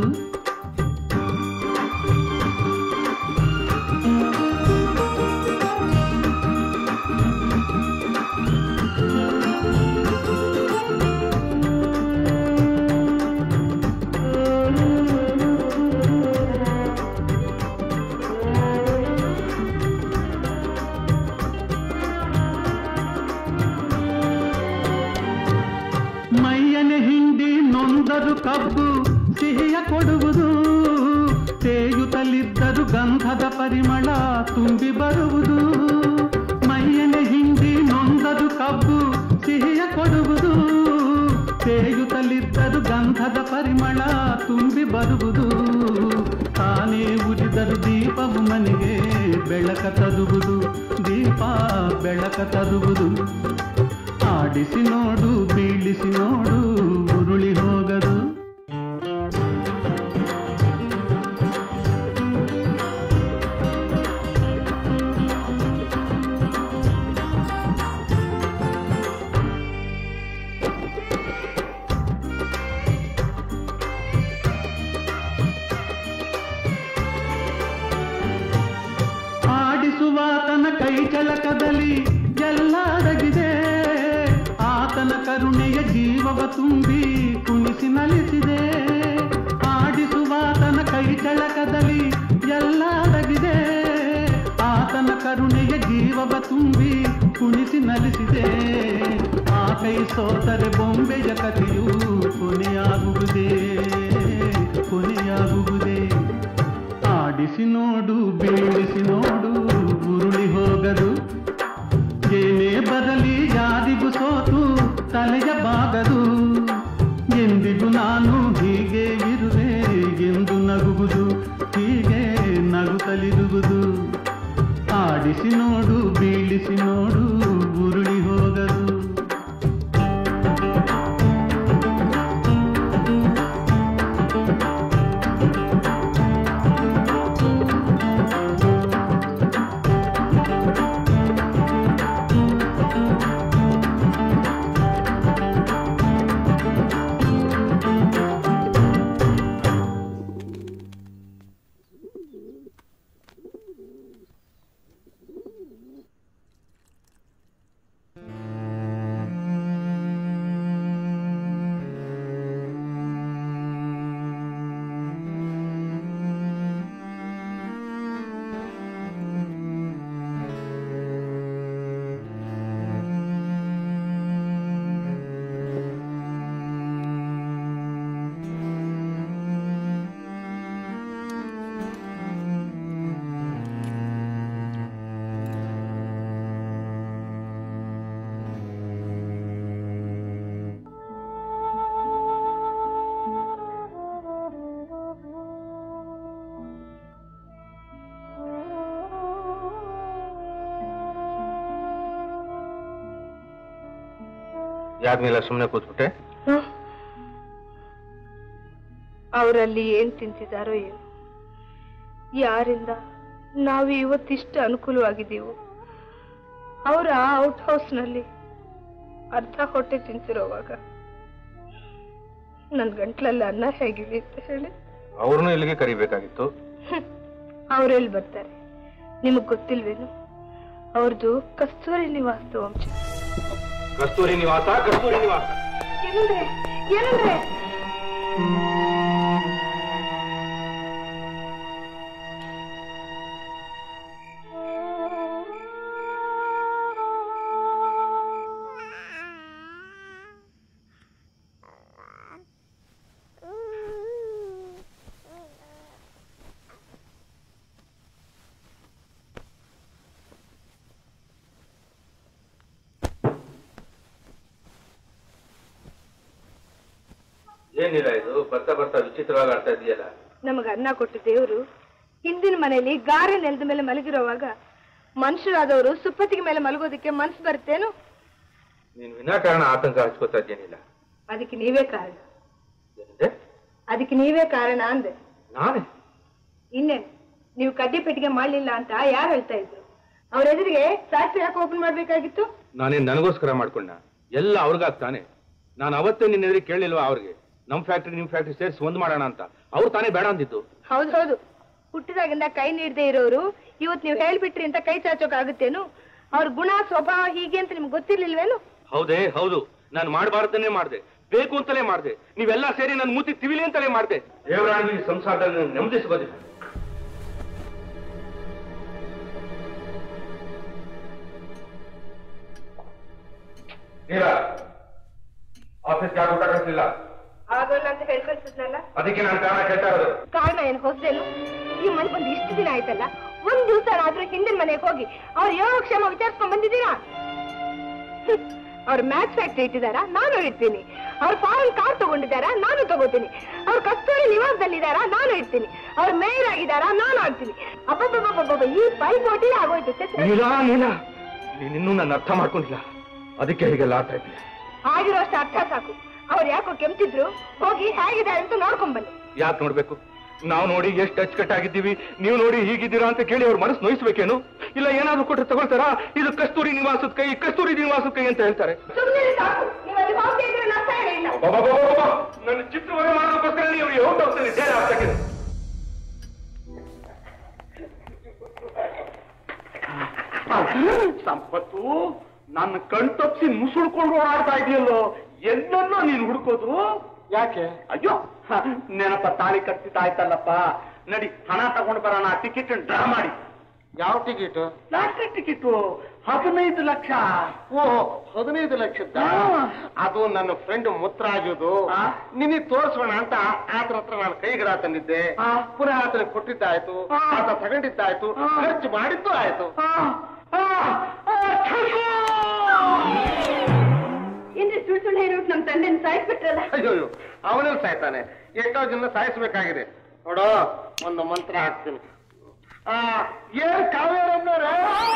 J: ಮೈಯನೆ ಹಿಂಡಿ ನೊಂದರು ಕಬ್ಬು ಸಿಹಿಯ ಕೊಡುವುದು ತೇಯುತ್ತಲಿದ್ದರು ಗಂಧದ ಪರಿಮಳ ತುಂಬಿ ಬರುವುದು ಮೈಯನೆ ಹಿಂಡಿ ನೊಂದರು ಕಬ್ಬು ಸಿಹಿಯ ಕೊಡುವುದು ತೇಯುತ್ತಲಿದ್ದರು ಗಂಧದ ಪರಿಮಳ ತುಂಬಿ ಬರುವುದು ತಾನೇ ಉರಿದರು ದೀಪವು ಮನೆಗೆ ಬೆಳಕ ತರುವುದು ದೀಪ ಬೆಳಕ ತರುವುದು ಆಡಿಸಿ ನೋಡು ಬೀಳಿಸಿ ನೋಡು ಉರುಳಿ ಹೋಗದು ಆತನ ಕರುಣೆಯ ಜೀವವ ತುಂಬಿ ಕುಣಿಸಿ ನಲಿಸಿದೆ ಆಡಿಸುವಾತನ ಕೈ ಚಳಕದಲ್ಲಿ ಎಲ್ಲ ಅಡಗಿದೆ ಆತನ ಕರುಣೆಯ ಜೀವವ ತುಂಬಿ ಕುಣಿಸಿ ನಲಿಸಿದೆ ಆ ಕೈ ಸೋತರೆ ಬೊಂಬೆಯ ಕಥೆಯು ಕೊನೆಯಾಗುವುದೇ ಕೊನೆಯಾಗುವುದೇ ಆಡಿಸಿ ನೋಡು ಬೀಳಿಸಿ ನೋಡು ಉರುಳಿ ಹೋಗದು ಏನೇ ಬರಲಿ ಯಾರಿಗೂ ಸೋತು ತಲೆಯ ಬಾಗದು ಎಂದಿಗೂ ನಾನು ಹೀಗೆ ಇರುವೆ ಎಂದು ನಗುವುದು ಹೀಗೆ ನಗುತ್ತಲಿರುವುದು ಆಡಿಸಿ ನೋಡು ಬೀಳಿಸಿ ನೋಡು ಉರುಳಿ ಹೋಗದು
C: ಯಾದ್ಮೇಲೆ ಸುಮ್ಮನೆ ಕೂತ್ಬಿಟ್ಟೆ
D: ಅವರಲ್ಲಿ ಏನ್ ತಿಂತಿದಾರೋ ಏನು ಯಾರಿಂದ ನಾವು ಇವತ್ತಿಷ್ಟು ಅನುಕೂಲವಾಗಿದ್ದೀವೋ ಅವರ ಔಟ್ ಹೌಸ್ನಲ್ಲಿ ಅರ್ಧ ಹೊಟ್ಟೆ ತಿಂತಿರೋವಾಗ ನನ್ ಗಂಟ್ಲಲ್ಲಿ ಅನ್ನ ಹೇಗಿದೆ ಅಂತ ಹೇಳಿ
C: ಅವ್ರನ್ನೂ ಇಲ್ಲಿಗೆ ಕರಿಬೇಕಾಗಿತ್ತು
D: ಅವ್ರೆಲ್ಲಿ ಬರ್ತಾರೆ ನಿಮಗ್ ಗೊತ್ತಿಲ್ವೇನು ಅವ್ರದ್ದು ಕಸ್ತೂರಿ ನಿವಾಸದ ವಂಶ
C: ಕಸ್ತೂರಿ ನಿವಾಸ ಕಸ್ತೂರಿ ನಿವಾಸ
D: ಏನಂದ್ರೆ ಏನಂದ್ರೆ
C: ಏನಿಲ್ಲ ಇದು ಬರ್ತಾ ಬರ್ತಾ ವಿಚಿತ್ರವಾಗಿ ಆಡ್ತಾ ಇದೆಯಲ್ಲ
D: ನಮಗ ಅನ್ನ ಕೊಟ್ಟ ದೇವರು ಹಿಂದಿನ ಮನೆಯಲ್ಲಿ ಗಾರೆ ನೆಲದ ಮೇಲೆ ಮಲಗಿರೋವಾಗ ಮನುಷ್ಯರಾದವರು ಸುಪ್ಪತ್ತಿಗೆ ಮೇಲೆ ಮಲಗೋದಕ್ಕೆ ಮನ್ಸು ಬರ್ತೇನು
C: ನೀನು ವಿನಾಕಾರಣ ಆತಂಕ ಹಚ್ಕೋತಾ ಇದ್ದೇನಿಲ್ಲ
D: ಅದಕ್ಕೆ ನೀವೇ ಕಾರಣ
C: ಏನಿದೆ
D: ಅದಕ್ಕೆ ನೀವೇ ಕಾರಣ ಅಂದೆ
C: ನಾನೇ
D: ಇನ್ನೇನು ನೀವು ಕಡ್ಡಿ ಪೆಟ್ಟಿಗೆ ಮಾಡ್ಲಿಲ್ಲ ಅಂತ ಯಾರು ಹೇಳ್ತಾ ಇದ್ರು ಅವ್ರ ಎದುರಿಗೆ ಫ್ಯಾಕ್ಟ್ರಿ ಯಾಕೆ ಓಪನ್ ಮಾಡ್ಬೇಕಾಗಿತ್ತು
C: ನಾನೇನ್ ನನಗೋಸ್ಕರ ಮಾಡ್ಕೊಂಡ ಎಲ್ಲ ಅವ್ರಿಗಾಗ್ತಾನೆ ನಾನು ಅವತ್ತೇ ನಿನ್ನ ಎದುರಿಗೆ ಕೇಳಲಿಲ್ವಾ ಅವ್ರಿಗೆ ನಮ್ ಫ್ಯಾಕ್ಟ್ರಿ ನಿಮ್ ಫ್ಯಾಕ್ಟ್ರಿ ಸೇರಿಸಿ ಒಂದ್ ಮಾಡೋಣ ಅಂತ ಅವ್ರು ತಾನೇ ಬೇಡ ಅಂದಿದ್ದು
D: ಹೌದು ಹೌದು ಹುಟ್ಟಿದಾಗಿಂದ ಕೈ ನೀಡದೆ ಇರೋರು ಇವತ್ ನೀವು ಹೇಳ್ಬಿಟ್ರಿ ಅಂತ ಕೈ ಚಾಚೋಕ್ ಆಗುತ್ತೇನು ಅವ್ರ ಗುಣ ಸ್ವಭಾವ ಹೀಗೆ ಅಂತ ನಿಮ್ಗೆ ಗೊತ್ತಿರ್ಲಿಲ್ವೇನು
C: ಹೌದೇ ಹೌದು ನಾನು ಮಾಡಬಾರ್ದನ್ನೇ ಮಾಡ್ದೆ ಬೇಕು ಅಂತಲೇ ಮಾಡ್ದೆ ನೀವೆಲ್ಲ ಸೇರಿ ನನ್ನ ಮೂತಿ ತಿವಿಲಿ ಅಂತಲೇ ಮಾಡ್ದೆ ದೇವರಾಣಿ ಸಂಸಾರದಲ್ಲಿ ನೆಮ್ಮದಿ ಸಿಗೋದಿಲ್ಲ ಆಫೀಸ್ಗೆ ಯಾಕೆ ಊಟ ಕಳಿಸ್ಲಿಲ್ಲ
D: ಆಗೋಲ್ಲ ಅಂತ ಹೇಳ್ಕೊಳ್ತಿದ್ನಲ್ಲ
C: ಅದಕ್ಕೆ ನಾನು ಕಾರಣ ಕೇಳ್ತಾ ಇರೋದು
D: ಕಾರಣ ಏನು ಹೊಸದೇನು ಈ ಮನೆ ಬಂದು ಇಷ್ಟು ದಿನ ಆಯ್ತಲ್ಲ ಒಂದ್ ದಿವಸ ಆದ್ರೂ ಹಿಂದಿನ ಮನೆಗೆ ಹೋಗಿ ಅವ್ರ ಯೋಗಕ್ಷೇಮ ವಿಚಾರಿಸ್ಕೊಂಡ್ ಬಂದಿದ್ದೀರಾ ಅವ್ರ ಮ್ಯಾಚ್ ಫ್ಯಾಕ್ಟ್ರಿ ಇಟ್ಟಿದಾರ ನಾನು ಇಡ್ತೀನಿ ಅವ್ರ ಫಾರಿನ್ ಕಾರ್ ತಗೊಂಡಿದ್ದಾರಾ ನಾನು ತಗೋತೀನಿ ಅವ್ರ ಕಸ್ತೂರಿ ನಿವಾಸದಲ್ಲಿದ್ದಾರಾ ನಾನು ಇಡ್ತೀನಿ ಅವ್ರ ಮೇಯರ್ ಆಗಿದ್ದಾರಾ ನಾನು ಆಡ್ತೀನಿ ಅಬ್ಬಬ್ಬಬ್ಬಬ್ಬ ಈ ಪೈಪೋಟಿನೇ ಆಗೋಯ್ತು ಛೆ, ಛೆ.
C: ನೀಲಾ ನೀಲಾ ನೀನಿನ್ನೂ ನನ್ನ ಅರ್ಥ ಮಾಡ್ಕೊಂಡಿಲ್ಲ ಅದಕ್ಕೆ ಹೀಗೆಲ್ಲ ಆಡ್ತಾ ಇದ್ದೀನಿ
D: ಆಗಿರೋಷ್ಟು ಅರ್ಥ ಸಾಕು ಅವ್ರು ಯಾಕೋ ಕೆಮ್ತಿದ್ರು ಹೋಗಿ ಹೇಗಿದ್ದಾರೆ ಅಂತ ನೋಡ್ಕೊಂಡ್ ಬನ್ನಿ
C: ಯಾಕೆ ನೋಡ್ಬೇಕು ನಾವು ನೋಡಿ ಎಷ್ಟು ಅಚ್ಚುಕಟ್ಟಾಗಿದ್ದೀವಿ ನೀವು ನೋಡಿ ಹೀಗಿದ್ದೀರಾ ಅಂತ ಕೇಳಿ ಅವ್ರ ಮನಸ್ಸು ನೋಯಿಸ್ಬೇಕೇನು ಇಲ್ಲ ಏನಾದ್ರು ಕೊಟ್ಟರೆ ತಗೊಳ್ತಾರಾ ಇದು ಕಸ್ತೂರಿ ನಿವಾಸದ ಕೈ ಕಸ್ತೂರಿ ನಿವಾಸದ ಕೈ ಅಂತ ಹೇಳ್ತಾರೆ
D: ಸುಮ್ಮನೆ ಸಾಕು ನೀವು ಅಲ್ಲಿ ಹೋಗ್ತಾ ಇದ್ರೆ ನಷ್ಟ ಏನಿಲ್ಲ
C: ಅಬ್ಬಬ್ಬಬ್ಬಬ್ಬ! ನನ್ನ ಚಿತ್ರವೇ ಮಾಡೋದಕ್ಕೋಸ್ಕರ ನೀವು ಹೋಗ್ತಾ ಹೋಗ್ತೀನಿ ಜೈಲ ಹಾಕ್ತಕ್ಕೆ
F: ಸಂಪತ್ತು ನನ್ನ ಕಣ್ ತಪ್ಪಿಸಿ ಮುಸುಳ್ಕೊಂಡು ಓಡಾಡ್ತಾ ಇದೆಯಲ್ಲೋ ಎಲ್ಲೆಲ್ಲೋ ನೀನು ಹುಡ್ಕೋದು
B: ಯಾಕೆ
F: ಅಯ್ಯೋ ಹ, ನೆನಪ ತಾಳಿ ಕಟ್ತಿದ್ದಾಯ್ತಲ್ಲಪ್ಪ ನಡಿ ಹಣ ತಗೊಂಡು ಬರೋಣ ಟಿಕೆಟ್ ಡ್ರಾ ಮಾಡಿ
B: ಯಾವ ಟಿಕೆಟ್
F: ಲಾಟ್ರಿ ಟಿಕೆಟ್ ಹದಿನೈದು ಲಕ್ಷ
B: ಓ ಹದಿನೈದು ಲಕ್ಷದ ಅದು ನನ್ನ ಫ್ರೆಂಡ್ ಮುತ್ತರಾಜುದು
F: ಆ?
B: ನಿನಗೆ ತೋರಿಸೋಣ ಅಂತ ಆತರ ಹತ್ರ ನಾನು ಕೈಗಿಡ ತಂದಿದ್ದೆ
F: ಆ?
B: ಪುನಃ ಆತನ ಕೊಟ್ಟಿದ್ದಾಯ್ತು
F: ಆ?
B: ಆತ ತಗೊಂಡಿದ್ದಾಯ್ತು
F: ಆ?
B: ಖರ್ಚು ಮಾಡಿದ್ದು ಆಯ್ತು
D: ಏನ್ರಿ ಸುಳ್ಳು ಸುಳ್ಳು ಹೇಳ್ಬಿಟ್ಟು ನಮ್ ತಂದೆನ ಸಾಯಿಸ್ಬಿಟ್ರಲ್ಲ
B: ಅಯ್ಯೋ ಅವನಲ್ಲಿ ಸಾಯ್ತಾನೆ ಎಷ್ಟೋ ಜನ ಸಾಯಿಸ್ಬೇಕಾಗಿದೆ ನೋಡು ಒಂದು ಮಂತ್ರ ಹಾಕ್ತೀನಿ ಆ, ಏನ್ ಕಾವೇರಮ್ಮನವ್ರೆ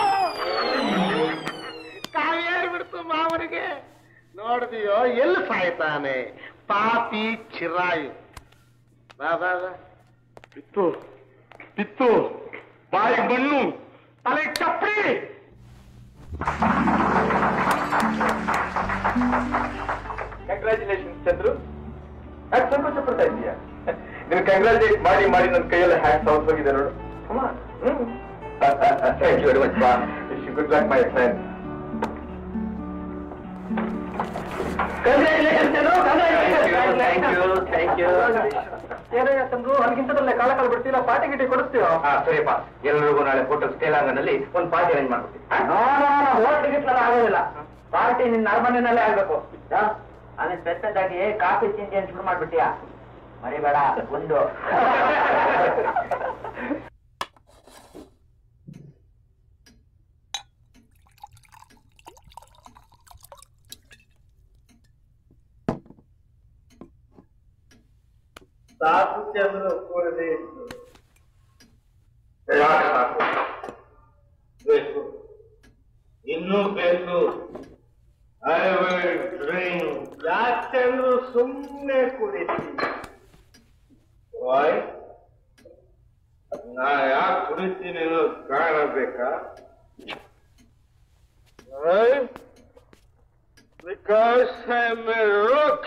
B: ಕಾವೇರಿ ಬಿಡ್ತು ಮಾವನಿಗೆ ನೋಡಿದೆಯೋ ಎಲ್ಲಿ ಸಾಯ್ತಾನೆ ಪಾಪಿ ಚಿರಾಯು ಬಾ ಬಾ ಬಾ
F: ಬಿತ್ತು ಬಿತ್ತು ಬಾಯಿ ಮಣ್ಣು ತಲೆ ಚಪ್ಪಡಿ
A: ಕಂಗ್ರ್ಯಾಚುಲೇಷನ್ ಚಂದ್ರು ಯಾಕೆ ಸಂತೋಷ ಪಡ್ತಾ ಇದೀಯಾ ನೀನು ಕಂಗ್ರ್ಯಾಚುಲೇಟ್ ಮಾಡಿ ಮಾಡಿ ನನ್ನ ಕೈಯೆಲ್ಲ ಹ್ಯಾಕ್ ಸೌತ್ ಹೋಗಿದೆ ನೋಡು ಥ್ಯಾಂಕ್ ಯು ವೆರಿ ಮಚ್ ಬಾ wish you good luck my friend
F: ಏನಯ್ಯ ಚಂದ್ರು ಅಲ್ಲಿಗಿಂತದಲ್ಲೇ ಕಾಲ ಕಾಲ ಬಿಡ್ತೀರಾ ಪಾರ್ಟಿ ಗಿಟಿ ಕೊಡಿಸ್ತೀವೋ
M: ಸರಿಯಪ್ಪ ಎಲ್ಲರಿಗೂ ನಾಳೆ ಹೋಟೆಲ್ ಸ್ಟೇಲಾಂಗನಲ್ಲಿ ಒಂದು ಪಾರ್ಟಿ ಅರೇಂಜ್ ಮಾಡ್ಕೊಡ್ತೀನಿ
F: ಹೋಲ್ ಟಿಕೆಟ್ ಆಗೋದಿಲ್ಲ ಪಾರ್ಟಿ ನಿನ್ನ ಅರಮನೆಯಲ್ಲೇ ಆಗ್ಬೇಕು ಅದೇ ಸ್ಪೆಷಲ್ ಕಾಫಿ ತಿಂಡಿ ಶುರು ಮಾಡ್ಬಿಟ್ಟಿಯಾ ಮರಿಬೇಡ ಒಂದು
A: ಸಾಕು ಚಂದ್ರು ಕೂಡದೆ ಇತ್ತು ಬೇಕು ಇನ್ನೂ ಬೇಕು ಐ ವಿಲ್ ಡ್ರಿಂಕ್ ಯಾಕೆಂದ್ರು ಸುಮ್ಮನೆ ಕುಡಿತೀನಿ ವಾಯ್ ನಾ ಯಾಕೆ ಕುಡಿತೀನಿ ಅನ್ನೋದು ಕಾರಣ ಬೇಕಾ because I am a rogue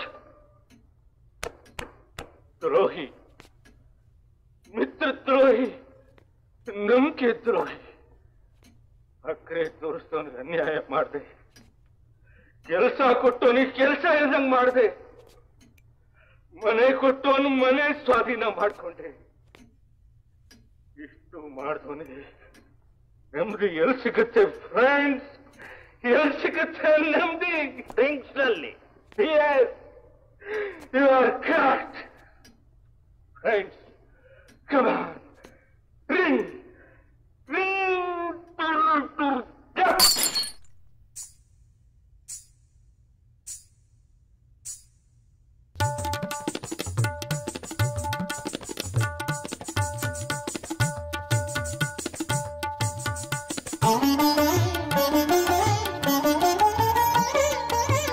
A: ದ್ರೋಹಿ ಮಿತ್ರ ದ್ರೋಹಿ ನಂಬಿಕೆ ದ್ರೋಹಿ ಅಕ್ರೆ ತೋರಿಸ್ತವನಿಗೆ ಅನ್ಯಾಯ ಮಾಡಿದೆ ಕೆಲಸ ಕೊಟ್ಟವನಿಗೆ ಕೆಲಸ ಇಲ್ದಂಗ್ ಮಾಡಿದೆ ಮನೆ ಕೊಟ್ಟವನು ಮನೆ ಸ್ವಾಧೀನ ಮಾಡ್ಕೊಂಡೆ ಇಷ್ಟು ಮಾಡಿದವನಿಗೆ ನೆಮ್ಮದಿ ಎಲ್ಲಿ ಸಿಗುತ್ತೆ ಫ್ರೆಂಡ್ಸ್ ಎಲ್ಲಿ ಸಿಗುತ್ತೆ ನೆಮ್ಮದಿ ಡ್ರಿಂಕ್ಸ್ ನಲ್ಲಿ you are correct Friends, come on. Ring! Ring!
L: Thank you.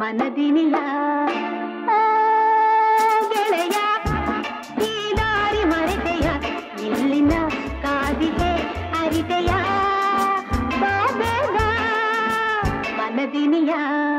L: ಮನದಿನಿಯ ಆ, ಗೆಳೆಯ ಈ ದಾರಿ ಮರೆತೆಯ ಇಲ್ಲಿನ ಕಾದಿಗೆ ಅರಿತೆಯ ಬಾ ಬೇಗ ಮನದಿನಿಯ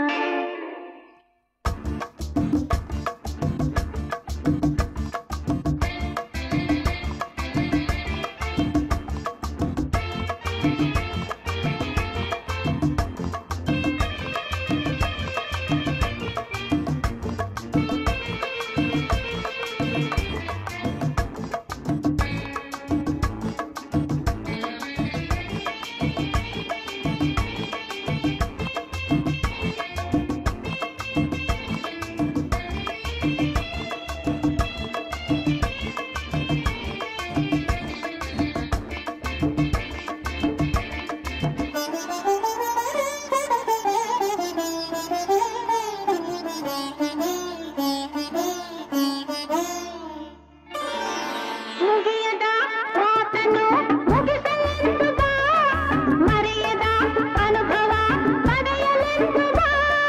L: ಮುಗಿಯದ ಮಾತನ್ನು ಮುಗಿಸಲೆಂದು ಬಾ ಮರೆಯದ ಅನುಭವ ಪಡೆಯಲೆಂದು ಬಾ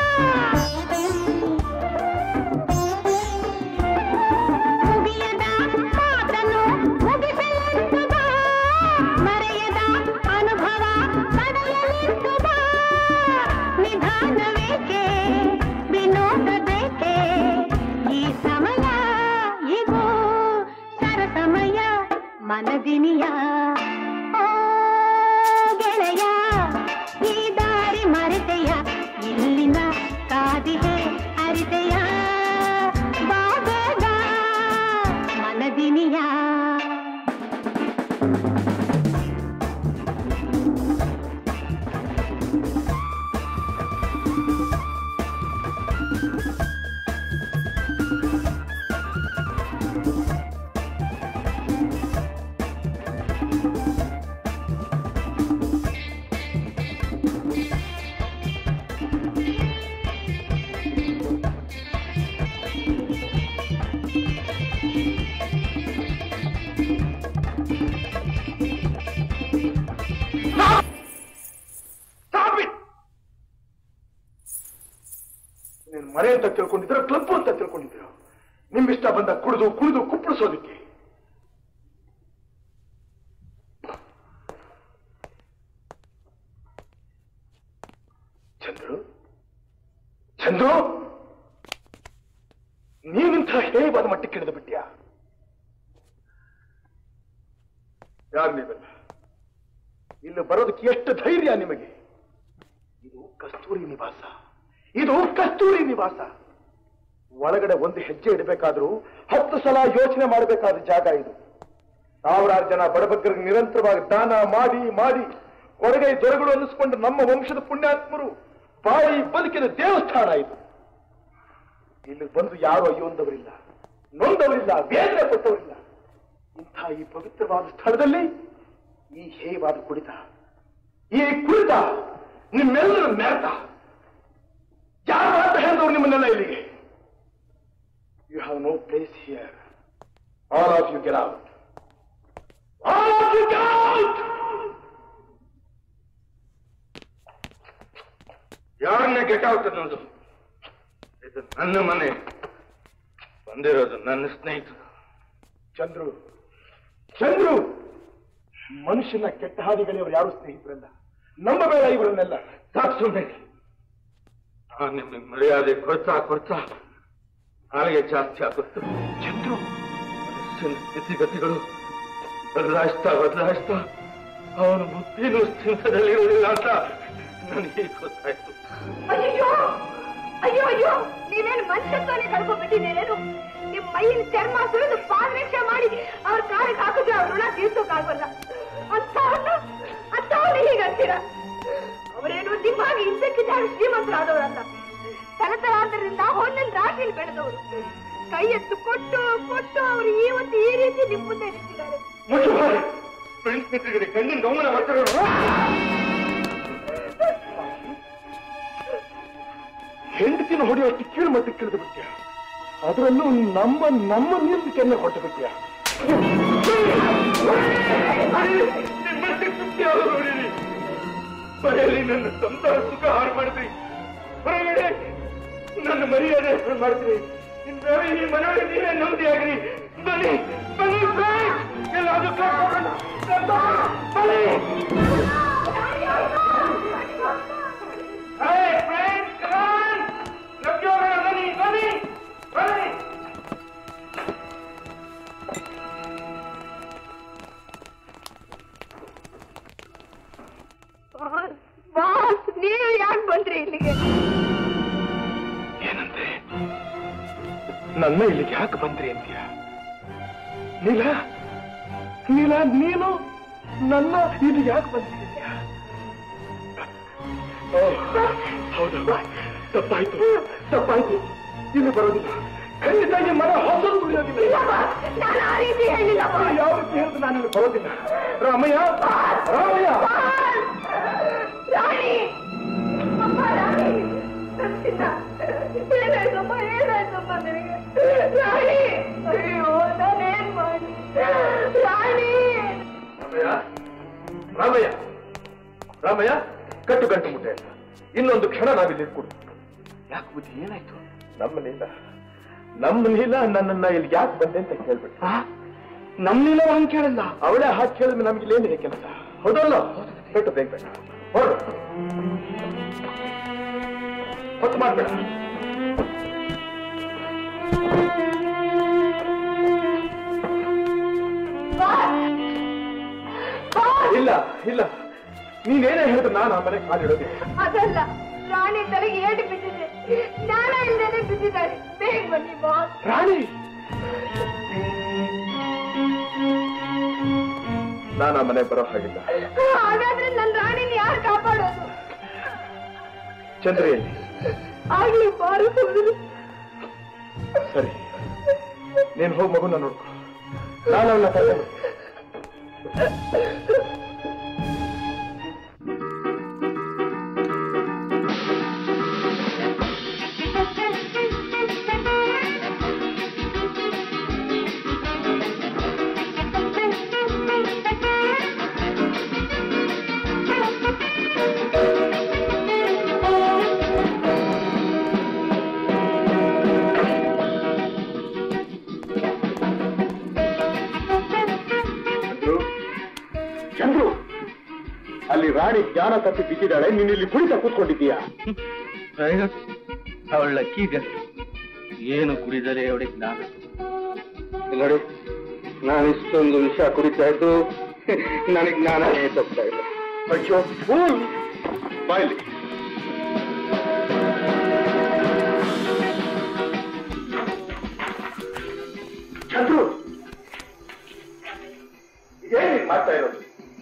L: ಮುಗಿಯದ ಮಾತನ್ನು ಮುಗಿಸಲೆಂದು ಬಾ ಮರೆಯದ ಅನುಭವ ಪಡೆಯಲೆಂದು ಬಾ ನಿಧಾನವೇಕೆ ವಿನೋದ ಬೇಕೆ ಈ ಸಮಯ ಇದು ಸರಸಮಯ ಮನದಿನಿಯ ಓ ಗೆಳೆಯ ಈ ದಾರಿ ಮರೆತೆಯ ಇಲ್ಲಿನ ಕಾದಿಗೆ ಅರಿತೆಯ ಬಾಬೇಗ ಮನದಿನಿಯ
H: ನೀನು ಮನೆ ಅಂತ ತಿಳ್ಕೊಂಡಿದ್ದೀರ ಕ್ಲಬ್ ಅಂತ ತಿಳ್ಕೊಂಡಿದ್ದೀರ ನಿಮ್ಮಿಷ್ಟ ಬಂದ ಕುಡಿದು ಕುಡಿದು ಕುಪ್ಪಳಿಸೋದಕ್ಕೆ ಚಂದ್ರು ಚಂದ್ರು ನೀನಿಂಥ ಹೇಯವಾದ ಮಟ್ಟಕ್ಕೆ ಇಳಿದು ಬಿಟ್ಯಾ ಯಾರು ನೀವೆಲ್ಲ ಇಲ್ಲಿ ಬರೋದಕ್ಕೆ ಎಷ್ಟು ಧೈರ್ಯ ನಿಮಗೆ ಇದು ಕಸ್ತೂರಿ ನಿವಾಸ ಇದು ಕಸ್ತೂರಿ ನಿವಾಸ ಒಳಗಡೆ ಒಂದು ಹೆಜ್ಜೆ ಇಡಬೇಕಾದ್ರೂ ಹತ್ತು ಸಲ ಯೋಚನೆ ಮಾಡಬೇಕಾದ ಜಾಗ ಇದು ಸಾವಿರಾರು ಜನ ಬಡಬಗ್ಗರಿಗೆ ನಿರಂತರವಾಗಿ ದಾನ ಮಾಡಿ ಮಾಡಿ ಹೊರಗೈ ದೊರೆಗಳು ಅನ್ನಿಸ್ಕೊಂಡು ನಮ್ಮ ವಂಶದ ಪುಣ್ಯಾತ್ಮರು ಬಾಳಿ ಬದುಕಿದ ದೇವಸ್ಥಾನ ಇದು ಇಲ್ಲಿ ಬಂದು ಯಾರು ಅಯ್ಯೊಂದವರಿಲ್ಲ ನೊಂದವರಿಲ್ಲ ಬೇರೆ ಪಟ್ಟವರಿಲ್ಲ ಇಂಥ ಈ ಪವಿತ್ರವಾದ ಸ್ಥಳದಲ್ಲಿ ಈ ಹೇಯವಾದ ಕುಡಿತ ಈ ಕುಡಿತ ನಿಮ್ಮೆಲ್ಲರ ಮೆರೆತ ಯಾರು ಅಂತ ಹೇಳಿದವರು ನಿಮ್ಮನ್ನೆಲ್ಲ ಇಲ್ಲಿಗೆ you have no place here all of you get out all of you get out
C: ಯಾರನ್ನ ಗೆಟ್ ಔಟ್ ಅನ್ನೋದು ಇದು ನನ್ನ ಮನೆ ಬಂದಿರೋದು ನನ್ನ ಸ್ನೇಹಿತರು
H: ಚಂದ್ರು ಚಂದ್ರು ಮನುಷ್ಯನ ಕೆಟ್ಟ ಹಾದಿಗಳಿಯವರು ಯಾರು ಸ್ನೇಹಿತರಲ್ಲ ನಂಬಬೇಡ ಇವರನ್ನೆಲ್ಲ
C: ಸಾಕು ಸುಮ್ಮನೆ ನಾನು ನಿಮಗೆ ಮರ್ಯಾದೆ ಕೊಡ್ತಾ ಕೊಡ್ತಾ ನಾಳೆಗೆ ಜಾಸ್ತಿ ಆಗುತ್ತೆ
H: ಚಂದ್ರು
C: ಮನುಷ್ಯನ ಸ್ಥಿತಿಗತಿಗಳು ಬದಲಾಯಿಸ್ತಾ ಬದಲಾಯಿಸ್ತಾ ಅವನು ಬುದ್ಧಿನೂ ಸ್ಥಿರದಲ್ಲಿರುವುದಿಲ್ಲ ಅಂತ ನನಗೆ ಗೊತ್ತಾಯ್ತು
D: ಅಯ್ಯೋ ಅಯ್ಯೋ ಅಯ್ಯೋ ನೀವೇನು ಮನುಷ್ಯತ್ವನೇ ಕಳ್ಕೊಂಡ್ಬಿಟ್ಟಿದ್ದೀರೇನು ನಿಮ್ ಮೈಯಿನ ಚರ್ಮ ಸುರಿದು ಪಾದರಕ್ಷೆ ಮಾಡಿ ಅವ್ರ ಕಾಲಿಗೆ ಹಾಕಿದ್ರೆ ಅವ್ರ ಋಣ ತೀರ್ಸೋಕ್ಕಾಗಲ್ಲ ಅಂತವನ್ನ ಅಂತವನ್ನ ಹೀಗಂತೀರ ಅವರೇನು ನಿಮ್ಮ ಹಾಗೆ ಇದ್ದಕ್ಕಿದ್ದಾಗ ಶ್ರೀಮಂತರಾದವರಲ್ಲ ತಲತಲಾಂತರದಿಂದ ಹೊನ್ನಿನ ರಾಶಿಯಲ್ಲಿ ಬೆಳೆದವರು ಕೈ ಎತ್ತು ಕೊಟ್ಟು ಕೊಟ್ಟು ಅವರು ಇವತ್ತು ಈ ರೀತಿ ನಿಮ್ಮ ಮುಂದೆ ನಿಂತಿದ್ದಾರೆ
C: ಫ್ರೆಂಡ್ಸ್ ಮಿತ್ರರಿಗೆ ಕಣ್ಣಿನ ಗಮನ ಮಾಡ್ತಾರೆ
H: ಹೆಂಡತಿನ ಹೊಡೆಯೋಷ್ಟು ಕೀಳು ಮಟ್ಟಕ್ಕೆ ತಿಳಿದು ಬಿಟ್ಟ್ಯಾ ಅದರಲ್ಲೂ ನಮ್ಮ ನಮ್ಮ ನೀರು ಕೆನ್ನೆ ಹೊಟ್ಟು ಬಿಟ್ಟ್ಯಾ
C: ಮನೆಯಲ್ಲಿ ನನ್ನ ಸಂಸಾರ ಸುಖ ಹಾಳು ಮಾಡಿದ್ರಿ ಹೊರಗಡೆ
H: ನನ್ನ ಮರ್ಯಾದೆ ಮಾಡ್ತೀರಿ ಇನ್ಮೇಲೆ ಈ ಮನೆಯೊಳಗೆ ನೀವೇ ನೆಮ್ಮದಿ ಆಗ್ರಿ ಬನ್ನಿ ಬನ್ನಿ ಫ್ರೆಂಡ್ ಎಲ್ಲಾದ್ರೂ ಕರ್ಕೊಂಡು ಕರ್ಕೊಂಡು ಬನ್ನಿ Hey, friends, come on! Let's go around, ಬನ್ನಿ ಬನ್ನಿ ಬನ್ನಿ
D: ಬಾಸ್ ನೀವು ಯಾಕೆ ಬಂದ್ರಿ ಇಲ್ಲಿಗೆ
H: ಏನಂತೆ ನನ್ನ ಇಲ್ಲಿಗೆ ಯಾಕೆ ಬಂದ್ರಿ ಅಂತೀಯ ನೀಲ ನೀಲ ನೀನು ನನ್ನ ಇಲ್ಲಿಗೆ ಯಾಕೆ ಬಂದ್ರಿ ಅಂತೀಯ ಓ, ಹೌದು ತಪ್ಪಾಯ್ತು ತಪ್ಪಾಯ್ತು ಇಲ್ಲಿ ಬರೋದಿಲ್ಲ ಖಂಡಿತ ಈ ಮನೆ ಹೊಸ ತುಳಿಯೋದಿಲ್ಲ
D: ನಾನು ಆ ರೀತಿ ಹೇಳಿಲ್ಲ
H: ಯಾವ ರೀತಿ ಹೇಳಿದ್ರು ನಾನು ಇಲ್ಲಿ ಬರೋದಿಲ್ಲ ರಾಮಯ್ಯ ರಾಮಯ್ಯ
D: ರಾಣಿ ಅಮ್ಮ ರಾಣಿ ಚಿನ್ನ ಏನಾಯ್ತಮ್ಮ ಏನಾಯ್ತಮ್ಮ ನಿನಗೆ ರಾಣಿ ಅಯ್ಯೋ ನಾನೇನ್ ಮಾಡಿ ರಾಣಿ
H: ರಾಮಯ್ಯ ರಾಮಯ್ಯ ರಾಮಯ್ಯ ಕಟ್ಟು ಗಂಟು ಮುಟ್ಟೆ ಇಲ್ಲ ಇನ್ನೊಂದು ಕ್ಷಣ ನಾವಿಲ್ಲಿ ಕೊಡು ಯಾಕೆ ಬುದ್ಧಿ ಏನಾಯ್ತು ನಮ್ಮ ನೀಲ ನಮ್ಮ ನೀಲ ನನ್ನನ್ನ ಇಲ್ಲಿ ಯಾಕೆ ಬಂದೆ ಅಂತ ಕೇಳ್ಬಿಟ್ಟು ನಮ್ಮ ನೀಲ ಹಂಗೆ ಕೇಳಿಲ್ಲ ಅವಳೇ ಹಾಕಿ ಕೇಳಿದ್ರೆ ನಮ್ಗೆ ಇಲ್ಲೇನಿದೆ ಕೆಲಸ ಹೌದಲ್ಲ ಕಟ್ಟು ಬೇಗ ಬೇಡ ಹೊರಡು ಹೊತ್ತು ಮಾಡ್ಬೇಡ ಇಲ್ಲ ಇಲ್ಲ ನೀನೇನೇ ಹೇಳಿದ್ರು ನಾನು ಆ ಮನೆಗೆ ಕಾಲಿಡೋದಿಲ್ಲ
D: ಅದಲ್ಲ ರಾಣಿ ತಲೆಗೆ ಏಟು ಬಿದ್ದಿದೆ ಜ್ಞಾನ ಇಲ್ಲದೆ ಬಿದ್ದಿದ್ದಾಳೆ ಬೇಗ ಬನ್ನಿ ಬಾಸ್
H: ರಾಣಿ ನಾನು ಆ ಮನೆಗೆ ಬರೋ ಹಾಗಿಲ್ಲ
D: ಹಾಗಾದ್ರೆ ನನ್ನ ರಾಣಿನ ಯಾರು ಕಾಪಾಡೋದು
H: ಚಂದ್ರಿಯಲ್ಲಿ
D: ಆಗ್ಲಿ ಬಾರು ಸುಮ್ಮನೆ
H: ಸರಿ ನೀನು ಹೋಗಿ ಮಗುನ ನೋಡ್ಕೊ ನಾನು ಅವನ್ನ ಕರ್ಕೊಂಡು ಚಂದ್ರು ಚಂದ್ರು ಅಲ್ಲಿ ರಾಣಿ ಜ್ಞಾನ ತಪ್ಪಿ ಬಿದ್ದಿದ್ದಾಳೆ ನೀನು ಇಲ್ಲಿ ಕುಳಿತ ಕೂತ್ಕೊಂಡಿದ್ದೀಯಾ
C: ಅವಳ ಕೀಗ ಏನು ಕುಡಿದರೆ ಅವಳಿಗೆ ನಾನು
E: ನೋಡಿ ನಾನು ಇಷ್ಟೊಂದು ವಿಷ ಕುಡಿತಾ ಇದ್ದು ನನಗೆ ಜ್ಞಾನನೇ ತಪ್ತಾ ಇಲ್ಲ
H: ಅಯ್ಯೋ ಫೂಲ್ ಬಾಯ್ಲಿ ಚಂದ್ರು ಏನ್ ಮಾಡ್ತಾ ಇರೋದು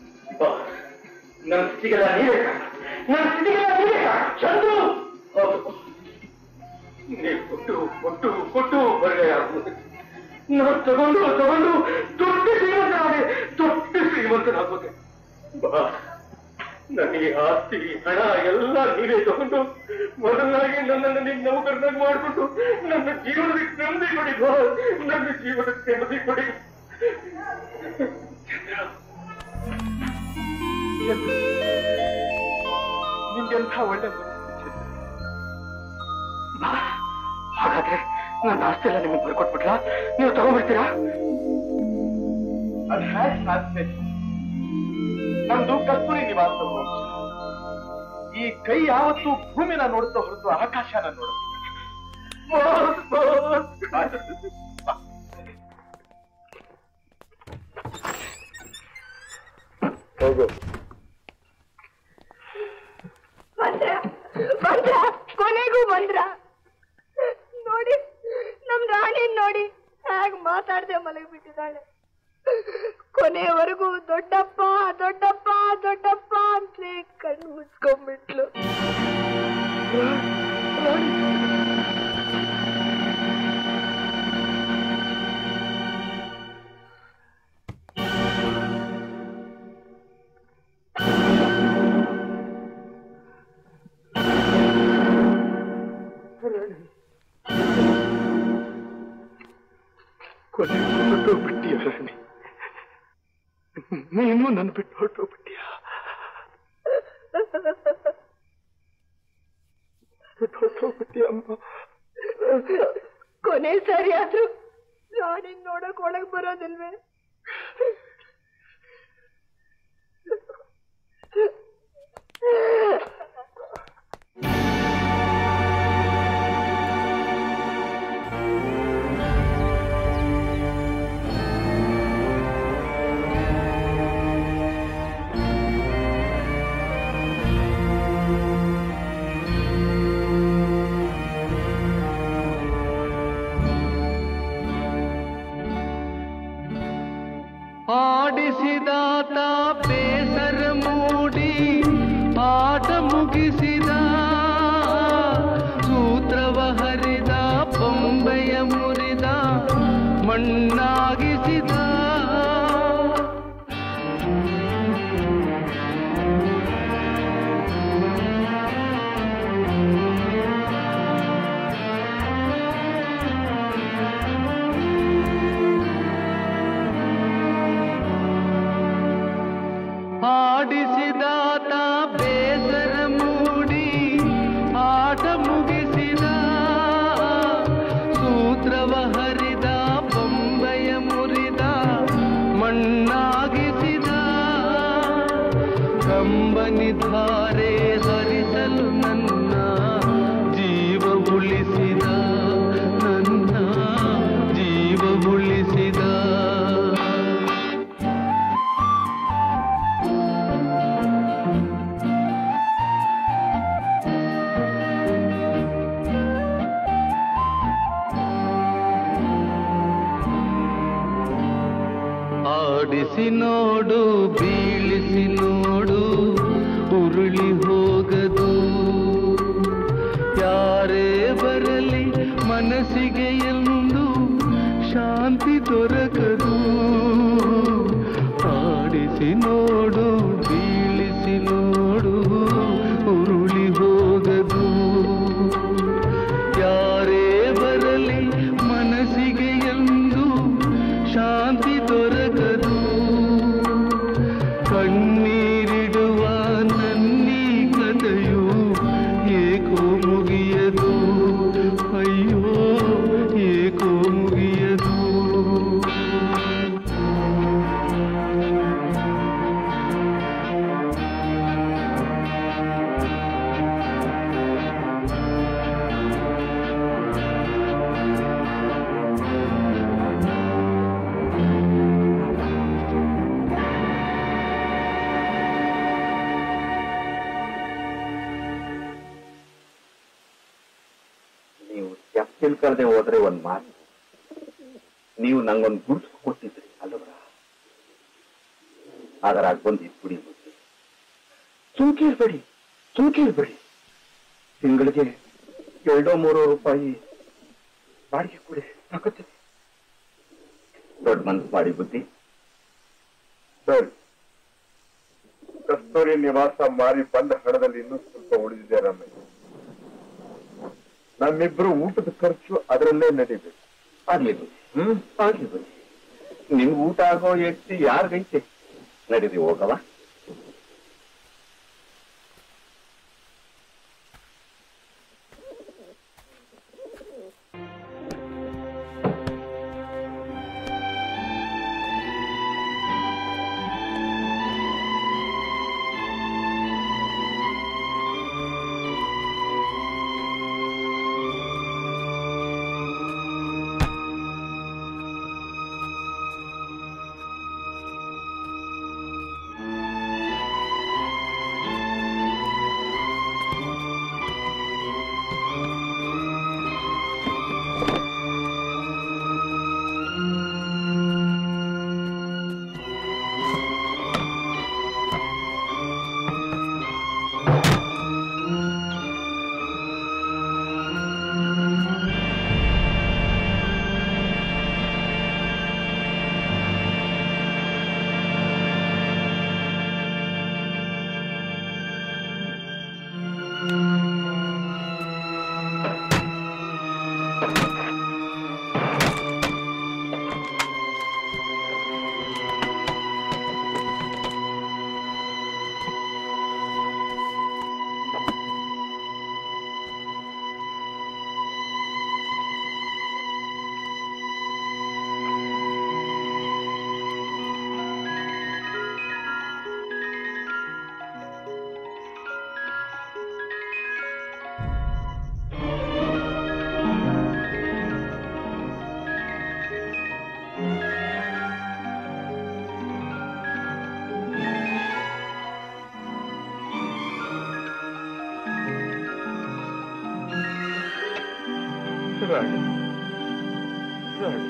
H: ನನ್ನ ಸ್ಥಿತಿಗೆಲ್ಲ ನೀವೇ ಕಾರಣ. ನನ್ನ ಸ್ಥಿತಿಗೆಲ್ಲ ನೀವೇ ಕಾರಣ. ಚಂದ್ರು ಹೌದು ನೀವು ಕೊಟ್ಟು ಕೊಟ್ಟು ಕೊಟ್ಟು ಹೊರಗೆ ನಾವು ತಗೊಂಡು ತಗೊಂಡು ದೊಡ್ಡ ಶ್ರೀಮಂತನಾದೆ ದೊಡ್ಡ ಶ್ರೀಮಂತನಾಗೋದೆ ಬಾ ನನಗೆ ಆಸ್ತಿ ಹಣ ಎಲ್ಲ ನೀವೇ ತಗೊಂಡು ಮೊದಲಾಗಿ ನನ್ನನ್ನು ನಿಮ್ಮ ನೌಕರನಾಗಿ ಮಾಡಿಕೊಂಡು ನನ್ನ ಜೀವನಕ್ಕೆ ನೆಮ್ಮದಿ ಕೊಡಿ ಬಾ ನನ್ನ ಜೀವನಕ್ಕೆ ನೆಮ್ಮದಿ ಕೊಡಿ ನಿಮ್ಗೆಂಥ ಒಳ್ಳೆ ಮನಸ್ಸು. ಬಾ, ಹಾಗಾದ್ರೆ ನನ್ನ ಆಸ್ತಿ ಎಲ್ಲ ನಿಮಗೆ ಬರ್ಕೊಟ್ಬಿಟ್ರಾ ನೀವು ತಗೊಂಡ್ಬಿಡ್ತೀರಾ ಅದು ಹೇಗೆ ಸಾಧ್ಯ ನಮ್ದು ಕಸ್ತೂರಿ ನಿವಾಸ ವಂಶ. ಈ ಕೈ ಯಾವತ್ತೂ ಭೂಮಿನ ನೋಡುತ್ತಾ ಹೊರತು ಆಕಾಶನ ನೋಡುತ್ತೆ ಹೋಗು
D: ಬಂದ್ರ ಬಂದ್ರ ಕೊನೆಗೂ ಬಂದ್ರ ನೋಡಿ ನಮ್ ರಾಣಿ ನೋಡಿ ಹೇಗ್ ಮಾತಾಡ್ದೆ ಮಲಗಿಬಿಟ್ಟಿದ್ದಾಳೆ ಕೊನೆಯವರೆಗೂ ದೊಡ್ಡಪ್ಪ ದೊಡ್ಡಪ್ಪ ದೊಡ್ಡಪ್ಪ ಅಂತಲೇ ಕಣ್ಣು ಮುಚ್ಕೊಂಡ್ಬಿಟ್ಲು
H: ಕೊನೆ ಹೊರಟೋಗ್ಬಿಟ್ಟಿಯ ರಾಣಿ ನೀನು ನನ್ನ ಬಿಟ್ಟು ಹೊರಟೋಗ್ಬಿಟ್ಟಿಯ ಬಿಟ್ಟು ಹೊರಟೋಗ್ಬಿಟ್ಟಿಯ ಅಮ್ಮ
D: ಕೊನೆ ಸಾರಿ ಆದ್ರೂ ರಾಣಿ ನೋಡಕ್ ಒಳಗ್ ಬರೋದಿಲ್ವೇ
J: ಆಡಿಸಿದಾತ ಬೇಸರ ಮೂಡಿ ಆಟ ಮುಗಿಸಿದ ಸೂತ್ರವ ಹರಿದ ಬೊಂಬೆಯ ಮುರಿದ ಮಣ್ಣಾಗಿಸಿದ ಆಡಿಸಿದಾತ ಬೇಸರ ಮೂಡಿ ಆಟ ಮುಗಿಸಿದ ಸೂತ್ರವ ಹರಿದ ಬೊಂಬೆಯ ಮುರಿದ ಮಣ್ಣಾಗಿಸಿದ ಕಂಬನಿ ಧಾರೆ ಹರಿಸಲು ನನ್ನ ಜೀವ ಉಳಿಸಿದ ನನ್ನ ಜೀವ ಉಳಿಸಿದ ಆಡಿಸಿ ನೋಡು ಬೀಳಿಸಿ ನೋಡು ಉರುಳಿ ಹೋಗದು ಯಾರೇ ಬರಲಿ ಮನಸ್ಸಿಗೆ ಎಂದು ಶಾಂತಿ ದೊರಕದು ಆಡಿಸಿ ನೋಡು ಬೀಳಿಸಿ ನೋಡು ಉರುಳಿ ಹೋಗದು ಯಾರೇ ಬರಲಿ ಮನಸ್ಸಿಗೆ ಎಂದು ಶಾಂತಿ ದೊರಕದು ಕಣ್ಣೀರಿಡುವ ನನ್ನೀ ಕಥೆಯು ಏಕೋ ಮುಗಿಯದು ಅಯ್ಯೋ ಏಕೋ ಮುಗಿಯದು
M: ನೀವು ಸ್ಟೆಪ್ ತಿಳ್ಕಲ್ದೆ ಹೋದ್ರೆ ಒಂದ್ ಮಾತು ನೀವು ನಂಗೊಂದು ಗುರುತು ಕೊಟ್ಟಿದ್ರಿ ಅಲ್ವರ ಅದರಾಗ ಬಂದು ಇಟ್ಬಿಡಿ ಬುದ್ಧಿ ಸುಮ್ಕಿರ್ಬೇಡಿ ಸುಮ್ಕಿರ್ಬೇಡಿ ತಿಂಗಳಿಗೆ ಎರಡೋ ಮೂರೋ ರೂಪಾಯಿ ಬಾಡಿಗೆ ಕೊಡಿ ಸಾಕುತ್ತದೆ ದೊಡ್ಡ ಮನ್ಸು ಮಾಡಿ ಬುದ್ಧಿ
A: ಸರ್ ಕಸ್ತೂರಿ ನಿವಾಸ ಮಾರಿ ಬಂದ ಹಣದಲ್ಲಿ ಇನ್ನೂ ಸ್ವಲ್ಪ ಉಳಿದಿದೆ ರಮೇಶ್ ನಮ್ಮಿಬ್ರು ಊಟದ ಖರ್ಚು ಅದರಲ್ಲೇ ನಡಿಬೇಕು
M: ಆಗ್ಲಿ ಬುದ್ಧಿ ಹ್ಮ್ ಆಗ್ಲಿ ಬುದ್ಧಿ ನಿಮ್ ಊಟ ಆಗೋ ಎತ್ತಿ ಯಾರಿಗೈತೆ ನಡೀರಿ ಹೋಗವ
J: ಆ
H: ರಾಣಿ ರಾಣಿ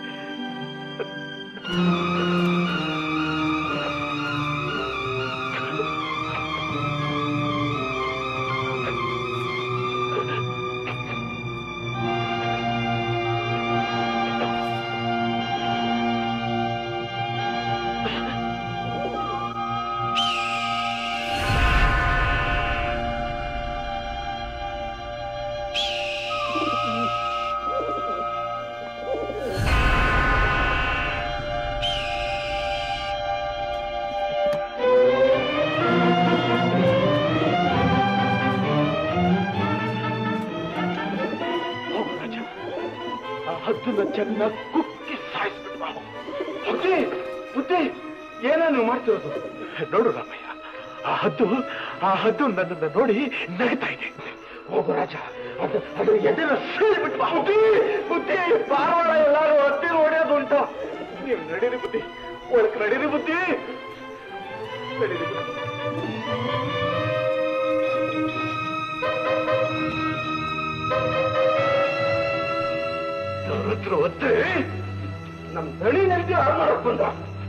F: ಹೋಗು ರಾಜ ಆ ಹದ್ದನ್ನ ಚೆನ್ನಾಗಿ ಕುಕ್ಕಿ ಸಾಯಿಸ್ಬಿಟ್ಟು ಬಾ ಬುದ್ಧಿ ಬುದ್ಧಿ ಏನ ನೀವು ಮಾಡ್ತಿರೋದು ನೋಡು ರಾಮಯ್ಯ ಆ ಹದ್ದು ಆ ಹದ್ದು ನನ್ನನ್ನ ನೋಡಿ ನಗ್ತಾ ಇದೆ ಹೋಗು ರಾಜ ಅದು ಅದ್ರ ಎದೆನ ಸೀಳ್ಬಿಟ್ಟು ಬಾ ಬುದ್ಧಿ ಬುದ್ಧಿ ಪಾರವಾಳ ಎಲ್ಲಾರು ಹತ್ತಿ ಹೊಡೆಯೋದು ಉಂಟು ನೀವು ನಡೀರಿ ಬುದ್ಧಿ ಒಳಕ್ ನಡೀರಿ ಬುದ್ಧಿ ನಡೀರಿ ಬುದ್ಧಿ ಹತ್ರ ಒತ್ತೆ ನಮ್ ದಣಿ ನಡಿ ಹಾಳು ಮಾಡಕ್ ಬಂದ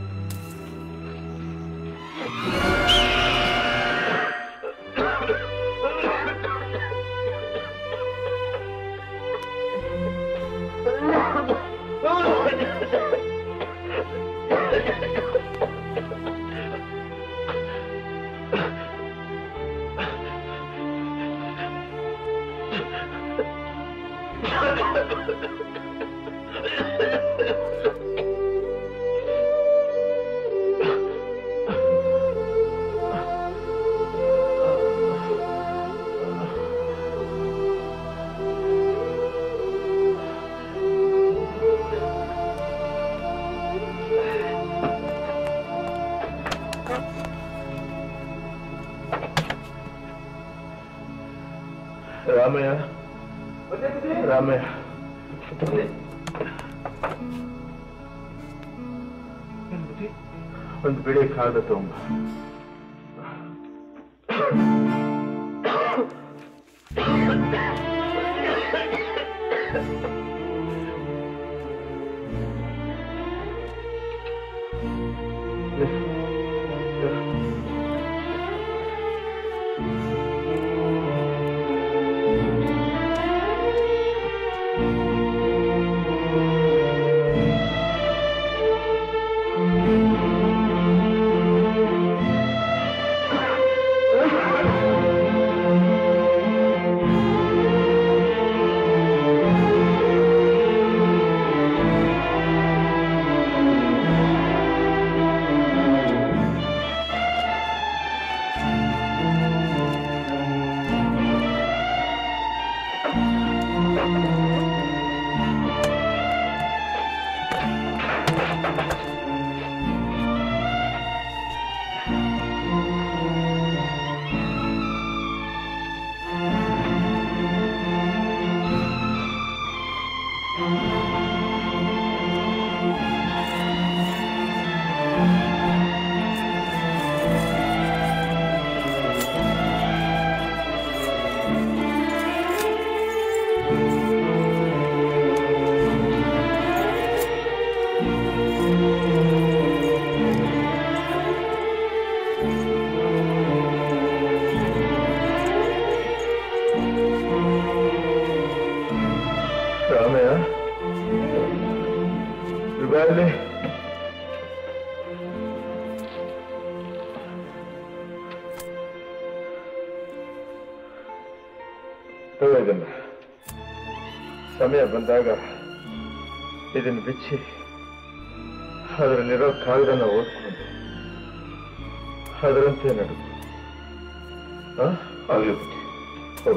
F: ರಾಮಯ್ಯ ರಾಮಯ್ಯ ಒಂದು ಬಿಳಿ ಕಾಗದ ತಗೊಂಬ ರಾಮಯ್ಯ ಯುಗಾಲಿ ತಗೋ ಇದನ್ನ ಸಮಯ ಬಂದಾಗ ಇದನ್ನು ಬಿಚ್ಚಿ ಅದರಲ್ಲಿರೋ ಕಾಗದನ ಓದ್ಕೊಂಡು ಅದರಂತೆ ನಡು ಆಗಲಿ ಬಿಟ್ಟು ಹೌದು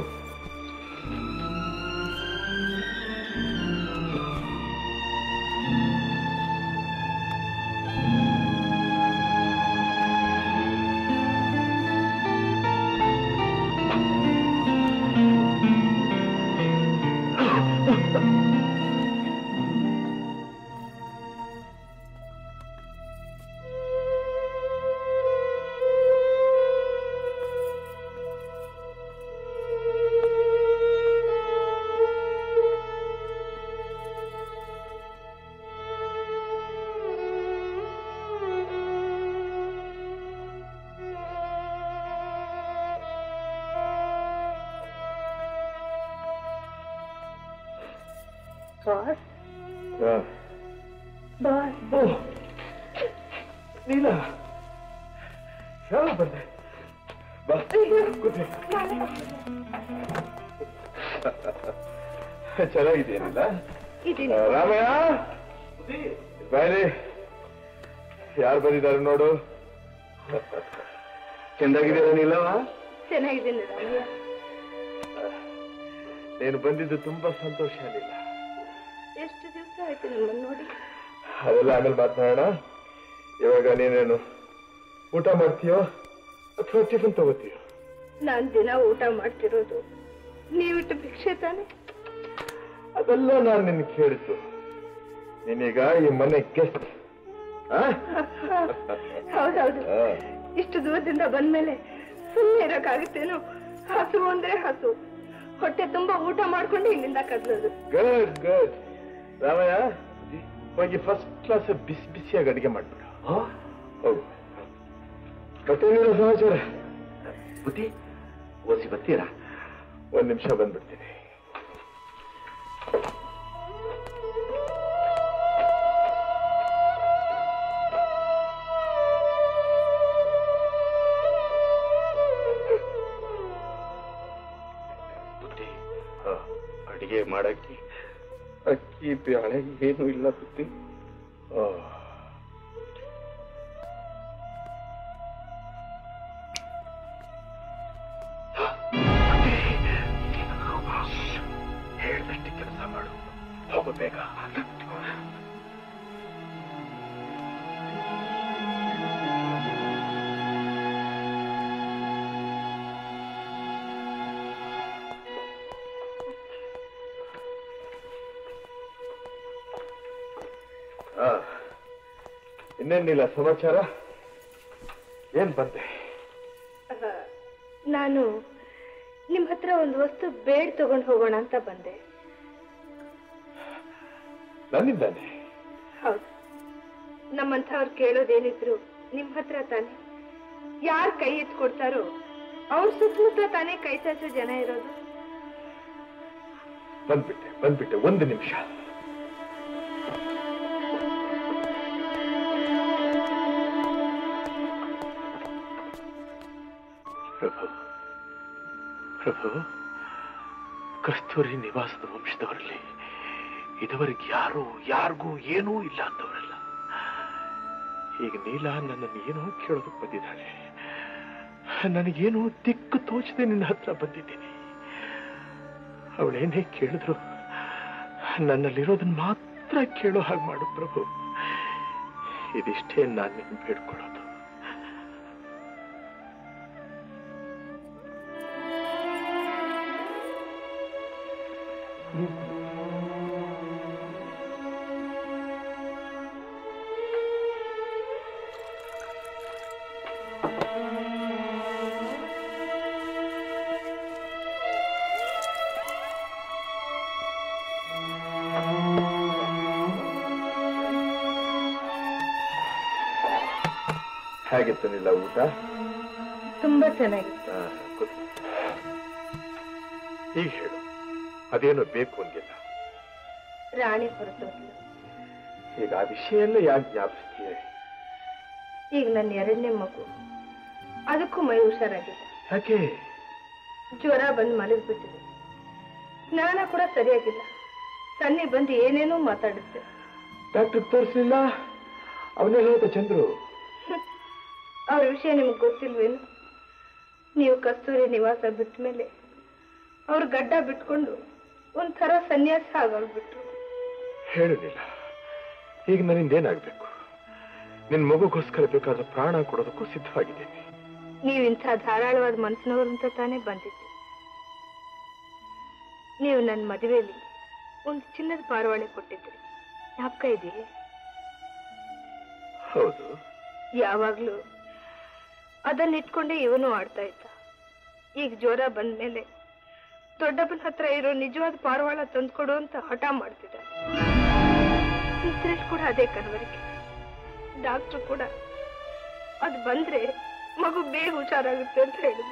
I: ಆ
D: ಬಾಸ್
H: ಹಾ.
D: ಬಾಸ್
H: ಓ ನೀಲ ಯಾವಾಗ ಬಂದೆ ಬಾ ಕೂತ್ಕೊ. ಚೆನ್ನಾಗಿದೆಯೇನಿಲ್ಲ
D: ಇದೀನಿ
H: ಆ, ರಾಮಯ್ಯ ಬಾಯ್ರಿ ಯಾರು ಬಂದಿದ್ದಾರೆ ನೋಡು ಚೆಂದಾಗಿದ್ದೀರ ನೀಲವ
D: ಚೆನ್ನಾಗಿದ್ದೀನಿ ರಾಮಯ್ಯ
H: ನೀನು ಬಂದಿದ್ದು ತುಂಬಾ ಸಂತೋಷ ಏನಿಲ್ಲ
D: ಎಷ್ಟು ದಿವಸ ಆಯ್ತು ನಿಮ್ಮನ್ನು ನೋಡಿ
H: ಅದೆಲ್ಲ ಆಮೇಲೆ ಮಾತನಾಡೋಣ ಇವಾಗ ನೀನೇನು ಊಟ ಮಾಡ್ತೀಯೋ ಅಥವಾ ಟಿಫನ್ ತಗೋತೀಯೋ
D: ನಾನ್ ದಿನ ಊಟ ಮಾಡ್ತಿರೋದು ನೀವಿಟ್ಟು ಭಿಕ್ಷೆ ತಾನೆ
H: ಅದೆಲ್ಲ ನಾನು ನಿನ್ ಕೇಳಿದ್ದು ನೀನೀಗ ಈ ಮನೆ ಗೆಸ್ಟ್
D: ಹೌದೌದು ಇಷ್ಟು ದೂರದಿಂದ ಬಂದ್ಮೇಲೆ ಸುಮ್ಮನೆ ಇರಕ್ಕಾಗುತ್ತೇನೋ ಹಸು ಅಂದ್ರೆ ಹಸು ಹೊಟ್ಟೆ ತುಂಬಾ ಊಟ ಮಾಡ್ಕೊಂಡು ಇಲ್ಲಿಂದ ಕದ್ಲೋದು
H: ಗುಡ್ ಗುಡ್ ರಾಮಯ್ಯ ಹೋಗಿ ಫಸ್ಟ್ ಕ್ಲಾಸ್ ಬಿಸಿ ಬಿಸಿಯಾಗಿ ಅಡಿಗೆ ಮಾಡ್ಬಿಡು ಹೌದು ಮತ್ತೇನಿಲ್ಲ ಸಮಾಚಾರ
M: ಬುದ್ಧಿ ಓಸಿ ಬರ್ತೀರಾ
H: ಒಂದ್ ನಿಮಿಷ ಬಂದ್ಬಿಡ್ತೀನಿ
E: ಬುದ್ಧಿ ಆ, ಅಡಿಗೆ ಮಾಡಕ್ಕೆ ಅಕ್ಕಿ ಬ್ಯಾಳೆ ಏನು ಇಲ್ಲ ಬುದ್ಧಿ
H: ಆ.
E: ಹೇಳ್ದಷ್ಟೇ ಕೆಲಸ ಮಾಡು ಹೋಗು ಬೇಗ
H: ಆ. ಇನ್ನೇನಿಲ್ಲ ಸಮಾಚಾರ ಏನ್ ಬಂದೆ
D: ಆ, ನಾನು ನಿಮ್ ಹತ್ರ ಒಂದು ವಸ್ತು ಬೇಡ್ ತಗೊಂಡು ಹೋಗೋಣ ಅಂತ ಬಂದೆ
H: ನನ್ನಿಂದಾನೆ
D: ಹೌದು ನಮ್ಮಂಥವ್ರು ಕೇಳೋದೇನಿದ್ರು ನಿಮ್ ಹತ್ರ ತಾನೆ ಯಾರ್ ಕೈ ಎತ್ಕೊಡ್ತಾರೋ ಅವ್ರ ಸುತ್ತಮುತ್ತ ತಾನೇ ಕೈ ಚಾಚೋ ಜನ ಇರೋದು
H: ಬಂದ್ಬಿಟ್ಟೆ ಬಂದ್ಬಿಟ್ಟೆ ಒಂದು ನಿಮಿಷ
E: ಪ್ರಭು ಪ್ರಭು ಕಸ್ತೂರಿ ನಿವಾಸದ ವಂಶದವರಲ್ಲಿ ಇದುವರೆಗೆ ಯಾರು ಯಾರಿಗೂ ಏನೂ ಇಲ್ಲ ಅಂತವರಲ್ಲ ಈಗ ನೀಲ ನನ್ನನ್ನು ಏನೋ ಕೇಳೋದಕ್ಕೆ ಬಂದಿದ್ದಾಳೆ ನನಗೇನು ದಿಕ್ಕು ತೋಚದೆ ನಿನ್ನ ಹತ್ರ ಬಂದಿದ್ದೀನಿ ಅವಳೇನೇ ಕೇಳಿದ್ರು ನನ್ನಲ್ಲಿರೋದನ್ನ ಮಾತ್ರ ಕೇಳೋ ಹಾಗೆ ಮಾಡು ಪ್ರಭು ಇದಿಷ್ಟೇ ನಾನು ನಿನ್ನ ಬೇಡ್ಕೊಳ್ಳೋದು
H: ಹೇಗಿತ್ತು ನಿಲ್ಲ ಊಟ
D: ತುಂಬಾ ಚೆನ್ನಾಗಿತ್ತು
H: ಆ, ಕೂತ್ಕೊ. ಈಗ ಹೇಳು ಅದೇನೋ ಬೇಕು ಅಂದಿಲ್ಲ
D: ರಾಣಿ ಹೊರಟೋದ್ಲು
H: ಈಗ ಆ ವಿಷಯ ಎಲ್ಲ ಯಾಕೆ ಜ್ಞಾಪಿಸ್ತೀಯ
D: ಈಗ ನನ್ನ ಎರಡನೇ ಮಗು ಅದಕ್ಕೂ ಮೈ ಹುಷಾರಾಗಿಲ್ಲ
H: ಯಾಕೆ
D: ಜ್ವರ ಬಂದು ಮಲಗ್ಬಿಟ್ಟಿದೆ ಸ್ನಾನ ಕೂಡ ಸರಿಯಾಗಿಲ್ಲ ಸನ್ನಿ ಬಂದು ಏನೇನೋ ಮಾತಾಡುತ್ತೆ
H: ಡಾಕ್ಟರ್ ತೋರಿಸ್ಲಿಲ್ಲ ಅವನೇ ಹೋದ ಚಂದ್ರು
D: ಅವ್ರ ವಿಷಯ ನಿಮ್ಗೆ ಗೊತ್ತಿಲ್ವೇನು ನೀವು ಕಸ್ತೂರಿ ನಿವಾಸ ಬಿಟ್ಟ ಮೇಲೆ ಅವ್ರ ಗಡ್ಡ ಬಿಟ್ಕೊಂಡು ಒಂಥರ ಸನ್ಯಾಸ ಆಗೋಗ್ಬಿಟ್ರು
H: ಹೇಳಲಿಲ್ಲ ಈಗ ನನ್ನಿಂದ ಏನಾಗ್ಬೇಕು ನಿನ್ ಮಗುಗೋಸ್ಕರ ಬೇಕಾದ ಪ್ರಾಣ ಕೊಡೋದಕ್ಕೂ ಸಿದ್ಧವಾಗಿದ್ದೀನಿ
D: ನೀವು ಇಂಥ ಧಾರಾಳವಾದ ಮನಸ್ಸಿನವರು ಅಂತ ತಾನೇ ಬಂದಿದ್ದು ನೀವು ನನ್ನ ಮದುವೆಯಲ್ಲಿ ಒಂದು ಚಿನ್ನದ ಪಾರವಾಳೆ ಕೊಟ್ಟಿದ್ರಿ ಜ್ಞಾಪಕ ಇದೆಯೇ
H: ಹೌದು
D: ಯಾವಾಗ್ಲೂ ಅದನ್ನ ಇಟ್ಕೊಂಡೇ ಇವನು ಆಡ್ತಾ ಇದ್ದ ಈಗ ಜ್ವರ ಬಂದ್ಮೇಲೆ ದೊಡ್ಡಪ್ಪನ ಹತ್ರ ಇರೋ ನಿಜವಾದ ಪಾರವಾಳ ತಂದ್ಕೊಡು ಅಂತ ಹಠ ಮಾಡ್ತಿದ್ದ ಇದ್ರಲ್ಲಿ ಕೂಡ ಅದೇ ಕನವರಿಕೆ ಡಾಕ್ಟ್ರು ಕೂಡ ಅದು ಬಂದ್ರೆ ಮಗು ಬೇಗ ಹುಷಾರಾಗುತ್ತೆ ಅಂತ ಹೇಳಿದ್ರು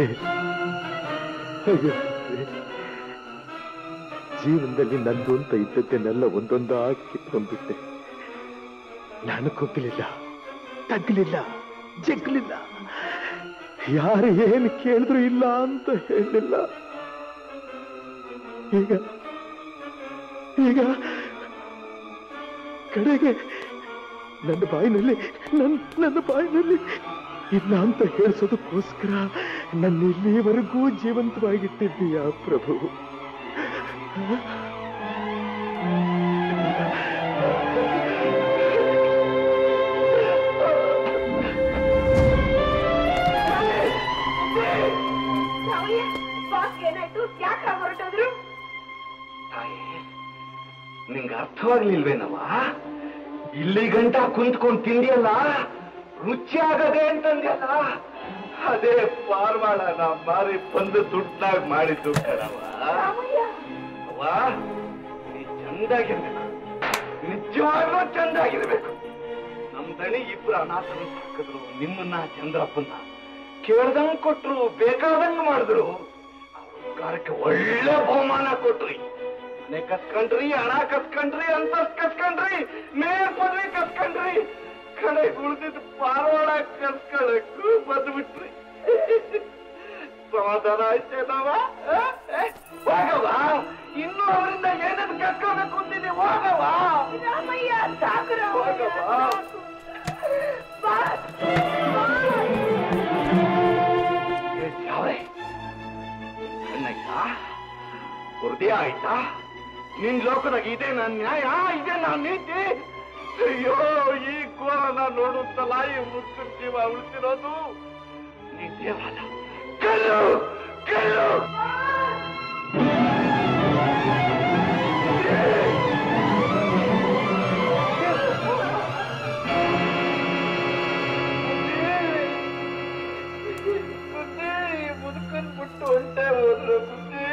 H: ಅಯ್ಯೋ ಜೀವನದಲ್ಲಿ ನಂದು ಅಂತ ಇದ್ದದ್ದನ್ನೆಲ್ಲ ಒಂದೊಂದಾಗಿ ಕಿತ್ಕೊಂಡ್ಬಿಟ್ಟೆ ನಾನು ಕುಗ್ಗಲಿಲ್ಲ ತಗ್ಲಿಲ್ಲ ಜಗ್ಲಿಲ್ಲ ಯಾರು ಏನು ಕೇಳಿದ್ರು ಇಲ್ಲ ಅಂತ ಹೇಳಲಿಲ್ಲ ಈಗ ಈಗ ಕಡೆಗೆ ನನ್ನ ಬಾಯಿನಲ್ಲಿ ನನ್ನ ನನ್ನ ಬಾಯಿನಲ್ಲಿ ಇಲ್ಲ ಅಂತ ಹೇಳಿಸೋದಕ್ಕೋಸ್ಕರ ನನ್ನ ಇಲ್ಲಿವರೆಗೂ ಜೀವಂತವಾಗಿಟ್ಟಿದ್ದೀಯ ಪ್ರಭು
D: ಏನಾಯ್ತು ಯಾಕೆ ಹೊರಟೋದ್ರು
M: ನಿಂಗೆ ಅರ್ಥವಾಗ್ಲಿಲ್ವೇನವ ಇಲ್ಲಿ ಗಂಟ ಕುಂತ್ಕೊಂಡ್ ತಿಂದಿಯಲ್ಲ ರುಚಿ ಆಗದೆ ಅಂತಂದ್ಯಲ್ಲ ಅದೇ ಪಾರ್ವಾಳ ನಾ ಮಾರಿ ಬಂದು ದುಡ್ಡಾಗ ಮಾಡಿದ್ದು ಕಣವ ಅವ್ವ ನೀ ಚಂದಾಗಿರ್ಬೇಕು ನಿಜವಾಗ್ಲೂ ಚಂದಾಗಿರ್ಬೇಕು ನಮ್ ದಣಿ ಇಬ್ರು ಅನಾಥರು ಸಾಕಿದ್ರು ನಿಮ್ಮನ್ನ ಚಂದ್ರಪ್ಪನ್ನ ಕೇಳ್ದಂಗ್ ಕೊಟ್ರು ಬೇಕಾದಂಗ್ ಮಾಡಿದ್ರು ಕಾರ್ಯಕ್ಕೆ ಒಳ್ಳೆ ಬಹುಮಾನ ಕೊಟ್ರಿ ಮನೆ ಕಸ್ಕೊಂಡ್ರಿ ಹಣ ಕಸ್ಕೊಂಡ್ರಿ ಅಂತಸ್ ಕಸ್ಕೊಂಡ್ರಿ ಮೇಲ್ ಪದವಿ ಕಸ್ಕೊಂಡ್ರಿ ಕಡೆ ಉಳಿದಿದ್ದು ಪಾರವಾಡ ಕಸ್ಕೊಳಕ್ಕೂ ಬಂದ್ಬಿಟ್ರಿ ಸಮಾಧಾನ ಆಯ್ತೇನವ ಹೋಗವ ಇನ್ನು ಅವರಿಂದ ಏನೇನು ಕಸ್ಕೋಬೇಕು ಅಂತಿದೆ ಹೋಗವ
D: ರಾಮಯ್ಯ ಸಾಕು ರಾಮಯ್ಯ
M: ಹೋಗವ ಯಾವ್ರೆ ಕಣ್ಣಾಯ್ತಾ ಹೃದಯ ಆಯ್ತಾ ನಿನ್ ಲೋಕದಾಗ ಇದೆ ನನ್ ನ್ಯಾಯ ಇದೆ ನಾನ್ ನೀತಿ ಅಯ್ಯೋ ಈ ಘೋರನ ನೋಡುತ್ತಲ್ಲ ಈ ಮುತ್ತು ಜೀವ ಉಳಿಸಿರೋದು ನಿಜವಲ್ಲ ಕಲ್ಲು ಕಲ್ಲು ಮುದುಕನ್ ಬಿಟ್ಟು ಹೊಂಟೆ ಹೋದ್ರು ಬುದ್ಧಿ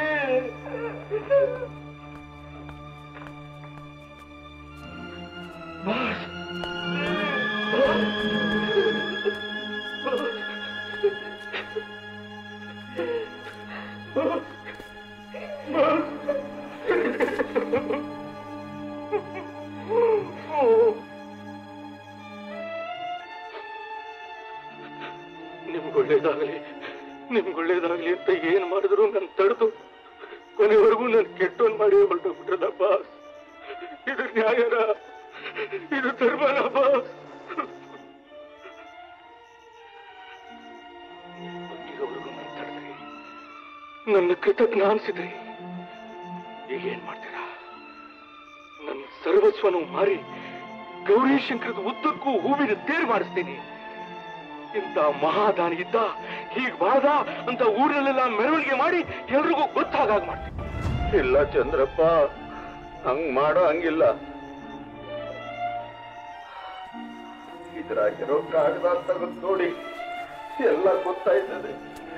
E: ನಿಮ್ಗೊಳ್ಳೇದಾಗಲಿ ನಿಮ್ಗೊಳ್ಳೇದಾಗ್ಲಿ ಅಂತ ಏನ್ ಮಾಡಿದ್ರು ನನ್ ತಡೆದು ಕೊನೆವರೆಗೂ ನನ್ ಕೆಟ್ಟವನ್ ಮಾಡಿ ಹೊರಟೋಗ್ಬಿಟ್ರದಪ್ಪ ಇದು ನ್ಯಾಯನ ಇದು ಧರ್ಮನಪ್ಪ ಇರೋವರೆಗೂ ನನ್ ತಡೆದ್ರಿ ನನ್ನ ಕೃತಜ್ಞ ಅನ್ಸಿದ್ರಿ ಈಗೇನ್ ಮಾಡ್ತೀರಾ ನನ್ನ ಸರ್ವಸ್ವನು ಮಾರಿ ಗೌರಿ ಶಂಕರದ ಉದ್ದಕ್ಕೂ ಹೂವಿನ ತೇರು ಮಾಡಿಸ್ತೀನಿ ಇಂಥ ಮಹಾದಾನಿ ಇದ್ದ ಹೀಗ್ ಬಾದ ಅಂತ ಊರಲ್ಲೆಲ್ಲ ಮೆರವಣಿಗೆ ಮಾಡಿ ಎಲ್ರಿಗೂ ಗೊತ್ತಾಗಾಗ ಮಾಡ್ತೀನಿ
A: ಇಲ್ಲ ಚಂದ್ರಪ್ಪ ಹಂಗ್ ಮಾಡೋ ಹಂಗಿಲ್ಲ ಇದ್ರಾಗಿರೋ ಕಾಗದ ತೆಗೆದು ನೋಡಿ ಎಲ್ಲ ಗೊತ್ತಾಯ್ತದೆ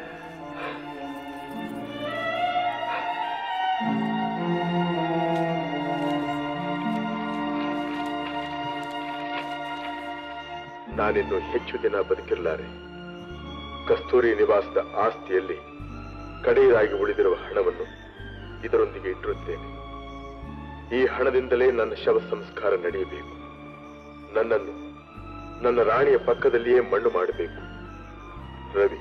A: ನಾನಿನ್ನು ಹೆಚ್ಚು ದಿನ ಬದುಕಿರಲಾರೆ ಕಸ್ತೂರಿ ನಿವಾಸದ ಆಸ್ತಿಯಲ್ಲಿ ಕಡೆಯದಾಗಿ ಉಳಿದಿರುವ ಹಣವನ್ನು ಇದರೊಂದಿಗೆ ಇಟ್ಟಿರುತ್ತೇನೆ ಈ ಹಣದಿಂದಲೇ ನನ್ನ ಶವ ಸಂಸ್ಕಾರ ನಡೆಯಬೇಕು ನನ್ನನ್ನು ನನ್ನ ರಾಣಿಯ ಪಕ್ಕದಲ್ಲಿಯೇ ಮಣ್ಣು ಮಾಡಬೇಕು ರವಿ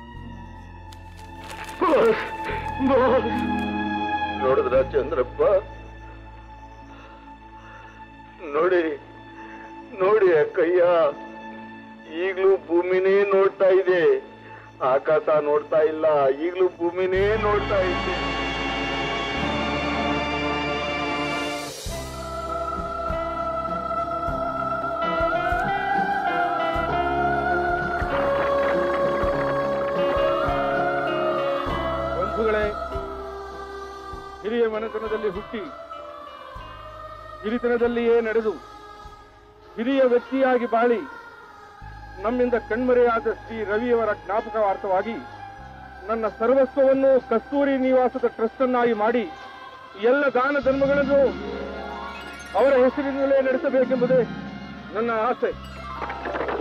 A: ನೋಡಿದ್ರ ಚಂದ್ರಪ್ಪ ನೋಡಿ ನೋಡಿ ಆ ಕೈಯ ಈಗ್ಲೂ ಭೂಮಿನೇ ನೋಡ್ತಾ ಇದೆ ಆಕಾಶ ನೋಡ್ತಾ ಇಲ್ಲ ಈಗ್ಲೂ ಭೂಮಿನೇ ನೋಡ್ತಾ ಇದೆ
E: ಬಂಧುಗಳೇ ಹಿರಿಯ ಮನೆತನದಲ್ಲಿ ಹುಟ್ಟಿ ಹಿರಿತನದಲ್ಲಿಯೇ ನಡೆದು ಹಿರಿಯ ವ್ಯಕ್ತಿಯಾಗಿ ಬಾಳಿ ನಮ್ಮಿಂದ ಕಣ್ಮರೆಯಾದ ಶ್ರೀ ರವಿಯವರ ಜ್ಞಾಪಕಾರ್ಥವಾಗಿ ನನ್ನ ಸರ್ವಸ್ವವನ್ನು ಕಸ್ತೂರಿ ನಿವಾಸದ ಟ್ರಸ್ಟ್ ಅನ್ನಾಗಿ ಮಾಡಿ ಎಲ್ಲ ದಾನ ಧರ್ಮಗಳನ್ನು ಅವರ ಹೆಸರಿನಲ್ಲೇ ನಡೆಸಬೇಕೆಂಬುದೇ ನನ್ನ ಆಸೆ